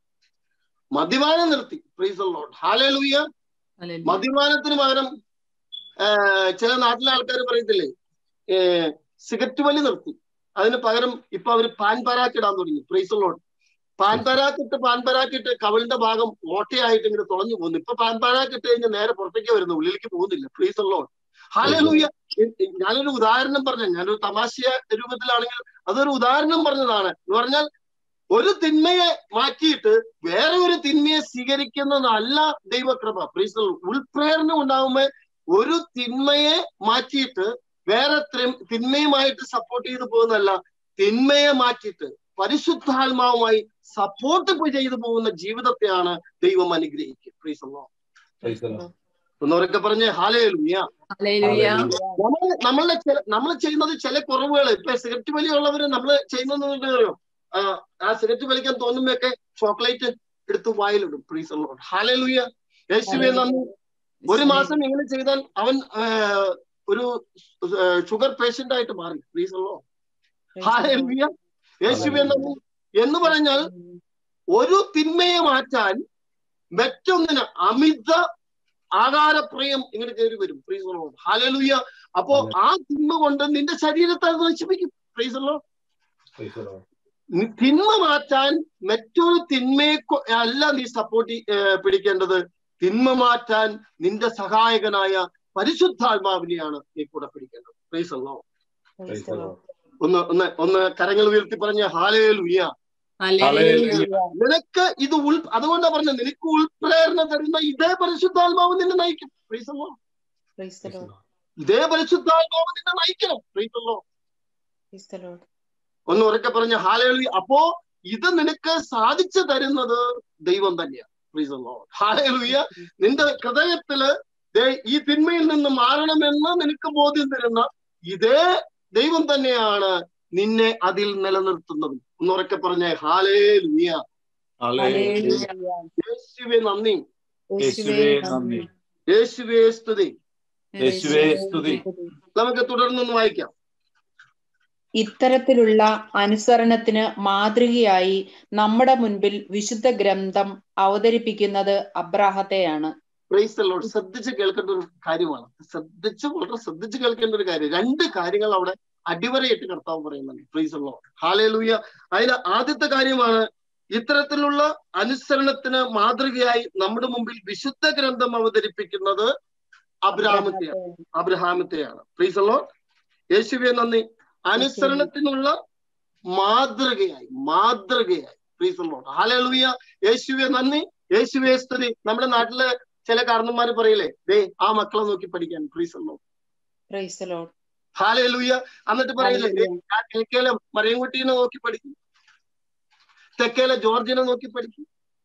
മദ്യപാനം നിർത്തി പ്രീസലോട് ഹാലലുയ്യ ഹല്ലേലൂയ മദ്യപാനത്തിന് പകരം ആ, ചില നാട്ടിലെ ആൾക്കാർ പറയത്തില്ലേ ഏ, സിഗരറ്റ് വലി നിർത്തി അതിന് പകരം ഇപ്പൊ അവര് പാൻ പരാക്ക് ഇടാൻ തുടങ്ങി പ്രൈസലോട് പാൻ പരാക്ക് ഇട്ട് പാൻ പരാക്ക് ഇട്ട് കവളിന്റെ ഭാഗം ഓട്ടയായിട്ട് ഇങ്ങനെ തുളഞ്ഞു പോകുന്നു ഇപ്പൊ പാൻ പരാക്ക് ഇട്ട് കഴിഞ്ഞാൽ നേരെ പുറത്തേക്ക് വരുന്നു ഉള്ളിലേക്ക് പോകുന്നില്ല പ്രൈസലോട് ഹാലൂയ ഞാനൊരു ഉദാഹരണം പറഞ്ഞു ഞാനൊരു തമാശ രൂപത്തിലാണെങ്കിൽ അതൊരു ഉദാഹരണം പറഞ്ഞതാണ് എന്ന് പറഞ്ഞാൽ ഒരു തിന്മയെ മാറ്റിയിട്ട് വേറെ ഒരു തിന്മയെ സ്വീകരിക്കുന്നതല്ല ദൈവകൃപ പ്രീസ് ഉൾപ്രേരണ ഉണ്ടാകുമ്പോൾ ഒരു തിന്മയെ മാറ്റിയിട്ട് വേറെ ത്രി- തിന്മയുമായിട്ട് സപ്പോർട്ട് ചെയ്തു പോകുന്നതല്ല തിന്മയെ മാറ്റിയിട്ട് പരിശുദ്ധാത്മാവുമായി സപ്പോർട്ട് ചെയ്തു പോകുന്ന ജീവിതത്തെയാണ് ദൈവം അനുഗ്രഹിക്കുക പ്രീസ് Praise the Lord. ഒന്നവരൊക്കെ പറഞ്ഞ് ഹാലയിലുമിയ ഹല്ലേലൂയ നമ്മൾ നമ്മളുടെ ചില നമ്മൾ ചെയ്യുന്നത് ചില കുറവുകൾ ഇപ്പൊ സിഗരറ്റ് വലിയുള്ളവര് നമ്മൾ ചെയ്യുന്നത് അറിയോ ആ ആ സിഗരറ്റ് വലിക്കാൻ തോന്നുമ്പോഴൊക്കെ ചോക്ലേറ്റ് എടുത്ത് വായിലിടും പ്രീസ് ഹാലലുയ യേശുവെ നന്ദി ഒരു മാസം ഇങ്ങനെ ചെയ്താൽ അവൻ ആ, ഒരു ഷുഗർ പേഷ്യന്റ് ആയിട്ട് മാറി പ്രീസ് ഹാലലുയ യേശുവെ നന്ദി എന്ന് പറഞ്ഞാൽ ഒരു തിന്മയെ മാറ്റാൻ മറ്റൊന്നിന് അമിത ആകാരപ്രിയം ഇങ്ങനെ കയറി വരും പ്രീസ് ഹാലലുയ അപ്പോ ആ തിന്മ കൊണ്ട് നിന്റെ ശരീരത്തെ അത് നശിപ്പിക്കും പ്രീസ് Praise the Lord. നി- തിന്മ മാറ്റാൻ മറ്റൊരു തിന്മയെ കൊ- അല്ല നീ സപ്പോർട്ട് പിടിക്കേണ്ടത് തിന്മ മാറ്റാൻ നിന്റെ സഹായകനായ പരിശുദ്ധാത്മാവിനെയാണ് നീ കൂടെ പിടിക്കേണ്ടത് പ്രീസ് Praise the Lord. ഒന്ന് ഒന്ന് ഒന്ന് കരങ്ങൾ ഉയർത്തി പറഞ്ഞ ഹാലേലുയ ഹല്ലേലൂയ നിനക്ക് ഇത് ഉൾ അതുകൊണ്ടാ പറഞ്ഞ നിനക്ക് ഉൾപ്രേരണ തരുന്ന ഇതേ പരിശുദ്ധാത്മാവ് നിന്നെ നയിക്കും പ്രീസ് Praise the Lord. ഇതേ പരിശുദ്ധാത്മാവ് നിന്നെ നയിക്കണം പ്രീസ് ഒന്ന് ഉറക്കെ പറഞ്ഞ ഹാലലി അപ്പോ ഇത് നിനക്ക് സാധിച്ചു തരുന്നത് ദൈവം തന്നെയാണ് ഹാലലുയ നിന്റെ ഹൃദയത്തില് ദേ ഈ തിന്മയിൽ നിന്ന് മാറണമെന്ന് നിനക്ക് ബോധ്യം തരുന്ന ഇതേ ദൈവം തന്നെയാണ് നിന്നെ അതിൽ നിലനിർത്തുന്നത് ഒന്ന് ഉറക്കെ പറഞ്ഞ ഹാലേ ലുയ Hallelujah. യേശുവെ നന്ദി യേശുവേ നന്ദി യേശുവേ സ്തുതി യേശുവേ സ്തുതി നമുക്ക് തുടർന്നൊന്ന് വായിക്കാം ഇത്തരത്തിലുള്ള അനുസരണത്തിന് മാതൃകയായി നമ്മുടെ മുൻപിൽ വിശുദ്ധ ഗ്രന്ഥം അവതരിപ്പിക്കുന്നത് അബ്രാഹത്തെയാണ് പ്രൈസ് ലോഡ് ശ്രദ്ധിച്ച് കേൾക്കേണ്ട ഒരു കാര്യമാണ് ശ്രദ്ധിച്ച് വളരെ ശ്രദ്ധിച്ച് കേൾക്കേണ്ട ഒരു കാര്യം രണ്ട് കാര്യങ്ങൾ അവിടെ അടിവരയിട്ട് കർത്താവ് പറയുന്നുണ്ട് പ്രൈസ് ലോഡ് ഹാലലൂയ അതിൽ ആദ്യത്തെ കാര്യമാണ് ഇത്തരത്തിലുള്ള അനുസരണത്തിന് മാതൃകയായി നമ്മുടെ മുമ്പിൽ വിശുദ്ധ ഗ്രന്ഥം അവതരിപ്പിക്കുന്നത് അബ്രാഹമത്തെയാണ് അബ്രഹാമത്തെയാണ് പ്രീസ് ലോഡ് യേശുവെ നന്ദി അനുസരണത്തിനുള്ള മാതൃകയായി മാതൃകയായി പ്രീസ് ലോഡ് ഹാലലൂയ യേശുവെ നന്ദി യേശുവെ സ്തുതി നമ്മുടെ നാട്ടില് ചില കാരണന്മാര് പറയില്ലേ ദേ ആ മക്കളെ നോക്കി പഠിക്കാൻ praise Lord praise Lord hallelujah എന്നിട്ട് പറയില്ലേ ദേ, ആ തെക്കേലെ മറിയൻകുട്ടീനെ നോക്കി പഠിക്കും തെക്കേലെ ജോർജിനെ നോക്കി പഠിക്കും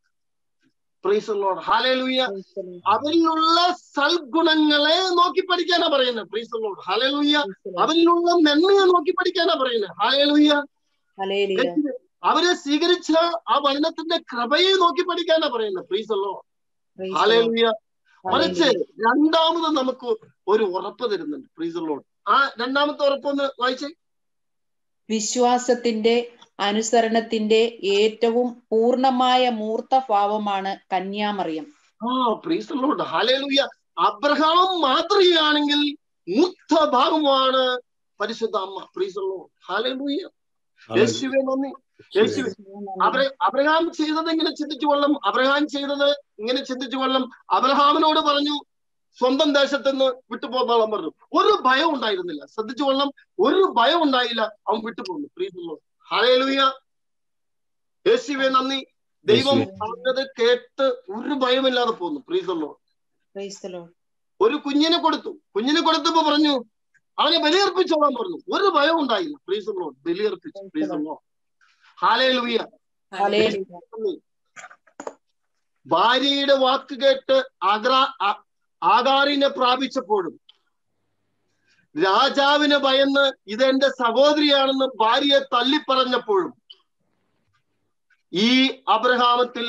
പ്രീസ് ലോഡ് ഹാലലൂയ അവരിലുള്ള സൽഗുണങ്ങളെ നോക്കി പഠിക്കാനാ പറയുന്നത് പ്രീസ് ലോഡ് ഹാലലൂയ അവരിലുള്ള നന്മയെ നോക്കി പഠിക്കാനാ പറയുന്നത് ഹാലലൂയ ഹല്ലേലൂയ അവരെ സ്വീകരിച്ച ആ വചനത്തിന്റെ കൃപയെ നോക്കി പഠിക്കാനാ പറയുന്നത് praise Lord praise Lord hallelujah മറിച്ച് രണ്ടാമത് നമുക്ക് ഒരു ഉറപ്പ് തരുന്നുണ്ട് പ്രീസ് ലോഡ് ആ രണ്ടാമത്തെ ഉറപ്പൊന്ന് വായിച്ചേ വിശ്വാസത്തിന്റെ അനുസരണത്തിന്റെ ഏറ്റവും പൂർണമായ മൂർത്തഭാവമാണ് കന്യാമറിയം ആ പ്രീസലോട്ട് ഹാലേലുയ അബ്രഹാം മാതൃകയാണെങ്കിൽ മൂത്ത ഭാഗമാണ് പരിശുദ്ധ അമ്മ പ്രീസലോ ഹാലേലുയ യേശുവെ നന്ദി യേശുവെ അബ്ര അബ്രഹാം ചെയ്തത് ഇങ്ങനെ ചിന്തിച്ചു കൊള്ളും അബ്രഹാം ചെയ്തത് ഇങ്ങനെ ചിന്തിച്ചു കൊള്ളും അബ്രഹാമിനോട് പറഞ്ഞു സ്വന്തം ദേശത്ത് നിന്ന് വിട്ടുപോകാൻ പറഞ്ഞു ഒരു ഭയം ഉണ്ടായിരുന്നില്ല ശ്രദ്ധിച്ചു കൊള്ളം ഒരു ഭയം ഉണ്ടായില്ല അവൻ വിട്ടുപോകുന്നു പ്രീതില്ലോ ഹാലേലുയ യേശുവെ നന്ദി ദൈവം യേശുവേ. പറഞ്ഞത് കേട്ട് ഒരു ഭയമില്ലാതെ പോന്നു പ്രീതല്ലോ Praise the Lord. ഒരു കുഞ്ഞിനെ കൊടുത്തു കുഞ്ഞിനെ കൊടുത്തപ്പോ പറഞ്ഞു അവനെ ബലിയർപ്പിച്ചോളാൻ പറഞ്ഞു ഒരു ഭയം ഉണ്ടായില്ല പ്രീസല്ലോ ബലിയർപ്പിച്ചു പ്രീസല്ലോ ഹാലേലുയ Hallelujah. ഭാര്യയുടെ വാക്ക് കേട്ട് ആഗ്ര ആ- ആകാറിനെ പ്രാപിച്ചപ്പോഴും രാജാവിന് ഭയന്ന് ഇതെന്റെ സഹോദരിയാണെന്ന് ഭാര്യയെ തള്ളിപ്പറഞ്ഞപ്പോഴും ഈ അബ്രഹാമത്തിൽ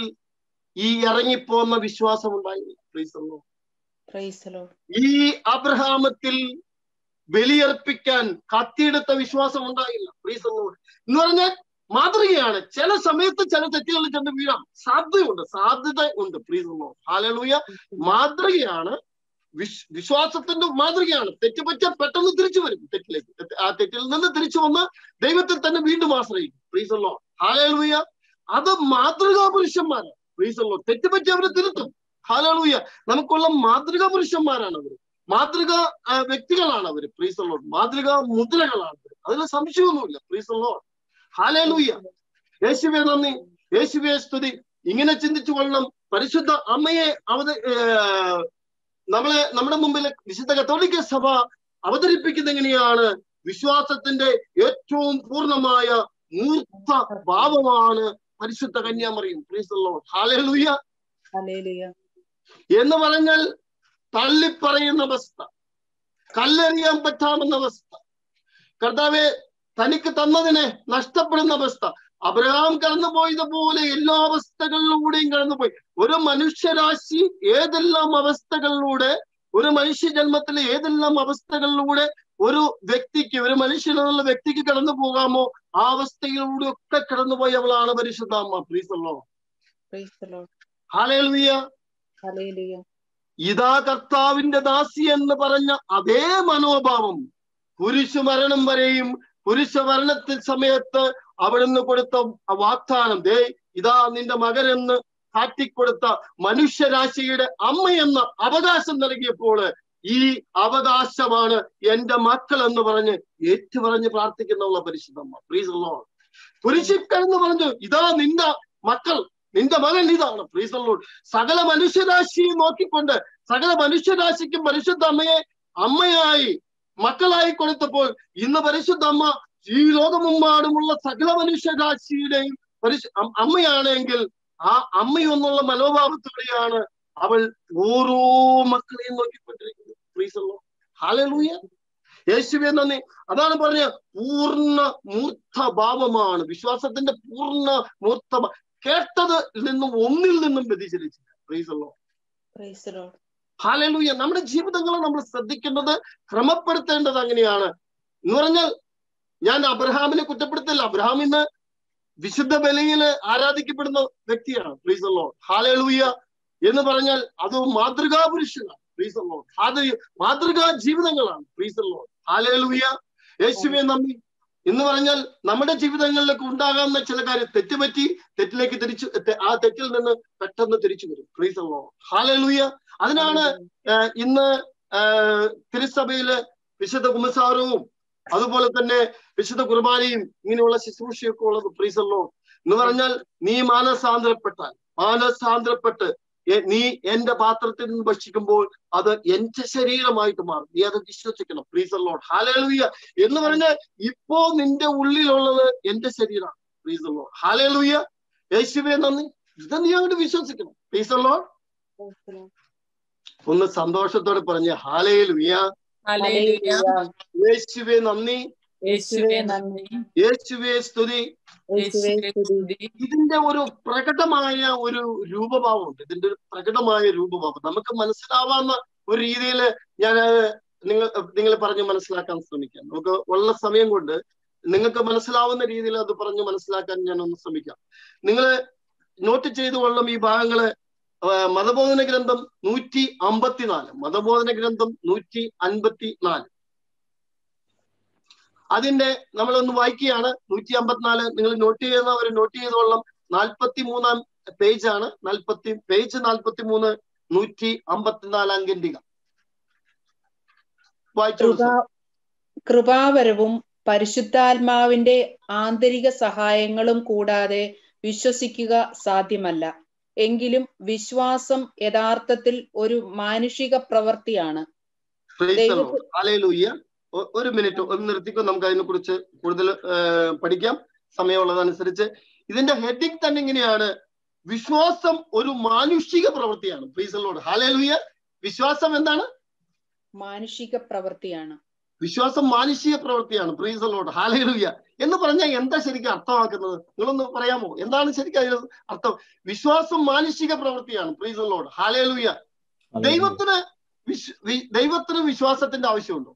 ഈ ഇറങ്ങിപ്പോന്ന വിശ്വാസം ഉണ്ടായില്ല Praise the Lord. Praise the Lord. ഈ അബ്രഹാമത്തിൽ ബലിയർപ്പിക്കാൻ കത്തിയെടുത്ത വിശ്വാസം ഉണ്ടായില്ല Praise the Lord. എന്ന് പറഞ്ഞാൽ മാതൃകയാണ് ചില സമയത്ത് ചില തെറ്റുകളിൽ ചെന്ന് വീഴാം സാധ്യതയുണ്ട് സാധ്യത ഉണ്ട് പ്രീസമോ ഹാലലൂയ മാതൃകയാണ് വിശ് വിശ്വാസത്തിന്റെ മാതൃകയാണ് തെറ്റ് പറ്റിയാൽ പെട്ടെന്ന് തിരിച്ചു വരും തെറ്റിലേക്ക് തെറ്റ് ആ തെറ്റിൽ നിന്ന് തിരിച്ചു വന്ന് ദൈവത്തിൽ തന്നെ വീണ്ടും ആശ്രയിക്കും പ്രീസല്ലോ ഹാലലൂയ അത് മാതൃകാ പുരുഷന്മാരാണ് പ്രീസല്ലോ തെറ്റ് പറ്റിയവരെ തിരുത്തും ഹാലലൂയ നമുക്കുള്ള മാതൃകാ പുരുഷന്മാരാണ് അവർ മാതൃക ആ, വ്യക്തികളാണ് അവര് പ്രീസല്ലോ മാതൃക മുദ്രകളാണ് അവര് അതിൽ സംശയമൊന്നുമില്ല പ്രീസല്ലോ ഹാലലൂയ യേശുവെ നന്ദി യേശുവെ സ്തുതി ഇങ്ങനെ ചിന്തിച്ചു കൊള്ളണം പരിശുദ്ധ അമ്മയെ അവത ഏർ നമ്മളെ നമ്മുടെ മുമ്പിൽ വിശുദ്ധ കത്തോലിക്ക സഭ അവതരിപ്പിക്കുന്ന എങ്ങനെയാണ് വിശ്വാസത്തിന്റെ ഏറ്റവും പൂർണ്ണമായ മൂർത്ത ഭാവമാണ് പരിശുദ്ധ കന്യാമറിയും പ്രീസല്ലോ ഹാലലൂയ Hallelujah. എന്ന് പറഞ്ഞാൽ തള്ളിപ്പറയുന്ന അവസ്ഥ കല്ലെറിയാൻ പറ്റാമെന്ന അവസ്ഥ കർത്താവെ തനിക്ക് തന്നതിനെ നഷ്ടപ്പെടുന്ന അവസ്ഥ അബ്രഹാം കടന്നുപോയതുപോലെ എല്ലാ അവസ്ഥകളിലൂടെയും കടന്നുപോയി ഒരു മനുഷ്യരാശി ഏതെല്ലാം അവസ്ഥകളിലൂടെ ഒരു മനുഷ്യ ജന്മത്തിലെ ഏതെല്ലാം അവസ്ഥകളിലൂടെ ഒരു വ്യക്തിക്ക് ഒരു മനുഷ്യനെന്നുള്ള വ്യക്തിക്ക് കടന്നു പോകാമോ ആ അവസ്ഥയിലൂടെ ഒക്കെ കടന്നുപോയവളാണ് പരിശുദ്ധാമ്മ പ്രീസല്ലോ Praise the Lord. Hallelujah Hallelujah. ഇതാ കർത്താവിന്റെ ദാസി എന്ന് പറഞ്ഞ അതേ മനോഭാവം കുരിശു മരണം വരെയും കുരിശു മരണത്തിൽ സമയത്ത് അവിടുന്ന് കൊടുത്ത ആ വാഗ്ദാനം ദേ ഇതാ നിന്റെ മകനെന്ന് കാട്ടിക്കൊടുത്ത മനുഷ്യരാശിയുടെ അമ്മയെന്ന അവകാശം നൽകിയപ്പോൾ ഈ അവകാശമാണ് എന്റെ മക്കൾ എന്ന് പറഞ്ഞ് ഏറ്റുപറഞ്ഞ് പ്രാർത്ഥിക്കുന്നുള്ള പരിശുദ്ധമ്മ പ്ലീസ് കുരിശിക്കൽ പറഞ്ഞു ഇതാ നിന്റെ മക്കൾ നിന്റെ മകൻ ഇതാണ് പ്ലീസ് സകല മനുഷ്യരാശിയെ നോക്കിക്കൊണ്ട് സകല മനുഷ്യരാശിക്കും പരിശുദ്ധ അമ്മയെ അമ്മയായി മക്കളായി കൊടുത്തപ്പോൾ ഇന്ന് പരിശുദ്ധ അമ്മ ഈ ലോകമെമ്പാടുമുള്ള സകല മനുഷ്യരാശിയുടെയും പരിശു അം- അമ്മയാണെങ്കിൽ ആ അമ്മയൊന്നുള്ള മനോഭാവത്തോടെയാണ് അവൾ ഓരോ മക്കളെയും നോക്കിക്കൊണ്ടിരിക്കുന്നത് പ്രീസല്ലോ ഹാലലൂയ യേശുവെ നന്ദി അതാണ് പറഞ്ഞ പൂർണ്ണ മൂർത്ത ഭാവമാണ് വിശ്വാസത്തിന്റെ പൂർണ്ണ മൂർത്ത ഭാ- കേട്ടത് നിന്നും ഒന്നിൽ നിന്നും വ്യതിചലിച്ചില്ല praise the Lord Praise the Lord. Hallelujah നമ്മുടെ ജീവിതങ്ങളെ നമ്മൾ ശ്രദ്ധിക്കേണ്ടത് ക്രമപ്പെടുത്തേണ്ടത് അങ്ങനെയാണ് എന്ന് പറഞ്ഞാൽ ഞാൻ അബ്രഹാമിനെ കുറ്റപ്പെടുത്തില്ല അബ്രഹാം ഇന്ന് വിശുദ്ധ ബലിയിൽ ആരാധിക്കപ്പെടുന്ന വ്യക്തിയാണ് പ്രീസല്ലോ ഹാലലൂയ എന്ന് പറഞ്ഞാൽ അത് മാതൃകാ പുരുഷനാണ് പ്രീസല്ലോ അത് മാതൃകാ ജീവിതങ്ങളാണ് പ്രീസല്ലോ ഹാലലൂയ യേശുവെ നന്ദി എന്ന് പറഞ്ഞാൽ നമ്മുടെ ജീവിതങ്ങളിലേക്ക് ഉണ്ടാകാവുന്ന ചില കാര്യം തെറ്റുപറ്റി തെറ്റിലേക്ക് തിരിച്ചു തെ- ആ തെറ്റിൽ നിന്ന് പെട്ടെന്ന് തിരിച്ചു വരും പ്രീസല്ലോ ഹാലലൂയ അതിനാണ് ഏഹ് ഇന്ന് ഏഹ് തിരുസഭയില് വിശുദ്ധ കുമ്പസാരവും അതുപോലെ തന്നെ വിശുദ്ധ കുർബാനയും ഇങ്ങനെയുള്ള ശുശ്രൂഷയൊക്കെ ഉള്ളത് പ്രീസല്ലോ എന്ന് പറഞ്ഞാൽ നീ മാനസാന്തരപ്പെട്ടാൽ മാനസാന്തരപ്പെട്ട് എ- നീ എന്റെ പാത്രത്തിൽ നിന്ന് ഭക്ഷിക്കുമ്പോൾ അത് എന്റെ ശരീരമായിട്ട് മാറും നീ അത് വിശ്വസിക്കണം പ്രീസല്ലോ ഹാലേലുയ എന്ന് പറഞ്ഞാൽ ഇപ്പോ നിന്റെ ഉള്ളിലുള്ളത് എന്റെ ശരീരമാണ് പ്രീസല്ലോ ഹാലേലുയ യേശുവെ നന്ദി ഇത് നീ അങ്ങോട്ട് വിശ്വസിക്കണം പ്രീസല്ലോ Praise the Lord. ഒന്ന് സന്തോഷത്തോടെ പറഞ്ഞ് ഹാലേലുയ ഹല്ലേലൂയ യേശുവെ നന്ദി യേശുവേ നന്ദി യേശുവെ സ്തുതി യേശുവേ സ്തുതി. ഇതിന്റെ ഒരു പ്രകടമായ ഒരു രൂപഭാവമുണ്ട് ഇതിന്റെ ഒരു പ്രകടമായ രൂപഭാവം നമുക്ക് മനസ്സിലാവാവുന്ന ഒരു രീതിയിൽ ഞാൻ നിങ്ങൾ നിങ്ങൾ പറഞ്ഞ് മനസ്സിലാക്കാൻ ശ്രമിക്കാം നമുക്ക് ഉള്ള സമയം കൊണ്ട് നിങ്ങൾക്ക് മനസ്സിലാവുന്ന രീതിയിൽ അത് പറഞ്ഞ് മനസ്സിലാക്കാൻ ഞാൻ ഒന്ന് ശ്രമിക്കാം നിങ്ങൾ നോട്ട് ചെയ്തു കൊള്ളും ഈ ഭാഗങ്ങള് ആ, മതബോധന ഗ്രന്ഥം നൂറ്റി അമ്പത്തിനാല് മതബോധന ഗ്രന്ഥം നൂറ്റി അൻപത്തി നാല് അതിന്റെ നമ്മളൊന്ന് വായിക്കുകയാണ് നൂറ്റി അമ്പത്തിനാല് നിങ്ങൾ നോട്ട് ചെയ്യുന്നവർ നോട്ട് ചെയ്തോളാം നാൽപ്പത്തി മൂന്നാം പേജാണ് നാൽപ്പത്തി പേജ് നാൽപ്പത്തി മൂന്ന് നൂറ്റി അമ്പത്തിനാലാം ഖണ്ഡിക വായിച്ചോളൂ കൃപാ സർ. കൃപാവരവും പരിശുദ്ധാത്മാവിന്റെ ആന്തരിക സഹായങ്ങളും കൂടാതെ വിശ്വസിക്കുക സാധ്യമല്ല എങ്കിലും വിശ്വാസം യഥാർത്ഥത്തിൽ ഒരു മാനുഷിക പ്രവൃത്തിയാണ് Praise the ദൈവത്തിൽ- Lord. Hallelujah. ഒ- ഒരു മിനിറ്റ് ഒന്ന് നിർത്തിക്കോ നമുക്ക് അതിനെ കുറിച്ച് കൂടുതൽ പഠിക്കാം സമയമുള്ളതനുസരിച്ച് ഇതിന്റെ ഹെഡിങ് തന്നെ ഇങ്ങനെയാണ് വിശ്വാസം ഒരു മാനുഷിക പ്രവൃത്തിയാണ് പ്രീസലോട് ഹാലേലുയ വിശ്വാസം എന്താണ് മാനുഷിക പ്രവൃത്തിയാണ് വിശ്വാസം മാനുഷിക പ്രവൃത്തിയാണ് പ്രീസലോട് ഹാലേലുയ എന്ന് പറഞ്ഞാൽ എന്താ ശരിക്കും അർത്ഥമാക്കുന്നത് നിങ്ങളൊന്ന് പറയാമോ എന്താണ് ശരിക്കും അതിന് അർത്ഥം വിശ്വാസം മാനുഷിക പ്രവൃത്തിയാണ് പ്രീസലോട് ഹാലേലുയ ദൈവത്തിന് വിശ്വ വി- ദൈവത്തിന് വിശ്വാസത്തിന്റെ ആവശ്യമുണ്ടോ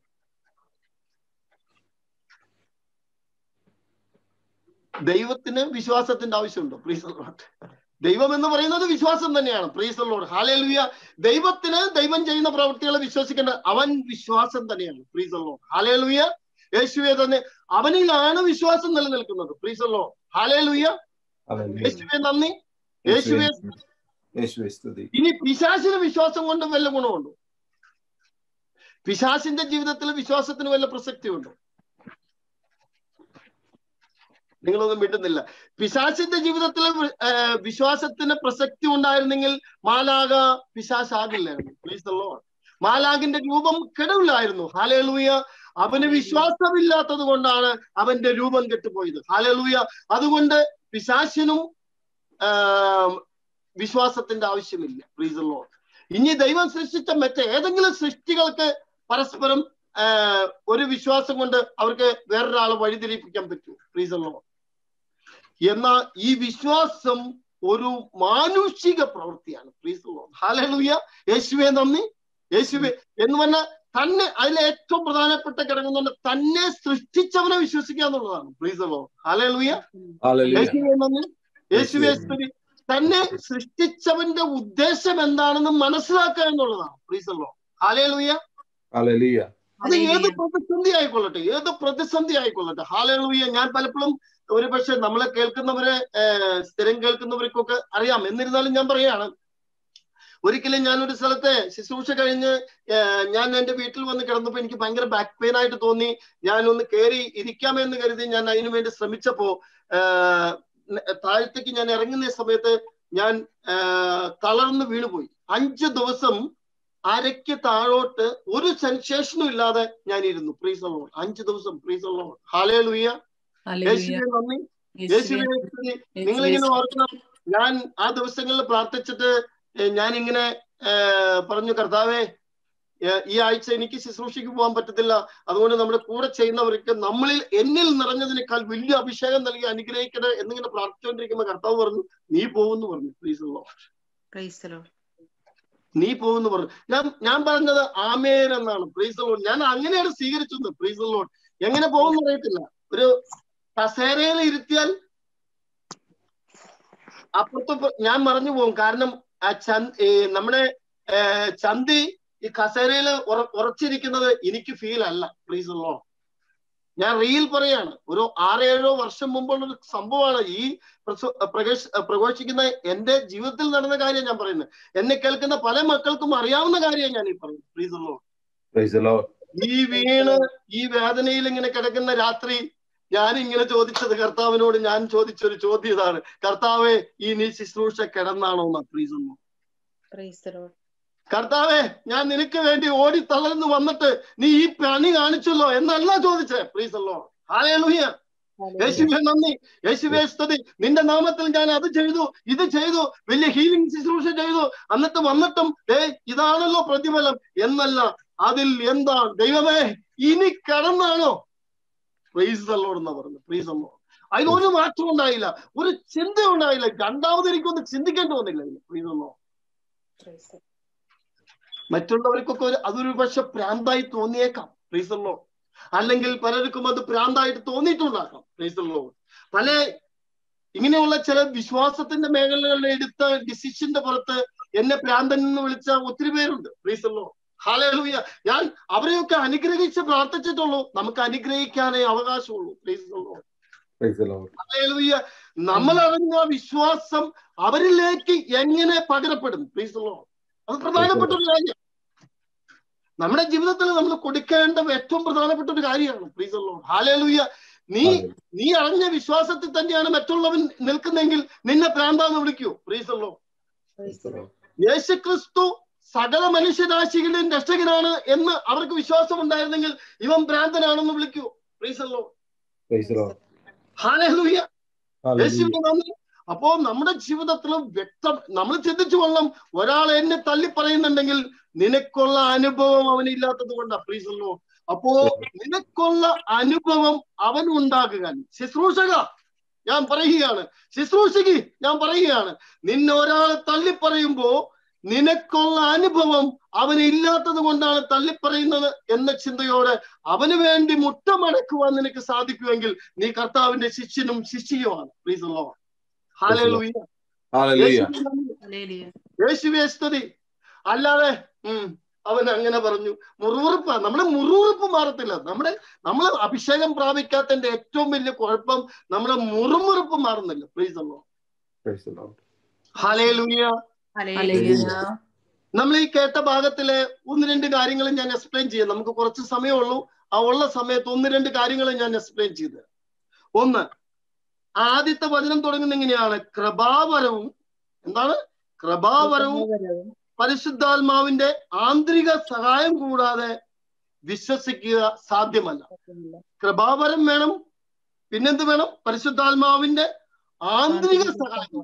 ദൈവത്തിന് വിശ്വാസത്തിന്റെ ആവശ്യമുണ്ടോ പ്രീസ് ലോഡ് ദൈവം എന്ന് പറയുന്നത് വിശ്വാസം തന്നെയാണ് പ്രീസ് ലോഡ് ഹാലേലുയ ദൈവത്തിന് ദൈവം ചെയ്യുന്ന പ്രവൃത്തികളെ വിശ്വസിക്കേണ്ട അവൻ വിശ്വാസം തന്നെയാണ് പ്രീസ് ലോഡ് ഹാലേലുയ യേശുവെ തന്നെ അവനിലാണ് വിശ്വാസം നിലനിൽക്കുന്നത് പ്രീസ് ലോഡ് ഹാലേലുയ യേശുവെ നന്ദി യേശുവെ യേശുവെ സ്തുതി ഇനി പിശാസിന് വിശ്വാസം കൊണ്ട് വല്ല ഗുണമുണ്ടോ പിശാസിന്റെ ജീവിതത്തിൽ വിശ്വാസത്തിന് വല്ല പ്രസക്തിയുണ്ടോ നിങ്ങളൊന്നും വിട്ടുന്നില്ല പിശാസിന്റെ ജീവിതത്തിൽ വിശ്വാസത്തിന് പ്രസക്തി ഉണ്ടായിരുന്നെങ്കിൽ മാലാക പിശാസാകില്ലായിരുന്നു Praise the Lord. മാലാകിന്റെ രൂപം കെടവില്ലായിരുന്നു ഹാലേലൂയ അവന് വിശ്വാസമില്ലാത്തത് കൊണ്ടാണ് അവന്റെ രൂപം കെട്ടുപോയത് ഹാലേലൂയ അതുകൊണ്ട് പിശാസിനും ആ, വിശ്വാസത്തിന്റെ ആവശ്യമില്ല പ്രീസ് ലോഡ് ഇനി ദൈവം സൃഷ്ടിച്ച മറ്റേതെങ്കിലും സൃഷ്ടികൾക്ക് പരസ്പരം ആ, ഒരു വിശ്വാസം കൊണ്ട് അവർക്ക് വേറൊരാളെ വഴിതിരിപ്പിക്കാൻ പറ്റുമോ പ്രീസ് ലോഡ് എന്നാൽ ഈ വിശ്വാസം ഒരു മാനുഷിക പ്രവൃത്തിയാണ് പ്രീസ് ലോഡ് ഹാലൂയ യേശുവെ നന്ദി യേശുവെ എന്ന് പറഞ്ഞാൽ തന്നെ അതിലെ ഏറ്റവും പ്രധാനപ്പെട്ട ഘടകം തന്നെ സൃഷ്ടിച്ചവനെ വിശ്വസിക്കുക എന്നുള്ളതാണ് പ്രീസ് ലോഡ് ഹാലൂയ ഹല്ലേലൂയ യേശുവെ നന്ദി യേശുവെ സ്തുതി തന്നെ സൃഷ്ടിച്ചവന്റെ ഉദ്ദേശം എന്താണെന്ന് മനസ്സിലാക്കുക എന്നുള്ളതാണ് പ്രീസല്ലോ ഹാലേലൂയ ഹല്ലേലൂയ അത് ഏത് പ്രതിസന്ധി ആയിക്കൊള്ളട്ടെ ഏത് പ്രതിസന്ധി ആയിക്കൊള്ളട്ടെ ഹാലേലൂയ ഞാൻ പലപ്പോഴും ഒരു പക്ഷെ നമ്മളെ കേൾക്കുന്നവരെ ഏഹ്, സ്ഥിരം കേൾക്കുന്നവർക്കൊക്കെ അറിയാം എന്നിരുന്നാലും ഞാൻ പറയാണ് ഒരിക്കലും ഞാൻ ഒരു സ്ഥലത്തെ ശുശ്രൂഷ കഴിഞ്ഞ് ഏഹ്, ഞാൻ എന്റെ വീട്ടിൽ വന്ന് കിടന്നപ്പോ എനിക്ക് ഭയങ്കര ബാക്ക് പെയിൻ ആയിട്ട് തോന്നി ഞാൻ ഒന്ന് കയറി ഇരിക്കാമെന്ന് കരുതി ഞാൻ അതിനു വേണ്ടി ശ്രമിച്ചപ്പോ ഏഹ്, താഴത്തേക്ക് ഞാൻ ഇറങ്ങുന്ന സമയത്ത് ഞാൻ ആഹ്, തളർന്ന് വീണുപോയി അഞ്ച് ദിവസം അരയ്ക്ക് താഴോട്ട് ഒരു സെൻസേഷനും ഇല്ലാതെ ഞാൻ ഇരുന്നു പ്രീസല്ലോ അഞ്ച് ദിവസം പ്രീസല്ലോ ഹാലേ ലുയ്യ യേശുവെ നന്ദി യേശുവെ സ്തുതി. നിങ്ങളിങ്ങനെ ഓർക്കണം ഞാൻ ആ ദിവസങ്ങളിൽ പ്രാർത്ഥിച്ചിട്ട് ഏഹ്, ഞാൻ ഇങ്ങനെ ഏഹ്, പറഞ്ഞു കർത്താവേ ഏഹ്, ഈ ആഴ്ച എനിക്ക് ശുശ്രൂഷയ്ക്ക് പോകാൻ പറ്റത്തില്ല അതുകൊണ്ട് നമ്മുടെ കൂടെ ചെയ്യുന്നവർക്ക് നമ്മളിൽ എന്നിൽ നിറഞ്ഞതിനേക്കാൾ വലിയ അഭിഷേകം നൽകി അനുഗ്രഹിക്കണേ എന്നിങ്ങനെ പ്രാർത്ഥിച്ചുകൊണ്ടിരിക്കുമ്പോൾ കർത്താവ് പറഞ്ഞു നീ പോകുന്നു പറഞ്ഞു പ്ലീസ് Praise the Lord. നീ പോകുന്നു പറഞ്ഞു ഞാൻ ഞാൻ പറഞ്ഞത് ആമേൻ എന്നാണ് പ്രീസ് ലോഡ് ഞാൻ അങ്ങനെയാണ് സ്വീകരിച്ചത് പ്രീസ് ലോഡ് എങ്ങനെ പോകുന്നു അറിയത്തില്ല ഒരു കസേരയിൽ ഇരുത്തിയാൽ അപ്പുറത്ത് ഇപ്പ- ഞാൻ മറഞ്ഞു പോകും കാരണം ആ ചന്ത് ഈ നമ്മുടെ ഏ, ചന്തി ഈ കസേരയിൽ ഉറ- ഉറച്ചിരിക്കുന്നത് എനിക്ക് ഫീൽ അല്ല പ്ലീസ് ലോ ഞാൻ റീൽ പറയാണ് ഒരു ആറേഴോ വർഷം മുമ്പുള്ള ഒരു സംഭവമാണ് ഈ പ്രസ- പ്രകേഷ് പ്രഘോഷിക്കുന്ന എന്റെ ജീവിതത്തിൽ നടന്ന കാര്യം ഞാൻ പറയുന്നത് എന്നെ കേൾക്കുന്ന പല മക്കൾക്കും അറിയാവുന്ന കാര്യമാണ് ഞാൻ ഈ പറയുന്നത് praise Lord praise the Lord ഈ വീണ് ഈ വേദനയിൽ ഇങ്ങനെ കിടക്കുന്ന രാത്രി ഞാൻ ഇങ്ങനെ ചോദിച്ചത് കർത്താവിനോട് ഞാൻ ചോദിച്ചൊരു ചോദ്യം ഇതാണ് കർത്താവെ ഈ നീ ശുശ്രൂഷ കിടന്നാണോ എന്ന് പ്ലീസ് Praise the Lord. കർത്താവെ ഞാൻ നിനക്ക് വേണ്ടി ഓടി തളർന്ന് വന്നിട്ട് നീ ഈ പണി കാണിച്ചല്ലോ എന്നല്ല ചോദിച്ചേ പ്ലീസ് അല്ലോ ഹാലേലുഹിയ Hallelujah. യേശുവെ നന്ദി യേശുവെ സ്തുതി നിന്റെ നാമത്തിൽ ഞാൻ അത് ചെയ്തു ഇത് ചെയ്തു വലിയ ഹീലിംഗ് ശുശ്രൂഷ ചെയ്തു എന്നിട്ട് വന്നിട്ടും ഏ ഇതാണല്ലോ പ്രതിഫലം എന്നല്ല അതിൽ എന്താ ദൈവമേ ഇനി കടന്നാണോ പ്രീസ് അല്ലോട് എന്നാ പറഞ്ഞു പ്രീസ് അല്ലോ അതിനൊരു മാറ്റം ഉണ്ടായില്ല ഒരു ചിന്ത ഉണ്ടായില്ല രണ്ടാമത് എനിക്കൊന്ന് ചിന്തിക്കേണ്ടി വന്നില്ല പ്രീസ് അല്ലോ Praise the Lord. മറ്റുള്ളവർക്കൊക്കെ ഒരു അതൊരു പക്ഷെ പ്രാന്തായി തോന്നിയേക്കാം പ്രീസല്ലോ അല്ലെങ്കിൽ പലർക്കും അത് പ്രാന്തായിട്ട് തോന്നിയിട്ടുണ്ടാക്കാം പ്രീസല്ലോ പല ഇങ്ങനെയുള്ള ചില വിശ്വാസത്തിന്റെ മേഖലകളിൽ എടുത്ത ഡിസിഷന്റെ പുറത്ത് എന്നെ പ്രാന്തൻ എന്ന് വിളിച്ച ഒത്തിരി പേരുണ്ട് പ്രീസല്ലോ ഹാലൂയ ഞാൻ അവരെയൊക്കെ അനുഗ്രഹിച്ച് പ്രാർത്ഥിച്ചിട്ടുള്ളൂ നമുക്ക് അനുഗ്രഹിക്കാനേ അവകാശമുള്ളൂ പ്രീസല്ലോ Praise the Lord. ഹല്ലേലൂയ നമ്മൾ അറിഞ്ഞ വിശ്വാസം അവരിലേക്ക് എങ്ങനെ പകരപ്പെടും പ്രീസല്ലോ അത് പ്രധാനപ്പെട്ട ഒരു കാര്യം നമ്മുടെ ജീവിതത്തിൽ നമ്മൾ കൊടുക്കേണ്ട ഏറ്റവും പ്രധാനപ്പെട്ട ഒരു കാര്യമാണ് പ്രീസല്ലോ ഹാലേലൂയ നീ നീ അറിഞ്ഞ വിശ്വാസത്തിൽ തന്നെയാണ് മറ്റുള്ളവൻ നിൽക്കുന്നെങ്കിൽ നിന്നെ പ്രാന്താന്ന് വിളിക്കൂ പ്രീസല്ലോ Praise the Lord. യേശുക്രിസ്തു സകല മനുഷ്യരാശികളുടെയും രക്ഷകനാണ് എന്ന് അവർക്ക് വിശ്വാസം ഉണ്ടായിരുന്നെങ്കിൽ ഇവൻ ഭ്രാന്തനാണെന്ന് വിളിക്കൂ പ്രീസല്ലോ Praise the Lord. ഹാലൂയ Hallelujah. യേശുവിന്റെ നന്ദി അപ്പോ നമ്മുടെ ജീവിതത്തിലും വ്യക്തം നമ്മൾ ചിന്തിച്ചു കൊള്ളാം ഒരാൾ എന്നെ തള്ളി പറയുന്നുണ്ടെങ്കിൽ നിനക്കുള്ള അനുഭവം അവനില്ലാത്തത് കൊണ്ടാ പ്രീസല്ലോ അപ്പോ നിനക്കുള്ള അനുഭവം അവൻ ഉണ്ടാകുക ശുശ്രൂഷക ഞാൻ പറയുകയാണ് ശുശ്രൂഷകി ഞാൻ പറയുകയാണ് നിന്നെ ഒരാൾ തള്ളി പറയുമ്പോ നിനക്കുള്ള അനുഭവം അവന് ഇല്ലാത്തത് കൊണ്ടാണ് തള്ളിപ്പറയുന്നത് എന്ന ചിന്തയോടെ അവന് വേണ്ടി മുട്ടമടക്കുവാൻ നിനക്ക് സാധിക്കുമെങ്കിൽ നീ കർത്താവിന്റെ ശിഷ്യനും ശിഷ്യയുമാണ് പ്രീസല്ലോ ഹാലൂയ Hallelujah. ഹല്ലേലൂയ യേശുവെ സ്തുതി അല്ലാതെ ഉം അവൻ അങ്ങനെ പറഞ്ഞു മുറിവുറുപ്പ് നമ്മുടെ മുറിവുറുപ്പ് മാറത്തില്ല നമ്മുടെ നമ്മൾ അഭിഷേകം പ്രാപിക്കാത്തതിന്റെ ഏറ്റവും വലിയ കുഴപ്പം നമ്മുടെ മുറുമുറുപ്പ് മാറുന്നില്ല പ്രീസല്ലോ Praise the Lord. ഹാലേലൂയ ഹല്ലേലൂയ നമ്മൾ ഈ കേട്ട ഭാഗത്തിലെ ഒന്ന് രണ്ട് കാര്യങ്ങൾ ഞാൻ എക്സ്പ്ലെയിൻ ചെയ്യാം നമുക്ക് കുറച്ച് സമയമുള്ളൂ ആ ഉള്ള സമയത്ത് ഒന്ന് രണ്ട് കാര്യങ്ങൾ ഞാൻ എക്സ്പ്ലെയിൻ ചെയ്ത് ഒന്ന് ആദ്യത്തെ വചനം തുടങ്ങുന്ന എങ്ങനെയാണ് കൃപാവരവും എന്താണ് കൃപാവരവും പരിശുദ്ധാത്മാവിന്റെ ആന്തരിക സഹായം കൂടാതെ വിശ്വസിക്കുക സാധ്യമല്ല കൃപാവരം വേണം പിന്നെന്ത് വേണം പരിശുദ്ധാത്മാവിന്റെ ആന്തരിക സഹായം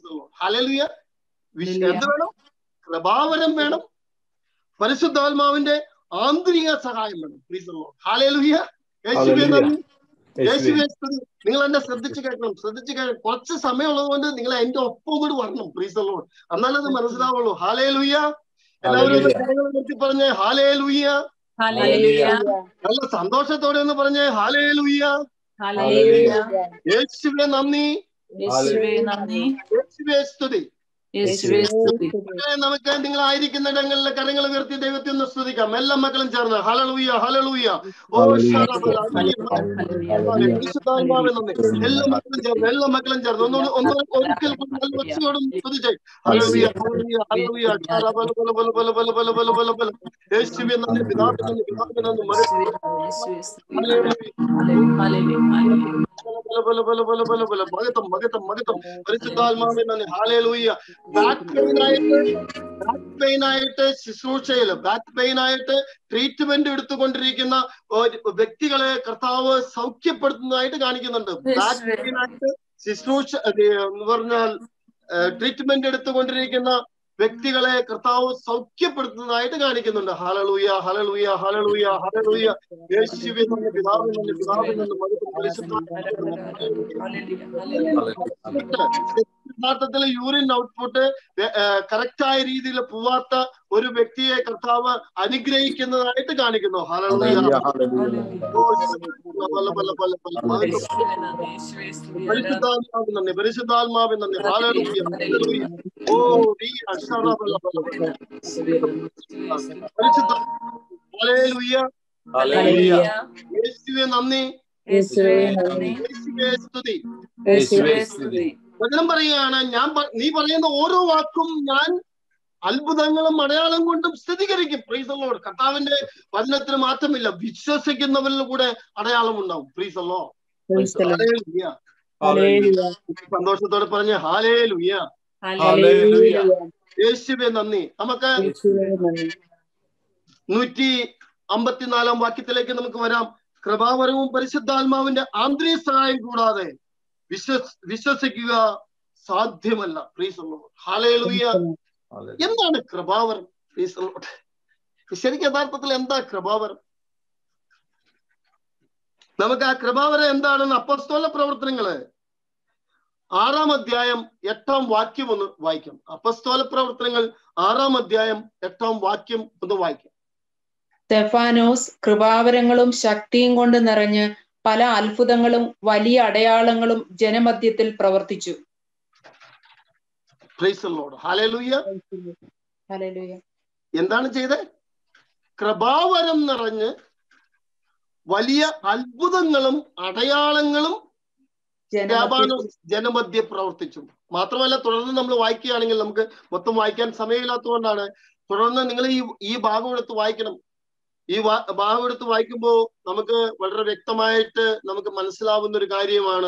ഹലലിയ എന്ത് വേണം കൃപാവരം വേണം പരിശുദ്ധാത്മാവിന്റെ ആന്തരിക സഹായം വേണം പ്ലീസ് ഹാലലുഹിയ യേശുവേ നന്ദി യേശുവേ സ്തുതി നിങ്ങൾ എന്നെ ശ്രദ്ധിച്ച് കേൾക്കണം ശ്രദ്ധിച്ച് കേൾക്കണം കുറച്ച് സമയമുള്ളത് കൊണ്ട് നിങ്ങൾ എന്റെ ഒപ്പം കൂടി വരണം പ്ലീസ് ലോഡ് എന്നാലത് മനസ്സിലാവുള്ളൂ ഹാലേ ലുയ്യ എല്ലാവരും ഒന്ന് കരങ്ങൾ ഉയർത്തി പറഞ്ഞേ ഹാലേ ലുയ്യ ഹല്ലേലൂയ നല്ല സന്തോഷത്തോടെ ഒന്ന് പറഞ്ഞേ ഹാലേ ലുയ്യ ഹല്ലേലൂയ യേശുവേ നന്ദി യേശുവേ നന്ദി യേശുവേ സ്തുതി യേശുവേ സ്തുതി മക്കളെ, നമുക്ക് നിങ്ങൾ ആയിരിക്കുന്ന ഇടങ്ങളിലെ കരങ്ങൾ ഉയർത്തി ദൈവത്തെ ഒന്ന് സ്തുതിക്കാം എല്ലാ മക്കളും ചേർന്ന് ഹലലൂയ ഹലലൂയ ഓ ഹല്ലേലൂയ. ശരബല, വിശുദ്ധാത്മാവേ നന്ദി. എല്ലാ മക്കളും ചേർന്ന് എല്ലാ മക്കളും ചേർന്ന് ഒന്ന് ഒന്ന് ഒരിക്കൽ കൂടി നല്ല ഒച്ചയോടും സ്തുതിച്ചേ ഹല്ലേലൂയ ഹല്ലേലൂയ ഹല്ലേലൂയ ശരബല, ബല, ബല, ബല, ബല, ബല, ബല, ബല, ബല. യേശുവേ നന്ദി പിതാവിനെ നന്ദി പിതാവിനെ നന്ദി മകനെ യേശുവേ സ്തുതി ഹല്ലേലൂയ ഹല്ലേലൂയ ബല, ബല, ബല, ബല, ബല, ബല. മകത്വം മകത്വം മകത്വം പരിശുദ്ധാത്മാവേ നന്ദി ഹാലേലൂയ ബാക്ക് പെയിൻ ആയിട്ട് ബാക്ക് പെയിൻ ആയിട്ട് ശുശ്രൂഷയില് ബാക്ക് പെയിൻ ആയിട്ട് ട്രീറ്റ്മെന്റ് എടുത്തുകൊണ്ടിരിക്കുന്ന ഒരു വ്യക്തികളെ കർത്താവ് സൗഖ്യപ്പെടുത്തുന്നതായിട്ട് കാണിക്കുന്നുണ്ട് ബാക്ക് പെയിൻ ആയിട്ട് ശുശ്രൂഷ അത് എന്ന് പറഞ്ഞാൽ ട്രീറ്റ്മെന്റ് എടുത്തുകൊണ്ടിരിക്കുന്ന വ്യക്തികളെ കർത്താവ് സൗഖ്യപ്പെടുത്തുന്നതായിട്ട് കാണിക്കുന്നുണ്ട് ഹലലൂയ ഹലലൂയ ഹലലൂയ ഹലലൂയ യേശുവിൻ നന്ദി, പിതാവിൻ നന്ദി, പിതാവിൻ നന്ദി, മകൻ യഥാർത്ഥത്തിൽ യൂറിൻ ഔട്ട്പുട്ട് കറക്റ്റായ രീതിയിൽ പോവാത്ത ഒരു വ്യക്തിയെ കർത്താവ് അനുഗ്രഹിക്കുന്നതായിട്ട് കാണിക്കുന്നു ഹലലൂയ ഓ, പല പല പല പല മകത്വം. പരിശുദ്ധാത്മാവിൻ നന്ദി പരിശുദ്ധാത്മാവിൻ നന്ദി ഹാലലൂയ ഹല്ലേലൂയ. ഓ നീ അക്ഷര പല പല പല പരിശുദ്ധ ഹല്ലേലൂയ ഹല്ലേലൂയ യേശുവേ നന്ദി യേശുവേ നന്ദി യേശുവേ സ്തുതി യേശുവേ സ്തുതി വചനം പറയുകയാണ് ഞാൻ പ- നീ പറയുന്ന ഓരോ വാക്കും ഞാൻ അത്ഭുതങ്ങളും അടയാളം കൊണ്ടും സ്ഥിരീകരിക്കും പ്രീസല്ലോ കർത്താവിന്റെ വചനത്തിന് മാറ്റമില്ല വിശ്വസിക്കുന്നവരിൽ കൂടെ അടയാളം ഉണ്ടാവും പ്രീസല്ലോ സന്തോഷത്തോടെ പറഞ്ഞ് ഹാലേ ലുയ്യ ഹല്ലേലൂയ യേശുവെ നന്ദി നമുക്ക് നൂറ്റി അമ്പത്തിനാലാം വാക്യത്തിലേക്ക് നമുക്ക് വരാം കൃപാവരവും പരിശുദ്ധാത്മാവിന്റെ ആന്തരിക സഹായം കൂടാതെ വിശ്വസ് വിശ്വസിക്കുക സാധ്യമല്ല പ്രീസല്ലോ ഹാലേ ലുയ്യ എന്താണ് കൃപാവരം Praise the Lord. ശരിക്കും യഥാർത്ഥത്തിൽ എന്താ കൃപാവരം നമുക്ക് ആ കൃപാവരം എന്താണെന്ന് അപ്പസ്തോല പ്രവർത്തനങ്ങള് ആറാം അധ്യായം എട്ടാം വാക്യം ഒന്ന് വായിക്കാം അപ്പസ്തോല പ്രവർത്തനങ്ങൾ ആറാം അധ്യായം എട്ടാം വാക്യം ഒന്ന് വായിക്കാം സ്തെഫാനോസ് കൃപാവരങ്ങളും ശക്തിയും കൊണ്ട് നിറഞ്ഞ് പല അത്ഭുതങ്ങളും വലിയ അടയാളങ്ങളും ജനമധ്യത്തിൽ പ്രവർത്തിച്ചു പ്രൈസ് ലോഡ് ഹാലേലുയ്യ ഹല്ലേലൂയ എന്താണ് ചെയ്തത് കൃപാവരം നിറഞ്ഞ് വലിയ അത്ഭുതങ്ങളും അടയാളങ്ങളും ജനമധ്യത്തിൽ ജനമധ്യ പ്രവർത്തിച്ചു മാത്രമല്ല തുടർന്ന് നമ്മൾ വായിക്കുകയാണെങ്കിൽ നമുക്ക് മൊത്തം വായിക്കാൻ സമയമില്ലാത്തതുകൊണ്ടാണ് തുടർന്ന് നിങ്ങൾ ഈ ഈ ഭാഗം എടുത്ത് വായിക്കണം ഈ വാ- ഭാഗം എടുത്ത് വായിക്കുമ്പോൾ നമുക്ക് വളരെ വ്യക്തമായിട്ട് നമുക്ക് മനസ്സിലാവുന്ന ഒരു കാര്യമാണ്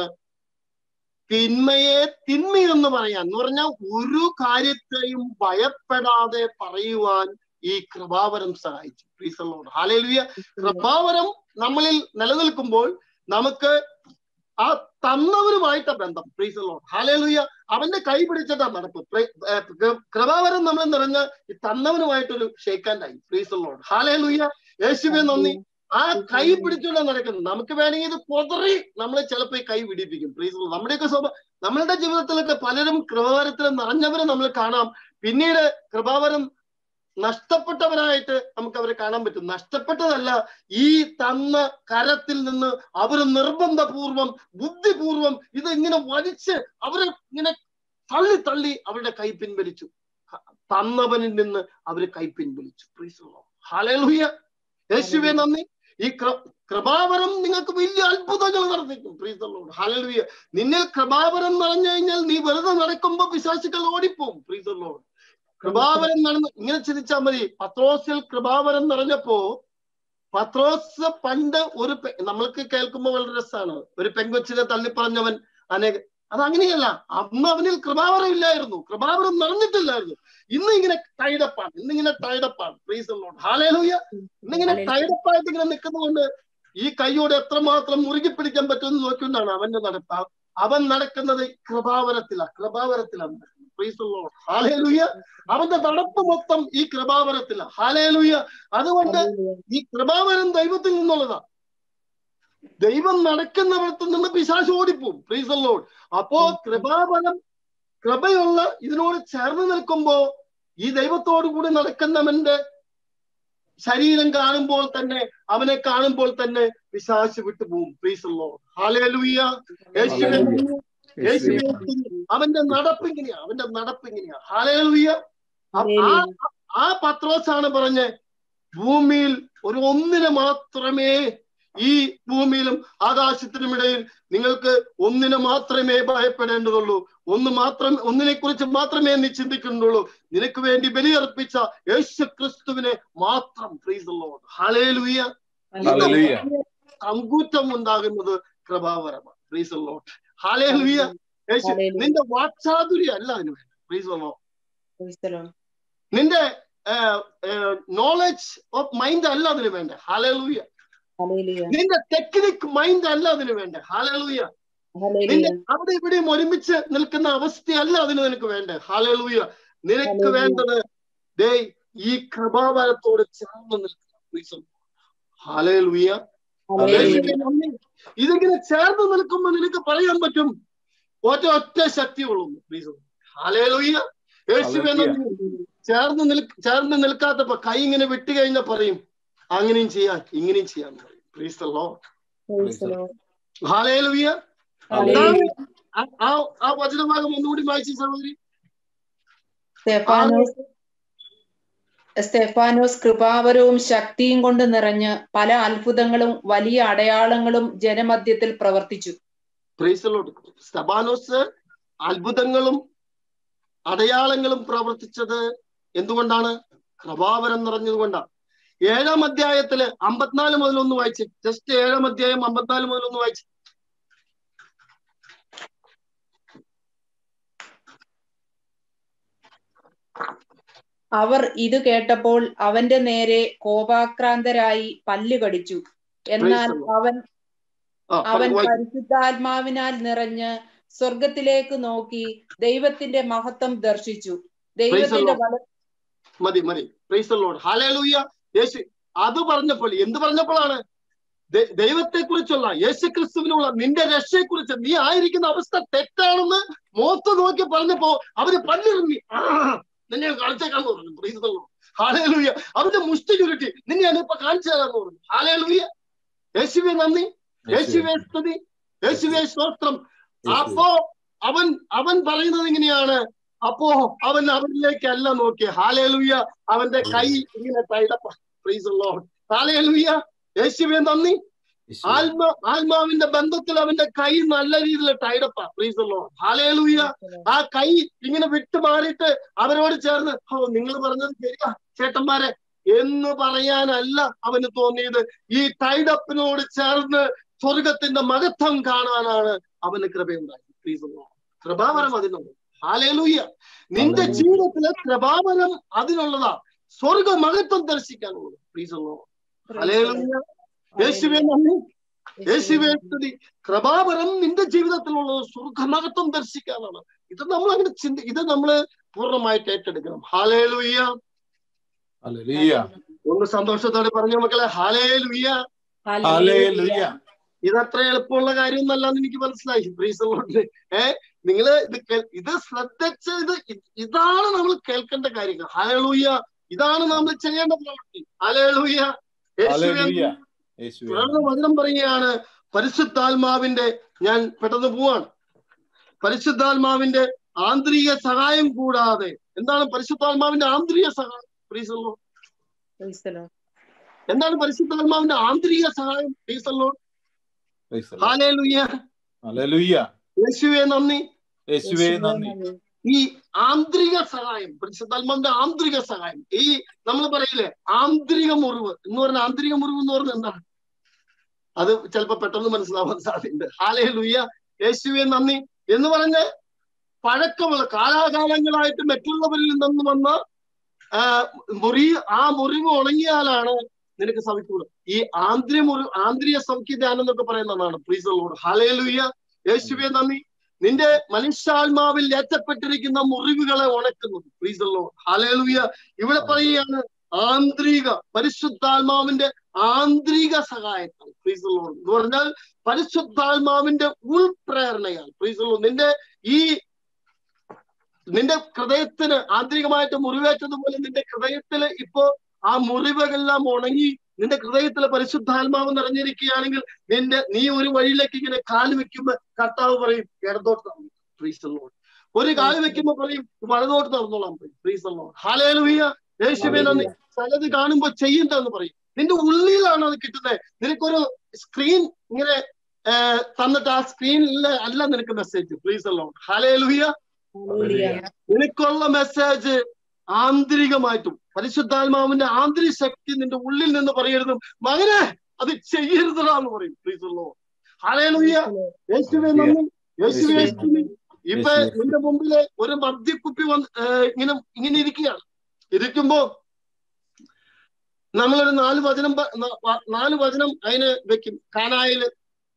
തിന്മയെ തിന്മയെന്ന് പറയാൻ എന്ന് പറഞ്ഞാൽ ഒരു കാര്യത്തെയും ഭയപ്പെടാതെ പറയുവാൻ ഈ കൃപാവരം സഹായിച്ചു പ്രീസലോട് ഹാലേലുയ കൃപാവരം നമ്മളിൽ നിലനിൽക്കുമ്പോൾ നമുക്ക് ആ തന്നവരുമായിട്ട ബന്ധം പ്രീസലോട് ഹാലേലുയ അവന്റെ കൈ പിടിച്ചിട്ടാ നടപ്പ് പ്രീ- ഏർ കൃ- കൃപാവരം നമ്മൾ നിറഞ്ഞ ഈ തന്നവനുമായിട്ടൊരു ഷേക്കാൻഡായി പ്രീസലോട് ഹാലേലുയ യേശുവെ നന്ദി ആ കൈ പിടിച്ചുകൊണ്ട് നടക്കുന്നത് നമുക്ക് വേണമെങ്കിൽ ഇത് പൊതറി നമ്മളെ ചിലപ്പോ ഈ കൈ പിടിപ്പിക്കും പ്രീസ് നമ്മുടെയൊക്കെ സ്വഭാവം നമ്മളുടെ ജീവിതത്തിലൊക്കെ പലരും കൃപാവരത്തിൽ നിറഞ്ഞവരെ നമ്മൾ കാണാം പിന്നീട് കൃപാവരം നഷ്ടപ്പെട്ടവരായിട്ട് നമുക്ക് അവരെ കാണാൻ പറ്റും നഷ്ടപ്പെട്ടതല്ല ഈ തന്ന കരത്തിൽ നിന്ന് അവർ നിർബന്ധപൂർവം ബുദ്ധിപൂർവം ഇത് ഇങ്ങനെ വലിച്ച് അവരെ ഇങ്ങനെ തള്ളി തള്ളി അവരുടെ കൈ പിൻവലിച്ചു തന്നവനിൽ നിന്ന് അവര് കൈ പിൻവലിച്ചു ഹാലൂയ യേശുവെ നന്ദി ഈ കൃ- കൃപാവരം നിങ്ങൾക്ക് വലിയ അത്ഭുതങ്ങൾ നടത്തിക്കും പ്രീതലോട് ഹാലലുയ നിന്നിൽ കൃപാവരം നിറഞ്ഞു കഴിഞ്ഞാൽ നീ വെറുതെ നടക്കുമ്പോ പിശാചുക്കൾ ഓടിപ്പോവും പ്രീതലോട് കൃപാവരം നടന്ന് ഇങ്ങനെ ചിന്തിച്ചാൽ മതി പത്രോസിൽ കൃപാവരം നിറഞ്ഞപ്പോ പത്രോസ് പണ്ട് ഒരു പെ- നമ്മൾക്ക് കേൾക്കുമ്പോൾ വളരെ രസമാണ് ഒരു പെങ്കൊച്ചിനെ തള്ളിപ്പറഞ്ഞവൻ അനേക അതങ്ങനെയല്ല അന്ന് അവനിൽ കൃപാവരം ഇല്ലായിരുന്നു കൃപാവരം നിറഞ്ഞിട്ടില്ലായിരുന്നു ഇന്ന് ഇങ്ങനെ ടൈഡപ്പാണ് ഇന്നിങ്ങനെ ടൈഡപ്പാണ് പ്രീസ് ഹാലേലൂയ ഇന്നിങ്ങനെ ഹല്ലേലൂയ. ടൈഡപ്പായിട്ട് ഇങ്ങനെ നിൽക്കുന്നതുകൊണ്ട് ഈ കൈയോട് എത്രമാത്രം മുറുകി പിടിക്കാൻ പറ്റുമെന്ന് നോക്കിക്കൊണ്ടാണ് അവന്റെ നടപ്പ് അവൻ നടക്കുന്നത് കൃപാവരത്തിലാണ് കൃപാവരത്തിലാണ് പ്രീസ് ഹാലേലൂയ അവന്റെ നടപ്പ് മൊത്തം ഈ കൃപാവരത്തിലാണ് ഹാലേലൂയ അതുകൊണ്ട് ഈ കൃപാവരം ദൈവത്തിൽ നിന്നുള്ളതാ ദൈവം നടക്കുന്നിടത്ത് നിന്ന് പിശാശ് ഓടിപ്പോവും പ്രീസ് ലോഡ് അപ്പോ കൃപാവരം കൃപയുള്ള ഇതിനോട് ചേർന്ന് നിൽക്കുമ്പോ ഈ ദൈവത്തോടു കൂടി നടക്കുന്നവന്റെ ശരീരം കാണുമ്പോൾ തന്നെ അവനെ കാണുമ്പോൾ തന്നെ പിശാശ് വിട്ടുപോകും പ്രീസ് ലോഡ് ഹാലേലൂയ യേശുവേ ഹല്ലേലൂയ. യേശുവേ അവന്റെ നടപ്പ് ഇങ്ങനെയാ അവന്റെ നടപ്പ് ഇങ്ങനെയാ ഹാലേലൂയ ആ ആ പത്രോസാണ് പറഞ്ഞ് ഭൂമിയിൽ ഒരു ഒന്നിനെ മാത്രമേ ഈ ഭൂമിയിലും ആകാശത്തിനുമിടയിൽ നിങ്ങൾക്ക് ഒന്നിനെ മാത്രമേ ഭയപ്പെടേണ്ടതുള്ളൂ ഒന്ന് മാത്രം ഒന്നിനെ കുറിച്ച് മാത്രമേ നീ ചിന്തിക്കുന്നുള്ളൂ നിനക്ക് വേണ്ടി ബലിയർപ്പിച്ച യേശു ക്രിസ്തുവിനെ മാത്രം ഹാലേലുയ ഹല്ലേലൂയ. കങ്കൂറ്റം ഉണ്ടാകുന്നത് കൃപാവരമാണ് പ്രീസ് ലോട്ട് ഹാലേലുയ യേശു ഹല്ലേലൂയ. നിന്റെ വാക്ചാതുര്യം അല്ല അതിന് വേണ്ട praise Lord Praise the Lord. നിന്റെ നോളജ് ഓഫ് മൈൻഡ് അല്ല അതിന് വേണ്ട ഹാലലൂയ Hallelujah. നിന്റെ ടെക്നിക് മൈൻഡ് അല്ല അതിന് വേണ്ട ഹാലലൂയ നിന്റെ Hallelujah. അവിടെ ഇവിടെയും ഒരുമിച്ച് നിൽക്കുന്ന അവസ്ഥയല്ല അതിന് നിനക്ക് വേണ്ട ഹാലലൂയ നിനക്ക് Hallelujah. വേണ്ടത് ദേ ഈ കൃപാവരത്തോട് ചേർന്ന് നിൽക്കുക ഹാലലൂയ Hallelujah. ഇതിങ്ങനെ ചേർന്ന് നിൽക്കുമ്പോൾ നിനക്ക് പറയാൻ പറ്റും ഒറ്റ ഒറ്റ ശക്തിയുള്ളൂ ഹാലലൂയ യേശുവെ നന്ദി. ചേർന്ന് നിൽ ചേർന്ന് നിൽക്കാത്തപ്പോ കൈ ഇങ്ങനെ വിട്ടു കഴിഞ്ഞാൽ പറയും അങ്ങനെയും ചെയ്യാൻ ഇങ്ങനെയും ചെയ്യാൻ പറയും Praise the Lord. Praise the Lord. Hallelujah. Hallelujah. ആ- ആ ആ വചനഭാഗം ഒന്നുകൂടി വായിച്ചു സഹോദരി സ്തെഫാനോസ് സ്തെഫാനോസ് കൃപാവരവും ശക്തിയും കൊണ്ട് നിറഞ്ഞ് പല അത്ഭുതങ്ങളും വലിയ അടയാളങ്ങളും ജനമധ്യത്തിൽ പ്രവർത്തിച്ചു പ്രൈസലോട്ട് സ്തബാനോസ് അത്ഭുതങ്ങളും അടയാളങ്ങളും പ്രവർത്തിച്ചത് എന്തുകൊണ്ടാണ് കൃപാവരം നിറഞ്ഞതുകൊണ്ടാണ് ഏഴാം അധ്യായത്തില് അമ്പത്തിനാല് മുതൽ ഒന്ന് വായിച്ച് ജസ്റ്റ് ഏഴാം അധ്യായം അമ്പത്തിനാല് മുതൽ ഒന്ന് വായിച്ച് അവർ ഇത് കേട്ടപ്പോൾ അവന്റെ നേരെ കോപാക്രാന്തരായി പല്ല് കടിച്ചു എന്നാൽ Praise the Lord. അവൻ ആ, അവൻ വായിക്ക്. പരിശുദ്ധാത്മാവിനാൽ നിറഞ്ഞ് സ്വർഗത്തിലേക്ക് നോക്കി ദൈവത്തിന്റെ മഹത്വം ദർശിച്ചു ദൈവത്തിന്റെ Lord. വല മതി മതി പ്രൈസ് ലോഡ് ഹാലേലൂയ യേശു അത് പറഞ്ഞപ്പോൾ എന്ത് പറഞ്ഞപ്പോഴാണ് ദൈവത്തെ കുറിച്ചുള്ള യേശു ക്രിസ്തുവിനുള്ള നിന്റെ രക്ഷയെ കുറിച്ച് നീ ആയിരിക്കുന്ന അവസ്ഥ തെറ്റാണെന്ന് മോത്ത് നോക്കി പറഞ്ഞപ്പോ അവര് പല്ലിറങ്ങി ആ, നിന്നെ കാണിച്ചേക്കാന്ന് പറഞ്ഞു പ്രൈസ് ലോഡ് ഹാലേലൂയ അവന്റെ മുഷ്ടി ചുരുട്ടി നിന്നെ ഞാൻ ഇപ്പൊ കാണിച്ചു തരാന്ന് പറഞ്ഞു ഹാലേലൂയ യേശുവെ നന്ദി യേശുവെ സ്തുതി യേശുവെ സ്തോത്രം അപ്പോ അവൻ അവൻ പറയുന്നത് ഇങ്ങനെയാണ് അപ്പോ അവൻ അവരിലേക്കല്ല നോക്കി ഹാലേലുയ്യ അവന്റെ കൈ ഇങ്ങനെ ടൈഡപ്പ പ്രീസ് ലോഡ് ഹാലേലുയ്യ യേശുവെ നന്ദി യേശുവേ. ആത്മ ആത്മാവിന്റെ ബന്ധത്തിൽ അവന്റെ കൈ നല്ല രീതിയിൽ ടൈഡപ്പ പ്രീസ് ലോഡ് ഹാലേലുയ്യ ആ കൈ ഇങ്ങനെ വിട്ടു മാറിയിട്ട് അവരോട് ചേർന്ന് ഓ നിങ്ങൾ പറഞ്ഞത് ശരിയാ ചേട്ടന്മാരെ എന്ന് പറയാനല്ല അവന് തോന്നിയത് ഈ ടൈഡപ്പിനോട് ചേർന്ന് സ്വർഗത്തിന്റെ മഹത്വം കാണാനാണ് അവന് കൃപയുണ്ടായി പ്ലീസ് കൃപാവരം അതിനുണ്ട് ഹാലേലൂയ നിന്റെ ഹല്ലേലൂയ. ജീവിതത്തിലെ കൃപാവരം അതിനുള്ളതാ സ്വർഗ മഹത്വം ദർശിക്കാനുള്ളത് പ്ലീസ് ഹാലേലൂയ യേശുവേ നന്ദി യേശുവേ സ്തുതി കൃപാവരം നിന്റെ ജീവിതത്തിലുള്ളത് സ്വർഗമഹത്വം ദർശിക്കാനാണ് ഇത് നമ്മൾ അങ്ങനെ ചിന്തി ഇത് നമ്മൾ പൂർണ്ണമായിട്ട് ഏറ്റെടുക്കണം ഹാലേലുയ്യ ഹല്ലേലൂയ. ഒന്ന് സന്തോഷത്തോടെ പറഞ്ഞു മക്കളെ ഹാലേലുയ്യ ഹല്ലേലൂയ. ഇതത്ര എളുപ്പമുള്ള കാര്യമൊന്നല്ല എന്ന് എനിക്ക് മനസ്സിലായി പ്രീസലോട്ട് ഏ നിങ്ങള് ഇത് കേ- ഇത് ശ്രദ്ധിച്ച് ഇത് ഇ- ഇതാണ് നമ്മൾ കേൾക്കേണ്ട കാര്യങ്ങൾ ഹാലേലൂയ ഇതാണ് നമ്മൾ ചെയ്യേണ്ട പ്രവൃത്തി ഹാലേലൂയ യേശുവേ ഹല്ലേലൂയ. യേശുവേ. തുടർന്ന് വചനം പറയുകയാണ് പരിശുദ്ധാത്മാവിന്റെ ഞാൻ പെട്ടെന്ന് പോവാണ് പരിശുദ്ധാത്മാവിന്റെ ആന്തരിക സഹായം കൂടാതെ എന്താണ് പരിശുദ്ധാത്മാവിന്റെ ആന്തരിക സഹായം പ്രീസല്ലോ എന്താണ് പരിശുദ്ധാത്മാവിന്റെ ആന്തരിക സഹായം പ്രീസല്ലോ Praise the Lord. ഹാലേലുയ്യ ഹല്ലേലൂയ. യേശുവെ നന്ദി യേശുവേ നന്ദി ഈ ആന്തരിക സഹായം പരിശുദ്ധാത്മാവിന്റെ ആന്തരിക സഹായം ഈ നമ്മൾ പറയില്ലേ ആന്തരിക മുറിവ് എന്ന് പറഞ്ഞ ആന്തരിക മുറിവ് എന്ന് പറഞ്ഞാൽ എന്താണ് അത് ചിലപ്പോ പെട്ടെന്ന് മനസ്സിലാവാൻ സാധ്യതയുണ്ട് ഹാലേ ലുയ്യ യേശുവെ നന്ദി എന്ന് പറഞ്ഞ് പഴക്കമുള്ള കാലാകാലങ്ങളായിട്ട് മറ്റുള്ളവരിൽ നിന്ന് വന്ന ആ, മുറി ആ മുറിവ് ഉണങ്ങിയാലാണ് നിനക്ക് സവിക്കൂടും ഈ ആന്തരിക മുറി ആന്തരിക സൗഖ്യദാനം എന്നൊക്കെ പറയുന്നതാണ് പ്രീസലോട് ഹാലേ ലുയ്യ യേശുവെ നന്ദി നിന്റെ മനുഷ്യാത്മാവിൽ ഏറ്റപ്പെട്ടിരിക്കുന്ന മുറിവുകളെ ഉണക്കുന്നത് പ്ലീസല്ലോ ഹാലേലുയ ഇവിടെ പറയുകയാണ് ആന്തരിക പരിശുദ്ധാത്മാവിന്റെ ആന്തരിക സഹായത്താൽ പ്ലീസല്ലോ എന്ന് പറഞ്ഞാൽ പരിശുദ്ധാത്മാവിന്റെ ഉൾപ്രേരണയാൽ പ്ലീസല്ലോ നിന്റെ ഈ നിന്റെ ഹൃദയത്തിന് ആന്തരികമായിട്ട് മുറിവേറ്റതുപോലെ നിന്റെ ഹൃദയത്തില് ഇപ്പോ ആ മുറിവുകളെല്ലാം ഉണങ്ങി നിന്റെ ഹൃദയത്തിലെ പരിശുദ്ധാത്മാവ് നിറഞ്ഞിരിക്കുകയാണെങ്കിൽ നിന്റെ നീ ഒരു വഴിയിലേക്ക് ഇങ്ങനെ കാല് വെക്കുമ്പോ കർത്താവ് പറയും ഇടതോട്ട് നടന്നു പ്രീസ് ലോഡ് ഒരു കാല് വെക്കുമ്പോ പറയും വലതോട്ട് നടന്നോളാം പ്രീസ് ലോഡ് ഹാലേലുയ്യ യേശുവേ നന്ദി ചിലത് കാണുമ്പോ ചെയ്യണ്ടെന്ന് പറയും നിന്റെ ഉള്ളിലാണ് അത് കിട്ടുന്നത് നിനക്കൊരു സ്ക്രീൻ ഇങ്ങനെ ആ, തന്നിട്ട് ആ സ്ക്രീനിൽ അല്ല നിനക്ക് മെസ്സേജ് പ്ലീസ് ലോഡ് ഹാലേലുയ്യ നിനക്കുള്ള മെസ്സേജ് ആന്തരികമായിട്ടും പരിശുദ്ധാത്മാവിന്റെ ആന്തരിക ശക്തി നിന്റെ ഉള്ളിൽ നിന്ന് പറയരുത് മകനെ അത് ചെയ്യരുതെന്ന് പറയും പ്ലീസ് ഉള്ളോ ഹാലേലുയ്യ യേശുവേ നന്ദി യേശുവേ സ്തുതി ഇപ്പൊ യേശുവേ. നിന്റെ മുമ്പില് ഒരു മദ്യക്കുപ്പി വന്ന് ഏഹ് ഇങ്ങനെ ഇങ്ങനെ ഇരിക്കുകയാണ് ഇരിക്കുമ്പോ നമ്മളൊരു നാല് വചനം പ- ന- വ- നാല് വചനം അതിന് വെക്കും കാനായില്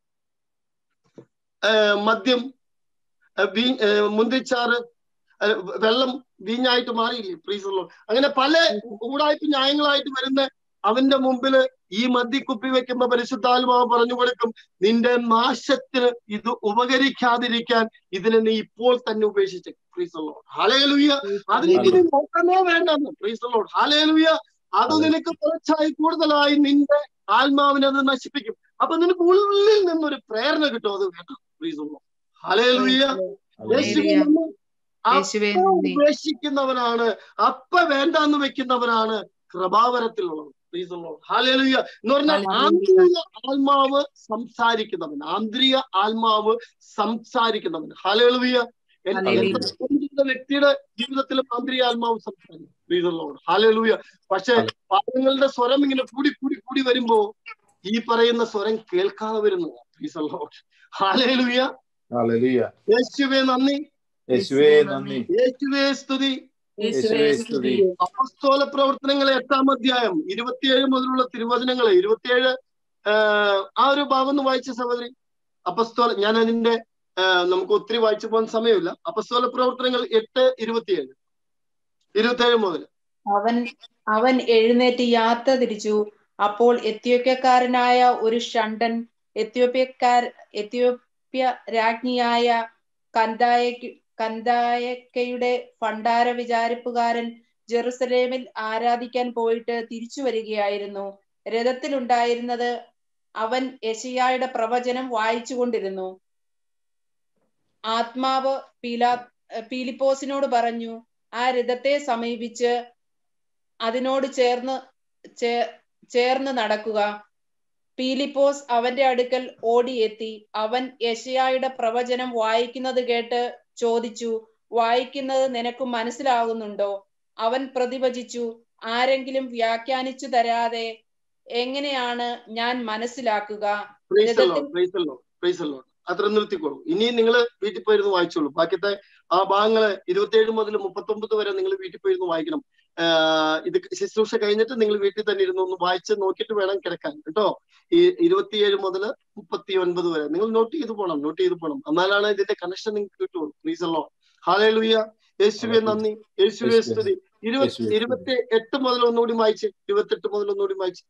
ഏഹ് മദ്യം ഏഹ് വീ ഏഹ് മുന്തിച്ചാറ് ഏഹ് വെള്ളം വീഞ്ഞായിട്ട് മാറിയില്ലേ പ്രീസുള്ളൂ അങ്ങനെ പല ഊടായ്പ ന്യായങ്ങളായിട്ട് വരുന്ന അവന്റെ മുമ്പില് ഈ മദ്യക്കുപ്പി വെക്കുമ്പോ പരിശുദ്ധാത്മാവ് പറഞ്ഞു കൊടുക്കും നിന്റെ നാശത്തിന് ഇത് ഉപകരിക്കാതിരിക്കാൻ ഇതിനെ നീ ഇപ്പോൾ തന്നെ ഉപേക്ഷിച്ച് പ്രീസുള്ളൂ ഹാലേലുയ്യ അതിലേക്ക് നീ നോക്കണോ വേണ്ടെന്ന് പ്രീസുള്ളൂ ഹാലേലുയ്യ അത് നിനക്ക് കുറച്ചായി കൂടുതലായി നിന്റെ ആത്മാവിനെ അത് നശിപ്പിക്കും അപ്പൊ നിനക്ക് ഉള്ളിൽ നിന്നൊരു പ്രേരണ കിട്ടും അത് വേണ്ട പ്രീസുള്ളൂ ഹാലേലുയ്യ യേശുവേ നന്ദി. യേശുവേ അപ്പ നന്ദി ഉപേക്ഷിക്കുന്നവനാണ് അപ്പ വേണ്ടാന്ന് വെക്കുന്നവനാണ് കൃപാവരത്തിലുള്ളത് Praise the Lord. Hallelujah. എന്ന് പറഞ്ഞാൽ Hallelujah. ആന്തരിക ആത്മാവ് സംസാരിക്കുന്നവൻ ആന്തരിക ആത്മാവ് സംസാരിക്കുന്നവൻ ഹാലേലുയ Hallelujah. വ്യക്തിയുടെ ജീവിതത്തിലും ആന്തരിക ആത്മാവ് സംസാരിക്കും Praise the Lord. Hallelujah. പക്ഷെ പാദങ്ങളുടെ സ്വരം ഇങ്ങനെ കൂടി കൂടി കൂടി വരുമ്പോ ഈ പറയുന്ന സ്വരം കേൾക്കാതെ വരുന്നു Praise the Lord. Hallelujah. ഹല്ലേലൂയ. യേശുവേ നന്ദി യേശുവേ നന്ദി യേശുവേ സ്തുതി യേശുവേ സ്തുതി അപ്പസ്തോല പ്രവർത്തനങ്ങളെ എട്ടാം അധ്യായം ഇരുപത്തിയേഴ് മുതലുള്ള തിരുവചനങ്ങളെ ഇരുപത്തിയേഴ് ആഹ് ആ ഒരു ഭാഗം ഒന്ന് വായിച്ച സഹോദരി അപ്പസ്തോല ഞാൻ അതിന്റെ ആഹ് നമുക്ക് ഒത്തിരി വായിച്ചു പോകാൻ സമയമില്ല അപ്പസ്തോല പ്രവർത്തനങ്ങൾ എട്ട് ഇരുപത്തിയേഴ് ഇരുപത്തിയേഴ് മുതൽ അവൻ അവൻ എഴുന്നേറ്റ് യാത്ര തിരിച്ചു അപ്പോൾ എത്യോപ്യക്കാരനായ ഒരു ഷണ്ടൻ എത്യോപ്യക്കാർ എത്യോപ്യ രാജ്ഞിയായ കന്തായക്ക് കന്തായക്കയുടെ ഭണ്ഡാര വിചാരിപ്പുകാരൻ ജെറുസലേമിൽ ആരാധിക്കാൻ പോയിട്ട് തിരിച്ചു വരികയായിരുന്നു രഥത്തിലുണ്ടായിരുന്നത് അവൻ യശയായുടെ പ്രവചനം വായിച്ചുകൊണ്ടിരുന്നു ആത്മാവ് പീലാ ഏഹ്, പീലിപ്പോസിനോട് പറഞ്ഞു ആ രഥത്തെ സമീപിച്ച് അതിനോട് ചേർന്ന് ചേ- ചേർന്ന് നടക്കുക പീലിപ്പോസ് അവന്റെ അടുക്കൽ ഓടിയെത്തി അവൻ യശയായുടെ പ്രവചനം വായിക്കുന്നത് കേട്ട് ചോദിച്ചു വായിക്കുന്നത് നിനക്ക് മനസ്സിലാകുന്നുണ്ടോ അവൻ പ്രതിവചിച്ചു ആരെങ്കിലും വ്യാഖ്യാനിച്ചു തരാതെ എങ്ങനെയാണ് ഞാൻ മനസ്സിലാക്കുക പ്രൈസ് രഥത്തിൽ- അല്ലോ പ്രൈസ് അല്ലോ പ്രൈസ് അല്ലോ അത്ര നിർത്തിക്കോളൂ ഇനി നിങ്ങൾ വീട്ടിൽ പോയിരുന്നു വായിച്ചോളൂ ബാക്കിയത്തെ ആ ഭാഗങ്ങള് ഇരുപത്തിയേഴ് മുതൽ മുപ്പത്തി ഒമ്പത് വരെ നിങ്ങൾ വീട്ടിൽ പോയിരുന്നു വായിക്കണം ആഹ് ഇത് ശുശ്രൂഷ കഴിഞ്ഞിട്ട് നിങ്ങൾ വീട്ടിൽ തന്നെ ഇരുന്ന് ഒന്ന് വായിച്ച് നോക്കിയിട്ട് വേണം കിടക്കാൻ കേട്ടോ ഈ ഇരുപത്തിയേഴ് മുതൽ മുപ്പത്തി ഒൻപത് വരെ നിങ്ങൾ നോട്ട് ചെയ്ത് പോകണം നോട്ട് ചെയ്ത് പോകണം എന്നാലാണ് ഇതിന്റെ കണക്ഷൻ നിങ്ങൾക്ക് കിട്ടുള്ളൂ പ്ലീസ് അല്ലോ ഹാലേ ലുയ്യ യേശുവെ നന്ദി യേശുവെ യേശുവേ സ്തുതി ഇരുപത്തി യേശുവേ സ്തുതി. ഇരുപത്തി എട്ട് മുതൽ ഒന്നുകൂടി വായിച്ച് ഇരുപത്തെട്ട് മുതൽ ഒന്നുകൂടി വായിച്ച്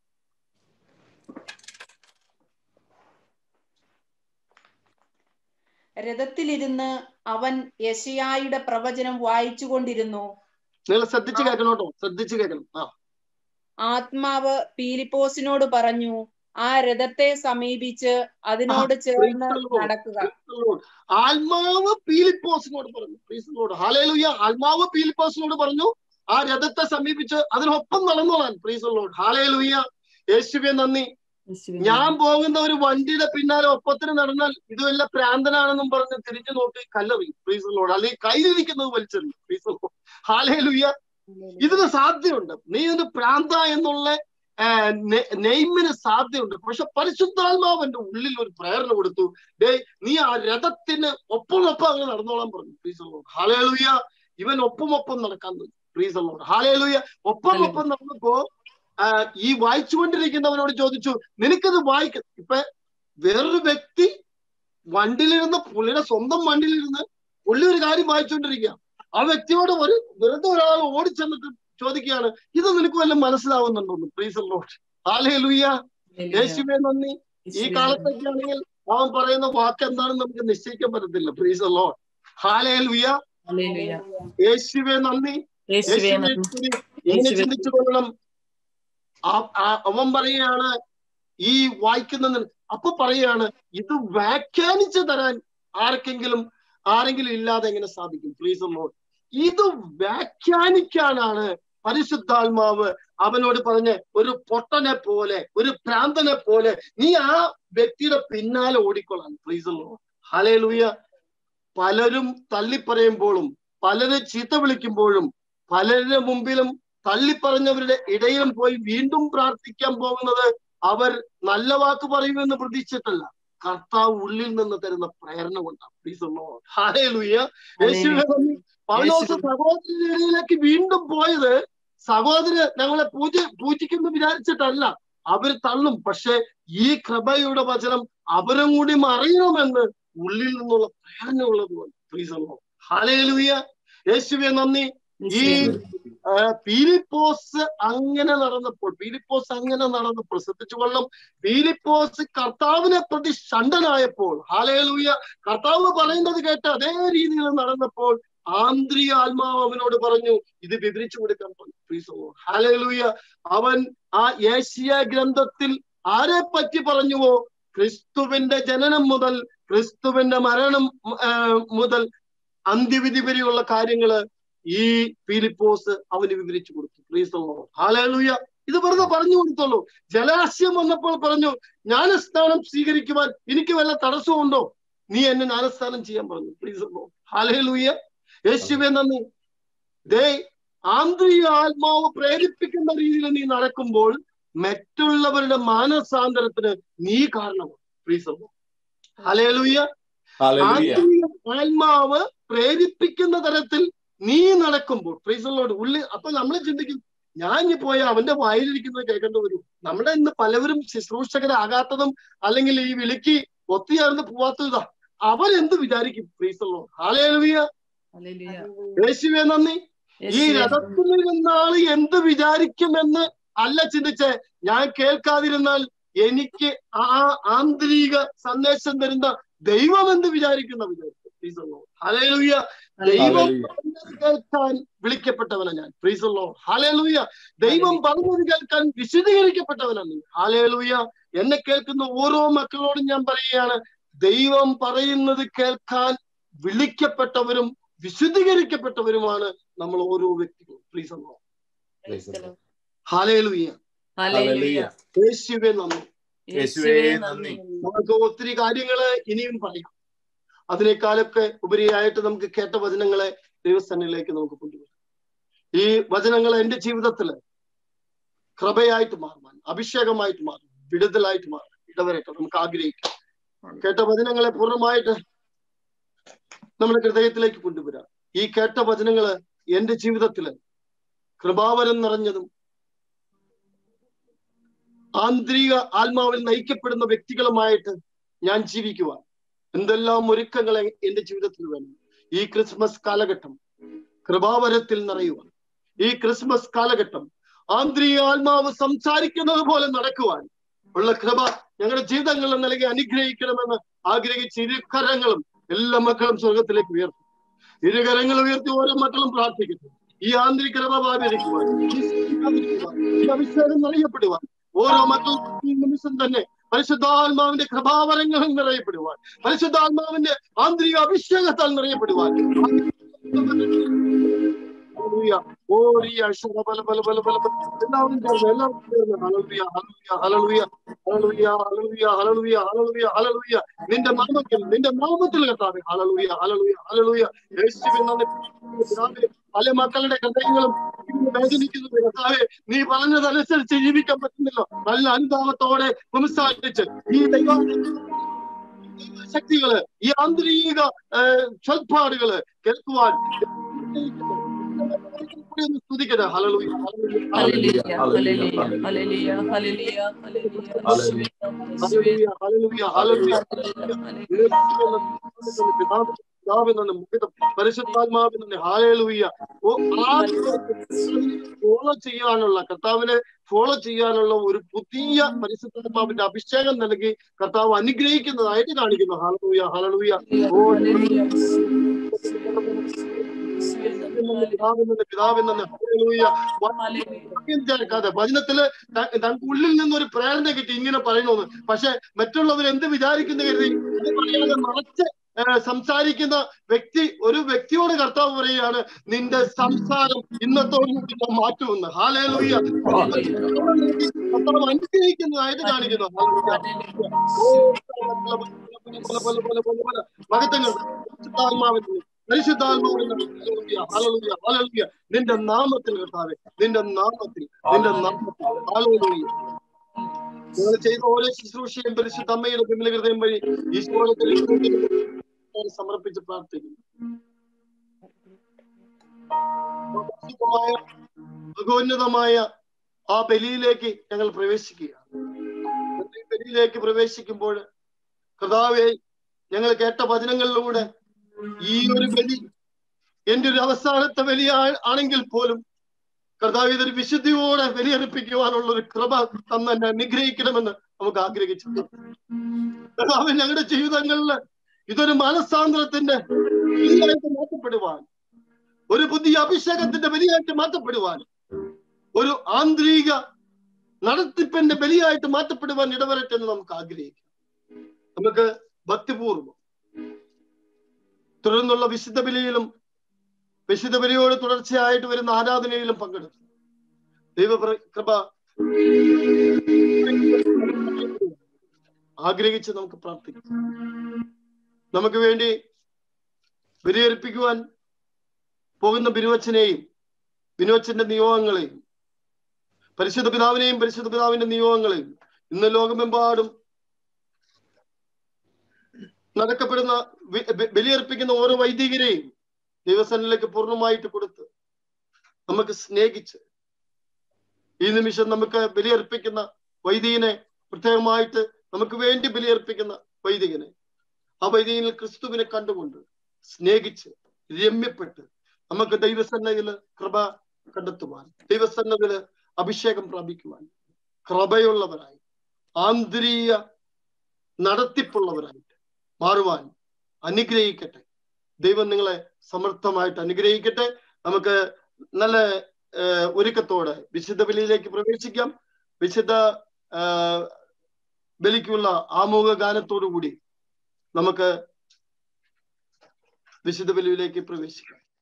രഥത്തിലിരുന്ന് അവൻ യശയായുടെ പ്രവചനം വായിച്ചുകൊണ്ടിരുന്നു നിങ്ങൾ ശ്രദ്ധിച്ച് കേൾക്കണം കേട്ടോ ശ്രദ്ധിച്ച് കേൾക്കണം ആ ആത്മാവ് പീലിപ്പോസിനോട് പറഞ്ഞു ആ രഥത്തെ സമീപിച്ച് അതിനോട് ചേർന്ന് praise the Lord. നടക്കുക Lord. ആത്മാവ് പീലിപ്പോസിനോട് പറഞ്ഞു Praise the Lord. Hallelujah. ആത്മാവ് പീലിപ്പോസിനോട് പറഞ്ഞു ആ രഥത്തെ സമീപിച്ച് അതിനൊപ്പം നടന്നോളാൻ പ്രീസ് ലോഡ് ഹാലയിലുയ്യ യേശുവെ നന്ദി ഞാൻ പോകുന്ന ഒരു വണ്ടിയുടെ പിന്നാലെ ഒപ്പത്തിന് നടന്നാൽ ഇത് വല്ല പ്രാന്തനാണെന്നും പറഞ്ഞ് തിരിഞ്ഞു നോക്കി കല്ലെറിയും പ്രീസ് ലോഡ് അല്ലെങ്കിൽ കയ്യിലിരിക്കുന്നത് വലിച്ചെറിയും പ്രീസ് ലോഡ് ഹാലയിലുയ്യ ഇതിന് സാധ്യതയുണ്ട് നീ ഇതിന് പ്രാന്ത എന്നുള്ള ആ, നെ- നെയ്മിന് സാധ്യതയുണ്ട് പക്ഷെ പരിശുദ്ധാത്മാവിന്റെ ഉള്ളിൽ ഒരു പ്രേരണ കൊടുത്തു ഡേ നീ ആ രഥത്തിന് ഒപ്പമൊപ്പം അങ്ങ് നടന്നോളാൻ പറഞ്ഞു പ്ലീസ് അല്ലോട് ഹാലേലുയ ഇവൻ ഒപ്പമൊപ്പം നടക്കാൻ തുടങ്ങി പ്ലീസ് അല്ലോട് ഹാലേലുയ ഒപ്പം ഒപ്പം നടന്നപ്പോ ആ, ഈ വായിച്ചുകൊണ്ടിരിക്കുന്നവനോട് ചോദിച്ചു നിനക്കത് വായിക്ക ഇപ്പൊ വേറൊരു വ്യക്തി വണ്ടിയിലിരുന്ന് പുള്ളിയുടെ സ്വന്തം വണ്ടിയിലിരുന്ന് പുള്ളി ഒരു കാര്യം വായിച്ചുകൊണ്ടിരിക്കുക ആ വ്യക്തിയോട് ഒരു വെറുതെ ഒരാൾ ഓടിച്ചെന്നിട്ട് ചോദിക്കുകയാണ് ഇത് നിനക്ക് വല്ലതും മനസ്സിലാവുന്നുണ്ടോന്ന് പ്ലീസ് അല്ലോട് ഹാലേലുയ്യ യേശുവേ നന്ദി ഈ കാലത്തൊക്കെ ആണെങ്കിൽ അവൻ പറയുന്ന വാക്ക് എന്താണെന്ന് നമുക്ക് നിശ്ചയിക്കാൻ പറ്റത്തില്ല പ്ലീസ് അല്ലോ ഹാലേലുയ യേശുവേ നന്ദി യേശുവേ സ്തുതി. ഇങ്ങനെ യേശുവേ ചിന്തിച്ചു കൊള്ളണം ആ- ആ- അവൻ പറയുകയാണ് ഈ വായിക്കുന്ന അപ്പൊ പറയുകയാണ് ഇത് വ്യാഖ്യാനിച്ചു തരാൻ ആർക്കെങ്കിലും ആരെങ്കിലും ഇല്ലാതെ എങ്ങനെ സാധിക്കും പ്ലീസ് അല്ലോ ഇത് വ്യാഖ്യാനിക്കാനാണ് പരിശുദ്ധാത്മാവ് അവനോട് പറഞ്ഞ് ഒരു പൊട്ടനെ പോലെ ഒരു പ്രാന്തനെ പോലെ നീ ആ വ്യക്തിയുടെ പിന്നാലെ ഓടിക്കൊള്ളാൻ പ്ലീസ് അല്ലോ ഹലേ ലൂയ പലരും തള്ളിപ്പറയുമ്പോഴും പലരെ ചീത്ത വിളിക്കുമ്പോഴും പലരുടെ മുമ്പിലും തള്ളിപ്പറഞ്ഞവരുടെ ഇടയിലും പോയി വീണ്ടും പ്രാർത്ഥിക്കാൻ പോകുന്നത് അവർ നല്ല വാക്ക് പറയുമെന്ന് പ്രതീക്ഷിച്ചിട്ടല്ല കർത്താവ് ഉള്ളിൽ നിന്ന് തരുന്ന പ്രേരണ കൊണ്ടാണ് പ്ലീസ് ഹാലേ ലൂയ യേശുവേ നന്ദി. പൗലോസ് സഹോദരരുടെ ഇടയിലേക്ക് വീണ്ടും പോയത് സഹോദരൻ ഞങ്ങളെ പൂജ പൂജിക്കുന്നു വിചാരിച്ചിട്ടല്ല അവർ തള്ളും പക്ഷെ ഈ കൃപയുടെ വചനം അവരും കൂടി അറിയണമെന്ന് ഉള്ളിൽ നിന്നുള്ള പ്രേരണ ഉള്ളതുകൊണ്ട് പ്ലീസ് ഹാലേലുയ യേശുവെ നന്ദി ഈ ആ, പീലിപ്പോസ് അങ്ങനെ നടന്നപ്പോൾ പീലിപ്പോസ് അങ്ങനെ നടന്നപ്പോൾ ശ്രദ്ധിച്ചു കൊള്ളം പീലിപ്പോസ് കർത്താവിനെ പ്രതി ഷണ്ടനായപ്പോൾ ഹാലേലൂയ കർത്താവ് പറയുന്നത് കേട്ട് അതേ രീതിയിൽ നടന്നപ്പോൾ ആന്തരിക ആത്മാവ് അവനോട് പറഞ്ഞു ഇത് വിവരിച്ചു കൊടുക്കാൻ പറഞ്ഞു ഹാലേലൂയ അവൻ ആ ഏഷ്യ ഗ്രന്ഥത്തിൽ ആരെ പറ്റി പറഞ്ഞുവോ ക്രിസ്തുവിന്റെ ജനനം മുതൽ ക്രിസ്തുവിന്റെ മരണം ആ, മുതൽ അന്ത്യവിധി വരെയുള്ള കാര്യങ്ങള് ഈ ഫിലിപ്പോസ് അവന് വിവരിച്ചു കൊടുത്തു പ്ലീസ് ഹാലൂയ ഇത് വെറുതെ പറഞ്ഞു കൊടുത്തുള്ളൂ ജലാശയം വന്നപ്പോൾ പറഞ്ഞു ജ്ഞാനസ്ഥാനം സ്വീകരിക്കുവാൻ എനിക്ക് വല്ല തടസ്സമുണ്ടോ നീ എന്നെ ജ്ഞാനസ്ഥാനം ചെയ്യാൻ പറഞ്ഞു പ്ലീസ് ഹാലൂയ യേശുവെ നന്ദി ദേ ആന്തരിക ആത്മാവ് പ്രേരിപ്പിക്കുന്ന രീതിയിൽ നീ നടക്കുമ്പോൾ മറ്റുള്ളവരുടെ മാനസാന്തരത്തിന് നീ കാരണമാണ് പ്ലീസ് ഹലേലൂയ ഹല്ലേലൂയ ആന്തരിക ആത്മാവ് പ്രേരിപ്പിക്കുന്ന തരത്തിൽ നീ നടക്കുമ്പോൾ പ്രീസലോട് ഉള്ളിൽ അപ്പൊ നമ്മൾ ചിന്തിക്കും ഞാൻ ഇനി പോയ അവന്റെ വായിലിരിക്കുന്നത് കേൾക്കേണ്ടി വരും നമ്മുടെ ഇന്ന് പലവരും ശുശ്രൂഷകരാകാത്തതും അല്ലെങ്കിൽ ഈ വിളിക്ക് ഒത്തുചേർന്ന് പോവാത്തതാ അവരെന്ത് വിചാരിക്കും പ്രീസലോ ഹാലേലുയ യേശുവെ നന്ദി ഈ രഥത്തിൽ നിന്ന ആള് എന്ത് വിചാരിക്കുമെന്ന് അല്ല ചിന്തിച്ച് ഞാൻ കേൾക്കാതിരുന്നാൽ എനിക്ക് ആ ആന്തരിക സന്ദേശം തരുന്ന ദൈവം എന്ത് വിചാരിക്കുന്ന വിചാരിക്കും ഹലേലുയ ദൈവം ഹല്ലേലൂയ. പറഞ്ഞത് കേൾക്കാൻ വിളിക്കപ്പെട്ടവനാ ഞാൻ പ്രീസല്ലോ ഹാലേലൂയ ദൈവം പറഞ്ഞത് കേൾക്കാൻ വിശദീകരിക്കപ്പെട്ടവനാണ് നീ ഹാലേലൂയ എന്നെ കേൾക്കുന്ന ഓരോ മക്കളോടും ഞാൻ പറയുകയാണ് ദൈവം പറയുന്നത് കേൾക്കാൻ വിളിക്കപ്പെട്ടവരും വിശുദ്ധീകരിക്കപ്പെട്ടവരുമാണ് നമ്മൾ ഓരോ വ്യക്തികളും പ്ലീസ് എന്നോ Praise the Lord. ഹാലേലുയ്യ ഹല്ലേലൂയ യേശുവെ നന്ദി യേശുവേ നന്ദി നമുക്ക് ഒത്തിരി കാര്യങ്ങള് ഇനിയും പറയാം അതിനേക്കാളൊക്കെ ഉപരിയായിട്ട് നമുക്ക് കേട്ട വചനങ്ങളെ ദൈവസ്ഥാനിലേക്ക് നമുക്ക് കൊണ്ടുവരാം ഈ വചനങ്ങൾ എന്റെ ജീവിതത്തില് കൃപയായിട്ട് മാറുവാൻ അഭിഷേകമായിട്ട് മാറും വിടുതലായിട്ട് മാറും ഇടവരട്ടെ നമുക്ക് ആഗ്രഹിക്കാം കേട്ട വചനങ്ങളെ പൂർണ്ണമായിട്ട് നമ്മുടെ ഹൃദയത്തിലേക്ക് കൊണ്ടുവരാം ഈ കേട്ട വചനങ്ങള് എന്റെ ജീവിതത്തില് കൃപാവരം നിറഞ്ഞതും ആന്തരിക ആത്മാവിൽ നയിക്കപ്പെടുന്ന വ്യക്തികളുമായിട്ട് ഞാൻ ജീവിക്കുവാൻ എന്തെല്ലാം ഒരുക്കങ്ങൾ എന്റെ ജീവിതത്തിൽ വേണം ഈ ക്രിസ്മസ് കാലഘട്ടം കൃപാവരത്തിൽ നിറയുവാൻ ഈ ക്രിസ്മസ് കാലഘട്ടം ആന്തരിക ആത്മാവ് സംസാരിക്കുന്നത് പോലെ നടക്കുവാൻ ഉള്ള കൃപ ഞങ്ങളുടെ ജീവിതങ്ങളിൽ നൽകി അനുഗ്രഹിക്കണമെന്ന് ആഗ്രഹിച്ച് ഇരുകരങ്ങളും എല്ലാ മക്കളും സ്വർഗത്തിലേക്ക് ഉയർത്തും ഇരുകരങ്ങൾ ഉയർത്തി ഓരോ മക്കളും പ്രാർത്ഥിക്കുന്നു ഈ ആന്തരിക കൃപ ഭാവിക്കുവാൻ ഈ സ്നേഹിക്കാതിരിക്കുവാൻ, ഈ അഭിഷേകം നിറയപ്പെടുവാൻ ഓരോ മക്കളും ഈ നിമിഷം തന്നെ പരിശുദ്ധാത്മാവിന്റെ കൃപാവരങ്ങളും നിറയപ്പെടുവാൻ പരിശുദ്ധാത്മാവിന്റെ ആന്തരിക അഭിഷേകത്താൽ നിറയപ്പെടുവാൻ ഹല്ലേലൂയ. ഓരിയ ശബ ബല ബല ബല ബല ബല. എല്ലാവരും ചേർന്ന് എല്ലാവരും ചേർന്ന് ഹല്ലേലൂയ, hallelujah, hallelujah, hallelujah, hallelujah, hallelujah, ഹല്ലേലൂയ. നിന്റെ നാമത്തിൽ നിന്റെ നാമത്തിൽ കർത്താവേ ഹല്ലേലൂയ ഹല്ലേലൂയ ഹല്ലേലൂയ യേശുവിൻ നാമത്തിൽ പിതാവേ, പല മക്കളുടെ ഹൃദയങ്ങളും ഇങ്ങനെ വേദനിക്കുന്നത് കർത്താവേ നീ പറഞ്ഞതനുസരിച്ച് ജീവിക്കാൻ പറ്റുന്നില്ല നല്ല അനുതാപത്തോടെ സംസാരിച്ച് ഈ ദൈവ ശക്തികള് ഈ ആന്തരിക സ്വൽപ്പാടുകള് കേൾക്കുവാൻ സ്തുതിക്കട്ടെ ഹല്ലേലൂയ hallelujah hallelujah hallelujah hallelujah hallelujah hallelujah hallelujah hallelujah ഹല്ലേലൂയ പരിശുദ്ധാത്മാവിനെ ഹാലേലൂയ ഓ ആ ഫോളോ ചെയ്യാനുള്ള കർത്താവിനെ ഫോളോ ചെയ്യാനുള്ള ഒരു പുതിയ പരിശുദ്ധാത്മാവിന്റെ അഭിഷേകം നൽകി കർത്താവ് അനുഗ്രഹിക്കുന്നതായിട്ട് കാണിക്കുന്നു ഹാലലൂയ ഹാലലൂയ ഓ പിതാവിൽ നിന്ന് പിതാവിൽ നിന്ന് ഹാലലൂയ വാക്യം ചേർക്കാതെ വചനത്തില് ത- തങ്ങൾക്ക് ഉള്ളിൽ നിന്ന് ഒരു പ്രേരണ കിട്ടി ഇങ്ങനെ പറയണമെന്ന് പക്ഷെ മറ്റുള്ളവർ എന്ത് വിചാരിക്കുന്ന കരുതി അത് പറയാതെ മറച്ച് ഏഹ് സംസാരിക്കുന്ന വ്യക്തി ഒരു വ്യക്തിയോട് കർത്താവ് പറയുകയാണ് നിന്റെ സംസാരം ഇന്നത്തോടുകൂടി ഞാൻ മാറ്റുമെന്ന് ഹാലേലൂയ കർത്താവ് അനുഗ്രഹിക്കുന്നതായിട്ട് കാണിക്കുന്നു ഹാലേലൂയ. ഓ, പല, പല, പല, പല, പല, പല. മഹത്വങ്ങൾ പരിശുദ്ധാത്മാവിന് പരിശുദ്ധാത്മാവിന് ഹല്ലേലൂയ, ഹല്ലേലൂയ, ഹല്ലേലൂയ. നിന്റെ നാമത്തിൽ കർത്താവെ നിന്റെ നാമത്തിൽ നിന്റെ നാമത്തിൽ ഹല്ലേലൂയ. നിങ്ങൾ ചെയ്ത ഓരോ ശുശ്രൂഷയും പരിശുദ്ധ അമ്മയുടെ പിന്നിലെ ഹൃദയം വഴി ഈശ്വരത്തിൽ സമർപ്പിച്ച് പ്രാർത്ഥിക്കുന്നു പരിശുദ്ധമായ, ഭഗോന്നതമായ ആ ബലിയിലേക്ക് ഞങ്ങൾ പ്രവേശിക്കുകയാണ് ഈ ബലിയിലേക്ക് പ്രവേശിക്കുമ്പോൾ കർത്താവെ ഞങ്ങൾ കേട്ട വചനങ്ങളിലൂടെ ഈ ഒരു ബലി എന്റെ ഒരു അവസാനത്തെ ബലി ആ- ആണെങ്കിൽ പോലും കർത്താവ് ഇതൊരു വിശുദ്ധിയോടെ ബലിയർപ്പിക്കുവാനുള്ള ഒരു കൃപ തന്നെ എന്നെ അനുഗ്രഹിക്കണമെന്ന് നമുക്ക് ആഗ്രഹിച്ചു കർത്താവ് ഞങ്ങളുടെ ജീവിതങ്ങളിൽ ഇതൊരു മനസ്സാന്തരത്തിന്റെ ബലിയായിട്ട് മാറ്റപ്പെടുവാൻ ഒരു പുതിയ അഭിഷേകത്തിന്റെ ബലിയായിട്ട് മാറ്റപ്പെടുവാൻ ഒരു ആന്തരിക നടത്തിപ്പിന്റെ ബലിയായിട്ട് മാറ്റപ്പെടുവാൻ ഇടവരട്ടെ എന്ന് നമുക്ക് ആഗ്രഹിക്കാം നമുക്ക് ഭക്തിപൂർവം തുടർന്നുള്ള വിശുദ്ധ ബലിയിലും വിശുദ്ധ ബലിയോട് തുടർച്ചയായിട്ട് വരുന്ന ആരാധനയിലും പങ്കെടുത്തു ദൈവ കൃപ ആഗ്രഹിച്ച് നമുക്ക് പ്രാർത്ഥിക്കാം നമുക്ക് വേണ്ടി ബലിയർപ്പിക്കുവാൻ പോകുന്ന ബിനുവച്ചനെയും ബിനുവച്ചന്റെ നിയോഗങ്ങളെയും പരിശുദ്ധ പിതാവിനെയും പരിശുദ്ധ പിതാവിന്റെ നിയോഗങ്ങളെയും ഇന്ന് ലോകമെമ്പാടും നടക്കപ്പെടുന്ന വി- ബ- ബലിയർപ്പിക്കുന്ന ഓരോ വൈദികരെയും ദൈവസനിലേക്ക് പൂർണ്ണമായിട്ട് കൊടുത്ത് നമുക്ക് സ്നേഹിച്ച് ഈ നിമിഷം നമുക്ക് ബലിയർപ്പിക്കുന്ന വൈദികനെ പ്രത്യേകമായിട്ട് നമുക്ക് വേണ്ടി ബലിയർപ്പിക്കുന്ന വൈദികനെ ആ വൈദികനിൽ ക്രിസ്തുവിനെ കണ്ടുകൊണ്ട് സ്നേഹിച്ച് രമ്യപ്പെട്ട് നമുക്ക് ദൈവസന്നതില് കൃപ കണ്ടെത്തുവാൻ ദൈവസന്നതില് അഭിഷേകം പ്രാപിക്കുവാൻ കൃപയുള്ളവരായി ആന്തരിക നടത്തിപ്പുള്ളവരായിട്ട് മാറുവാൻ അനുഗ്രഹിക്കട്ടെ ദൈവം നിങ്ങളെ സമർത്ഥമായിട്ട് അനുഗ്രഹിക്കട്ടെ നമുക്ക് നല്ല ഏഹ്, ഒരുക്കത്തോടെ വിശുദ്ധ ബലിയിലേക്ക് പ്രവേശിക്കാം വിശുദ്ധ ആഹ്, ബലിക്കുള്ള ആമുഖ ഗാനത്തോടു കൂടി നമുക്ക് വിശുദ്ധ ബലിയിലേക്ക് പ്രവേശിക്കാം